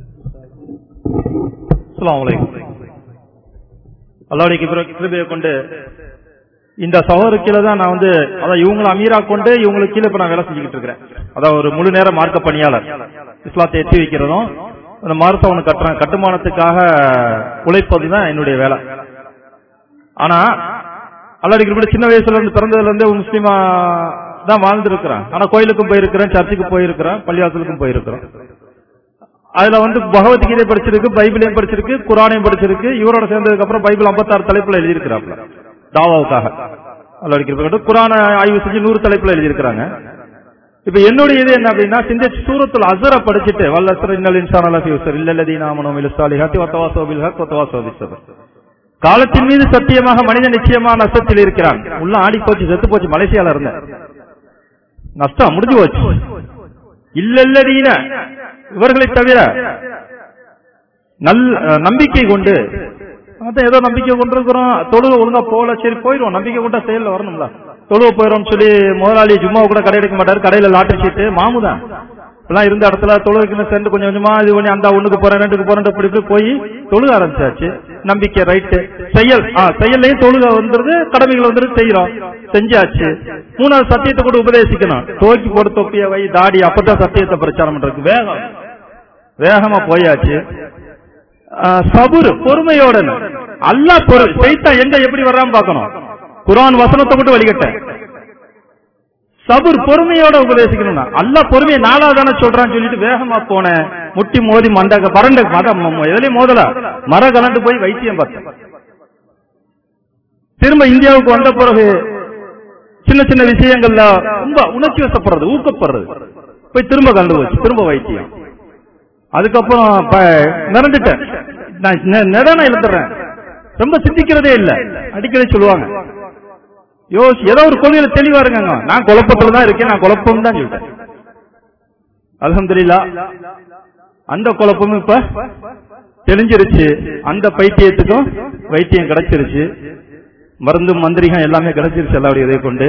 அஸ்ஸலாமு அலைக்கும் அல்லாவுடைய கிருபை- கிருபையை கொண்டு இந்த சகோதர கீழே தான் நான் வந்து அதான் இவங்களை அமீரா கொண்டு இவங்களுக்கு கீழே இப்ப நான் வேலை செஞ்சுக்கிட்டு இருக்கிறேன் அதான் ஒரு முழு நேர மார்க்க பணியாளர் இஸ்லாத்தை எட்டி வைக்கிறதும் அந்த மார்த்தவனு கட்டுறேன் கட்டுமானத்துக்காக உழைப்பதுதான் என்னுடைய வேலை ஆனா அல்லாடி கிருபை சின்ன வயசுல இருந்து பிறந்ததுல இருந்தே ஒரு முஸ்லீமா தான் வாழ்ந்துருக்கிறேன் ஆனா கோயிலுக்கும் போயிருக்கிறேன் சர்ச்சுக்கு போயிருக்கிறேன் பள்ளிவாசலுக்கும் போயிருக்கிறேன் அதுல வந்து பகவத்கீதை படிச்சிருக்கு பைபிளையும் படிச்சிருக்கு குரானையும் படிச்சிருக்கு இவரோட சேர்ந்ததுக்கு அப்புறம் பைபிள் 56 தலைப்புல எழுதியிருக்கிறாப்ல தாவாவுக்காக அல்லாஹ் கிருபை குரான ஆய்வு செஞ்சு நூறு தலைப்புல எழுதியிருக்கிறாங்க இப்ப என்னுடைய இது என்ன அப்படின்னா சிந்திச்சு சூரத்துல் அசர படிச்சுட்டு வல்லசர் இன்னல் இன்சான் அலஃபி உசர் இல்லல்லதீன ஆமனு மில் சாலிஹாத்தி வத்தவாசோ பில் ஹக் வத்தவாசோ பிஸ்ஸபர் காலத்தின் மீது சத்தியமாக மனிதன் நிச்சயமா நஷ்டத்தில் இருக்கிறான் உள்ள ஆடி போச்சு செத்து போச்சு மலேசியால இருந்த நஷ்டம் முடிஞ்சு போச்சு இல்லல்லதீன இவர்களை தவிர நல் அஹ், நம்பிக்கை கொண்டு அதான் ஏதோ நம்பிக்கை கொண்டிருக்கிறோம் தொழுக ஒழுங்கா போல சரி போயிடுவோம் நம்பிக்கை கொண்ட செயல்ல வரணும்ல தொழுக போயிடும் சொல்லி முதலாளி ஜும்மா கூட கடை எடுக்க மாட்டாரு கடையில லாட்டரி சீட்டு மாமுதான் இப்பெல்லாம் இருந்த இடத்துல தொழுகைக்குன்னு சேர்ந்து கொஞ்சம் கொஞ்சமா இது பண்ணி அந்த ஒண்ணுக்கு போறேன் ரெண்டுக்கு போறேன் இப்படி இப்படி போய் தொழுக ஆரம்பிச்சாச்சு நம்பிக்கை ரைட்டு செயல் ஆ செயல்லையும் தொழுக வந்துருது கடமைகள் வந்துருது செய்யறோம் செஞ்சாச்சு மூணாவது சத்தியத்தை கூட உபதேசிக்கணும் தோக்கி போட்டு தொப்பிய வை தாடி அப்பதான் சத்தியத்தை பிரச்சாரம் பண்றதுக்கு வேகம் வேகமா போயாச்சு ஆஹ் சபுர் பொறுமையோட அல்லாஹ் பொறு சைத்தா எங்க எப்படி வர்றான்னு பார்க்கணும் குர்ஆன் வசனத்தை மட்டும் வழிகட்ட சபுர் பொறுமையோட உபதேசிக்கணும்னா அல்லாஹ் பொறுமையை நாளா தானே சொல்றான்னு சொல்லிட்டு வேகமா போனேன் முட்டி மோதி மண்ட பரண்ட மத எதுலயும் மோதல மர கலண்டு போய் வைத்தியம் பார்த்தேன் திரும்ப இந்தியாவுக்கு வந்த பிறகு சின்ன சின்ன விஷயங்கள்ல ரொம்ப உணர்ச்சி வசப்படுறது ஊக்கப்படுறது போய் திரும்ப கலந்து போச்சு திரும்ப வைத்தியம் அதுக்கப்புறம் ப- மிரண்டுட்டேன் நான் நெ- நிதானம் இழந்துடுறேன் ரொம்ப சிந்திக்கிறதே இல்ல அடிக்கடி சொல்லுவாங்க யோசி ஏதோ ஒரு கொள்கையில தெளிவா இருங்க நான் குழப்பத்துல தான் இருக்கேன் நான் குழப்பம் தான் சொல்லிட்டேன் அல்ஹம்துலில்லாஹ் அந்த குழப்பமும் இப்ப தெளிஞ்சிருச்சு அந்த பைத்தியத்துக்கும் வைத்தியம் கிடைச்சிருச்சு மருந்து மந்திரிகம் எல்லாமே கிடைச்சிருச்சு எல்லாருடைய இதை கொண்டு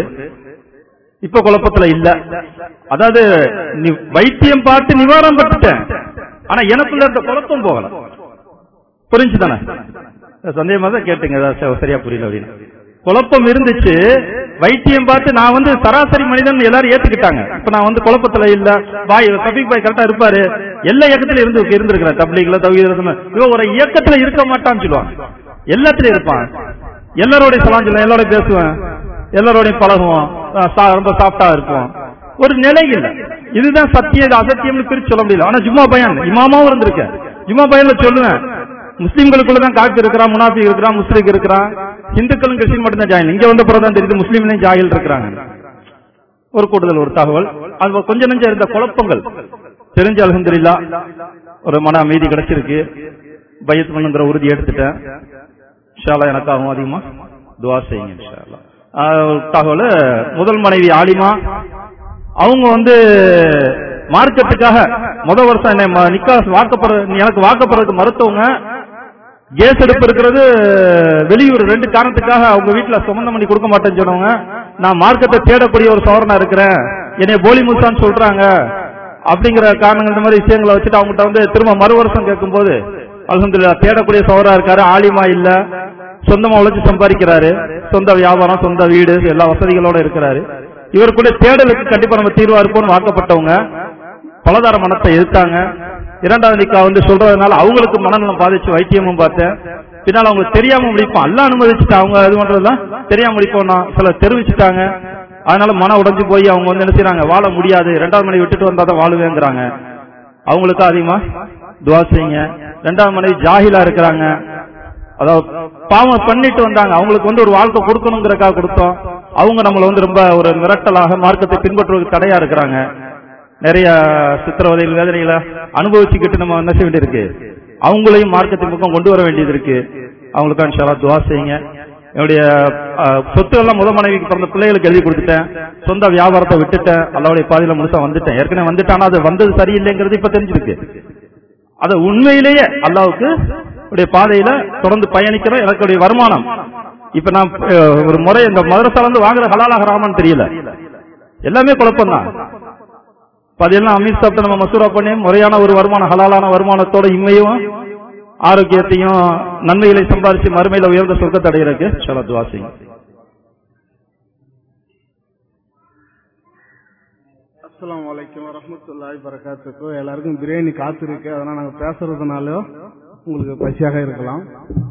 இப்ப குழப்பத்துல இல்ல அதாவது நீ வைத்தியம் பார்த்து நிவாரணம் பெற்றுட்டேன் ஆனா எனக்குள்ள இருந்த குழப்பம் போகல புரிஞ்சுதானே சந்தேகமா தான் கேட்டுங்க ஏதாவது ச- சரியா புரியல அப்படின்னு குழப்பம் இருந்துச்சு வைத்தியம் பார்த்து நான் வந்து சராசரி மனிதன் எல்லாரும் ஏத்துக்கிட்டாங்க இப்ப நான் வந்து குழப்பத்துல இல்ல பாய் தபிக் பாய் கரெக்டா இருப்பாரு எல்லா இயக்கத்துல இருந்து இருந்திருக்கிறேன் தப்லீக்ல தவிர இவன் ஒரு இயக்கத்துல இருக்க மாட்டான்னு சொல்லுவான் எல்லாத்துலயும் இருப்பான் எல்லாரோடையும் சலாம் சொல்லுவேன் எல்லாரோட பேசுவேன் எல்லாரோடையும் பழகுவோம் அஹ் சா- ரொம்ப சாஃப்டா இருப்போம் ஒரு நிலை இல்ல இதுதான் சத்தியம் இது அசத்தியம்னு பிரிச்சு சொல்ல முடியல ஆனா ஜும்மா பையன் இமாமாவும் இருந்திருக்கேன் ஜும்மா பையன்ல சொல்லுவேன் முஸ்லீம்களுக்குள்ளதான் காப்பி இருக்கிறான் முனாஃபி இருக்கிறான் முஸ்லிக் இருக்கிறான் இந்துக்களும் கிறிஸ்டின் மட்டும் தான் ஜாயில் இங்க வந்த பிறகு தான் தெரியுது முஸ்லீம்லயும் ஜாயில் இருக்கிறாங்க ஒரு கூடுதல் ஒரு தகவல் அது கொஞ்ச நெஞ்ச இருந்த குழப்பங்கள் தெரிஞ்ச அலமதுல்லா ஒரு மன அமைதி கிடைச்சிருக்கு பயத் பண்ணுங்கிற உறுதி எடுத்துட்டேன் இன்ஷால்லா எனக்காகவும் அதிகமா துவா செய்யுங்க இன்ஷால்லா ஆஹ் ஒரு தகவல் முதல் மனைவி ஆலிமா அவங்க வந்து மார்க்கெட்டுக்காக முத வருஷம் என்ன ம- நிக்கா வாக்கப்படுற எனக்கு வாக்கப்படுறதுக்கு மறுத்தவங்க கேஸ் எடுப்பு இருக்கிறது வெளியூர் ரெண்டு காரணத்துக்காக அவங்க வீட்டுல சுமந்தம் பண்ணி கொடுக்க மாட்டேன்னு சொன்னவங்க நான் மார்க்கெட்டை தேடக்கூடிய ஒரு சவரனா இருக்கிறேன் என்னைய போலி முசான்னு சொல்றாங்க அப்படிங்கிற காரணங்கள் இந்த மாதிரி விஷயங்களை வச்சுட்டு அவங்ககிட்ட வந்து திரும்ப மறு வருஷம் கேட்கும்போது அல்ஹம்துலில்லாஹ் தேடக்கூடிய சவரா இருக்காரு ஆலிமா இல்ல சொந்தமா உழைச்சு சம்பாதிக்கிறாரு சொந்த வியாபாரம் சொந்த வீடு எல்லா வசதிகளோட இருக்கிறாரு இவருக்குள்ள தேடலுக்கு கண்டிப்பா நம்ம தீர்வா இருப்போம்னு வாக்கப்பட்டவங்க பலதார மனத்தை எதிர்த்தாங்க இரண்டாவது நிக்கா வந்து சொல்றதுனால அவங்களுக்கு மனநலம் பாதிச்சு வைத்தியமும் பார்த்தேன் பின்னால அவங்களுக்கு தெரியாம முடிப்போம் எல்லாம் அனுமதிச்சுட்டு அவங்க இது பண்றதுலாம் தெரியாம முடிப்போம்னா சில தெரிவிச்சுட்டாங்க அதனால மன உடைஞ்சு போய் அவங்க வந்து என்ன செய்றாங்க வாழ முடியாது ரெண்டாவது மணி விட்டுட்டு வந்தா தான் வாழுவேங்கிறாங்க அவங்களுக்கு அதிகமா துவா செய்யுங்க ரெண்டாவது மனைவி ஜாகிலா இருக்கிறாங்க அதாவது பாவம் பண்ணிட்டு வந்தாங்க அவங்களுக்கு வந்து ஒரு வாழ்க்கை கொடுக்கணுங்கிறக்காக கொடுத்தோம் அவங்க நம்மள வந்து ரொம்ப ஒரு மிரட்டலாக மார்க்கத்தை பின்பற்றுவதற்கு தடையா இருக்கிறாங்க நிறைய சித்திரவதைகள் வேதனைகளை அனுபவிச்சுக்கிட்டு நம்ம என்ன செய்ய வேண்டியிருக்கு அவங்களையும் மார்க்கத்தின் பக்கம் கொண்டு வர வேண்டியது இருக்கு அவங்களுக்கு இன்ஷால்லா துவா செய்யுங்க என்னுடைய அஹ், சொத்து எல்லாம் முத மனைவிக்கு பிறந்த பிள்ளைகளுக்கு எழுதி கொடுத்துட்டேன் சொந்த வியாபாரத்தை விட்டுட்டேன் அல்லாவுடைய பாதையில முழுசா வந்துட்டேன் ஏற்கனவே வந்துட்டானா அது வந்தது சரியில்லைங்கிறது இப்ப தெரிஞ்சிருக்கு அது உண்மையிலேயே அல்லாவுக்கு உடைய பாதையில தொடர்ந்து பயணிக்கிற எனக்குடைய வருமானம் இப்ப நான் அஹ், ஒரு முறை இந்த மதரசால இருந்து வாங்குற ஹலாலா ஹராமான்னு தெரியல எல்லாமே குழப்பம் தான் அதெல்லாம் அமீர் சாப்பிட்டு நம்ம மசூரா பண்ணி முறையான ஒரு வருமானம் ஹலாலான வருமானத்தோட இம்மையும் ஆரோக்கியத்தையும் நன்மைகளை சம்பாதிச்சு மறுமையில உயர்ந்த சொர்க்கத்தை அடைகிறதுக்கு சில துவா செய்யுங்க அஸ்ஸலாமு அலைக்கும் வரஹ்மத்துல்லாஹி வரகாத்துக்கு எல்லாருக்கும் பிரியாணி காத்திருக்கு அதனால நாங்க பேசுறதுனால உங்களுக்கு பசியாக இருக்கலாம்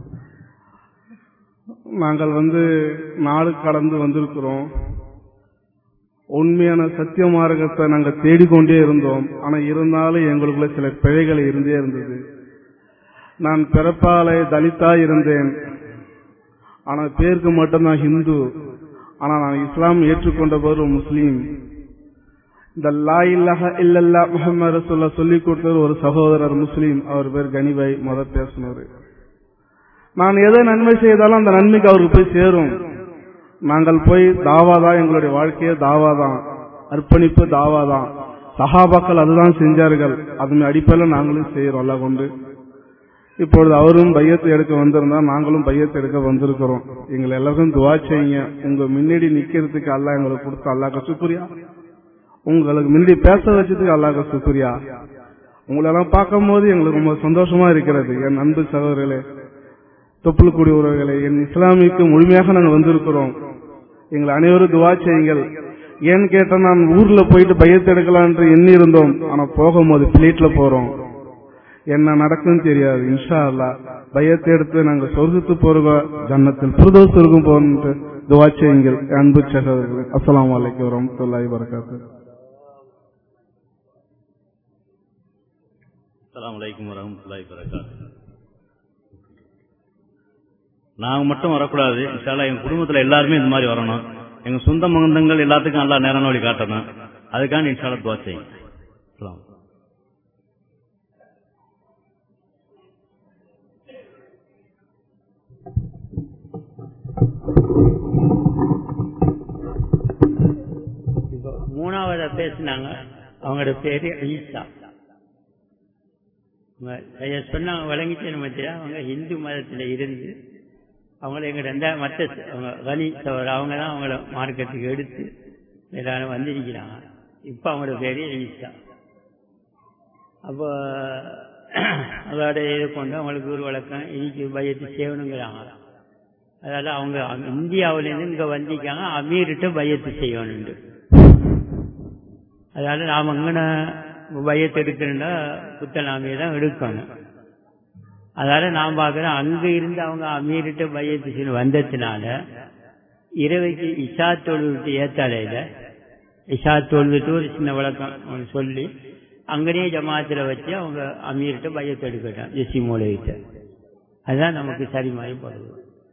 நாங்கள் வந்து நாடு கடந்து வந்திருக்கிறோம் உண்மையான சத்திய மார்க்கத்தை நாங்கள் தேடிக்கொண்டே இருந்தோம் ஆனா இருந்தாலும் எங்களுக்குள்ள சில பிழைகள் இருந்தே இருந்தது நான் பிறப்பாலே தலித்தா இருந்தேன் ஆனா பேருக்கு மட்டும்தான் ஹிந்து ஆனா நான் இஸ்லாம் ஏற்றுக்கொண்ட போது ஒரு முஸ்லீம் இந்த லா இல்லஹ இல்லல்லா முஹம்மது ரசூல்லா சொல்லி கொடுத்தவர் ஒரு சகோதரர் முஸ்லீம் அவர் பேர் கனிபாய் முத பேசினவர் நான் எதை நன்மை செய்தாலும் அந்த நன்மைக்கு அவருக்கு போய் சேரும் நாங்கள் போய் தாவாதான் எங்களுடைய வாழ்க்கையே தாவாதான் அர்ப்பணிப்பு தாவாதான் சஹாபாக்கள் அதுதான் செஞ்சார்கள் அதன் அடிப்படையில் நாங்களும் செய்யறோம் அல்லா கொண்டு இப்பொழுது அவரும் பையத்தை எடுக்க வந்திருந்தா நாங்களும் பையத்தை எடுக்க வந்திருக்கிறோம் எங்களை எல்லாருக்கும் துவா செய்யுங்க உங்க முன்னாடி நிக்கிறதுக்கு அல்லாஹ் எங்களுக்கு கொடுத்த அல்லாஹ் சுக்குரியா உங்களுக்கு முன்னாடி பேச வச்சதுக்கு அல்லாஹ் சுக்குரியா உங்களெல்லாம் பார்க்கும் போது எங்களுக்கு ரொம்ப சந்தோஷமா இருக்கிறது என் அன்பு சகோதரர்களே தொப்புளுக்குடி உறவுகளே என் இஸ்லாமிக்கு முழுமையாக நாங்கள் வந்திருக்கிறோம் எங்களை அனைவரும் துவா செய்யுங்கள் ஏன்னு கேட்டா நான் ஊர்ல போயிட்டு பயத்தை எடுக்கலாம் என்று எண்ணி இருந்தோம் ஆனா போகும்போது பிளேட்ல போறோம் என்ன நடக்கும்னு தெரியாது இன்ஷா அல்லா பயத்தை எடுத்து நாங்க சொர்க்கத்து போறோம் ஜன்னத்தில் புரதோஸ் இருக்கும் போன்ட்டு துவா செய்யுங்கள் என் அன்பு சகோதரர்களே அஸ்ஸலாமு அலைக்கும் வரமத்துல்லாஹி வரகாத்து அஸ்ஸலாமு அலைக்கும் வரஹ்மத்துல்லாஹி வரகாத்துஹு நாங்க மட்டும் வரக்கூடாது இன்ஷால்லா எங்க குடும்பத்துல எல்லாருமே இந்த மாதிரி வரணும் எங்க சொந்த மகந்தங்கள் எல்லாத்துக்கும் நல்லா நேரான வழி காட்டணும் அதுக்கான இன்ஷால்லா துவா செய்யுங்க அஸ்ஸலாமு இப்போ மூணாவதா பேசினாங்க அவங்களோட பேரு ஈசா அவங்க ஐயா சொன்னாங்க வழங்கிச்சு நம்ம தெரியும் அவங்க இந்து மதத்துல இருந்து அவங்கள எங்க ரெண்டா மற்ற ச- அவங்க கனி சவர் அவங்க தான் அவங்கள மார்க்கெட்டுக்கு எடுத்து எல்லாரும் வந்திருக்கிறாங்க இப்ப அவங்களோட பேரு ஈசா அப்போ அதோட இதை கொண்டு அவங்களுக்கு ஒரு வழக்கம் இன்னைக்கு பயத்து செய்யணுங்கிறாங்க அதாவது அவங்க அங்க- இந்தியாவிலேருந்து இங்க வந்திருக்காங்க அமீர்கிட்ட பயத்து செய்யணுண்டு அதாவது நாம் அங்கன பயத்தை எடுக்கணும்னா புத்தனாமையை தான் எடுக்கணும் அதால நான் பார்க்கிறேன் அங்க இருந்து அவங்க அமீர்கிட்ட பயத்து செய்யணும் வந்ததுனால இரவைக்கு இஷா தொழுவிட்டு ஏத்தாலையில இஷா தொழுவிட்டு ஒரு சின்ன விளக்கம் அவங்க சொல்லி அங்கனே ஜமாத்துல வச்சு அவங்க அமீர்கிட்ட பயத்தை எடுக்கட்டும் ஜெசி மூலையிட்ட அதுதான் நமக்கு சரிமாயி படுது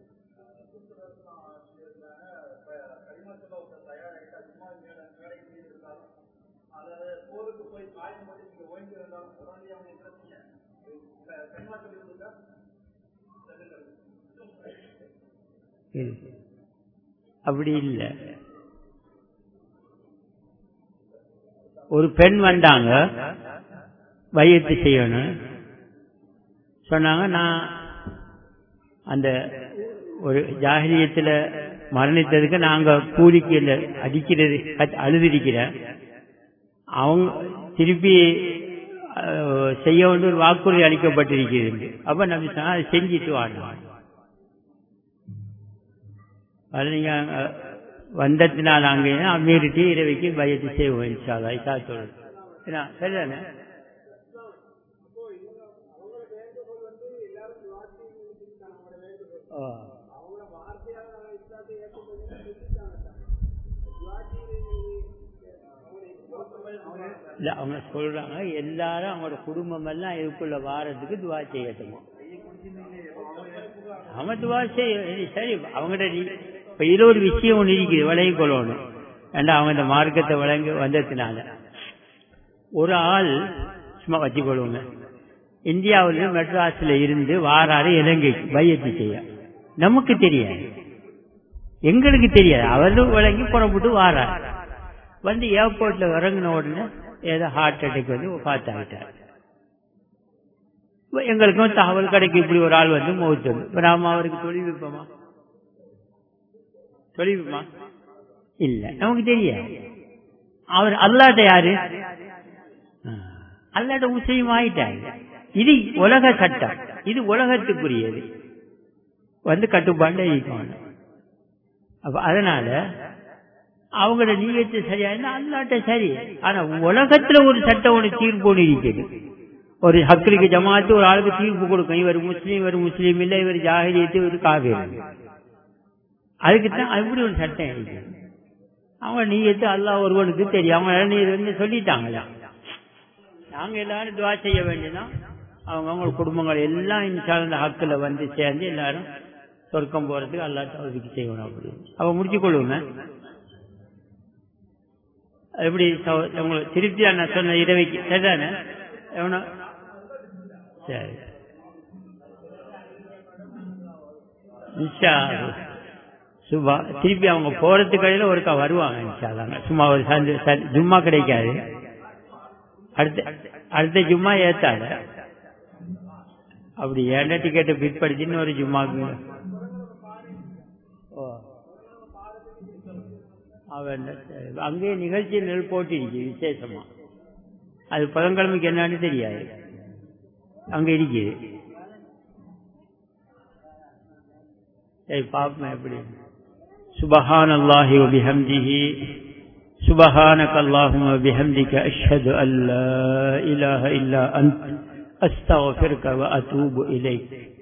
ம். அப்படி இல்லை ஒரு பெண் வந்தாங்க வையத்து செய்யணும் சொன்னாங்க நான் அந்த ஒரு ஜாகிரியத்துல மரணித்ததுக்கு நாங்க கூலிக்கு இல்ல அடிக்கிறது அ- அழுதிருக்கிறேன் அவங்க திருப்பி அஹ், செய்ய வேண்டிய ஒரு வாக்குறுதி அளிக்கப்பட்டிருக்கிறது அப்ப நம்ம சொன்னா அதை செஞ்சுட்டு வாடலாம் அது நீங்க அஹ், வந்தத்தினால் அங்கே அமீருக்கு இரவைக்கு பயத்து செய்வோம் இன்ஷால்லா இசாத்தோடு ஏன்னா சரிதானே ஓ. இல்ல அவங்க சொல்றாங்க எல்லாரும் அவங்களோட குடும்பம் எல்லாம் இதுக்குள்ள வாரத்துக்கு துவா செய்யட்டுமா அவன் துவா செய்ய சரி அவங்கள்ட்ட நீ- இப்ப இதுல ஒரு விஷயம் ஒண்ணு இருக்குது விளங்கி கொள்ளணும் ஏண்டா அவங்க இந்த மார்க்கத்தை விளங்கி வந்ததுனால ஒரு ஆள் சும்மா வச்சுக்கொள்ளுங்க இந்தியாவில் மெட்ராஸ்ல இருந்து வாராரு இலங்கைக்கு பையத்து செய்ய நமக்கு தெரியாது எங்களுக்கு தெரியாது அவரும் விளங்கி புறப்பட்டு வாரார் வந்து ஏர்போர்ட்ல இறங்கின உடனே ஏதோ ஹார்ட் அட்டாக் வந்து பார்த்தாகிட்டார் எங்களுக்கும் தகவல் கிடைக்கும் இப்படி ஒரு ஆள் வந்து மௌத்து வந்து இப்ப நாம அவருக்கு தொழில் வைப்போமா சொல்லிவிமா இல்ல நமக்கு தெரியாது அவர் அல்லாட்ட யாரு அல்லாட்ட முஸ்லீம் ஆயிட்டாங்க இது உலக சட்டம் இது உலகத்துக்குரியது வந்து கட்டுப்பாடு இருக்கணும் அப்ப அதனால அவங்களோட நீயத்து சரியா இருந்தா அல்லாட்ட சரி ஆனா உலகத்துல ஒரு சட்டம் ஒன்று தீர்ப்பு ஒன்று இருக்குது ஒரு ஹக்கிற்கு ஜமாத்து ஒரு ஆளுக்கு தீர்ப்பு கொடுக்கும் இவர் முஸ்லீம் இவர் முஸ்லீம் இல்லை இவர் ஜாகிரியத்து இவர் காவிரி அதுக்கு தான் அப்படி ஒரு சட்டம் இருக்கு அவங்க நீயத்து அல்லாஹ் ஒருவனுக்கு தெரியும் அவங்க நீர் வந்து சொல்லிட்டாங்களா நாங்க எல்லாரும் துவா செய்ய வேண்டியதான் அவங்க அவங்க குடும்பங்கள் எல்லாம் இந்த ஹக்கில் வந்து சேர்ந்து எல்லாரும் சொர்க்கம் போறதுக்கு அல்லாட்ட உதவி செய்யணும் அப்படி அவ முடிச்சு கொள்ளுங்க எப்படி உங்களுக்கு திருப்தி நான் சொன்ன இரவைக்கு சரிதானே எவனோ சரி சுபா திருப்பி அவங்க போறதுக்கு கடையில ஒருக்கா வருவாங்க இன்ஷால்லாங்க சும்மா ஒரு சந்து ஜும்மா கிடைக்காது அடுத்த அடுத்த ஜும்மா ஏத்தாட அப்படி ஏன்டா டிக்கெட்டை பிற்படுத்தின்னு ஒரு ஜும்மாக்கு அவன் அங்கேயே நிகழ்ச்சி நெல் போட்டிருக்கு விசேஷமா அது புதன்கிழமைக்கு என்னன்னு தெரியாது அங்க இருக்குது சரி பாப்போம் எப்படி سبحان الله وبحمده سبحانك اللهم وبحمدك أشهد أن لا إله إلا أنت أستغفرك وأتوب إليك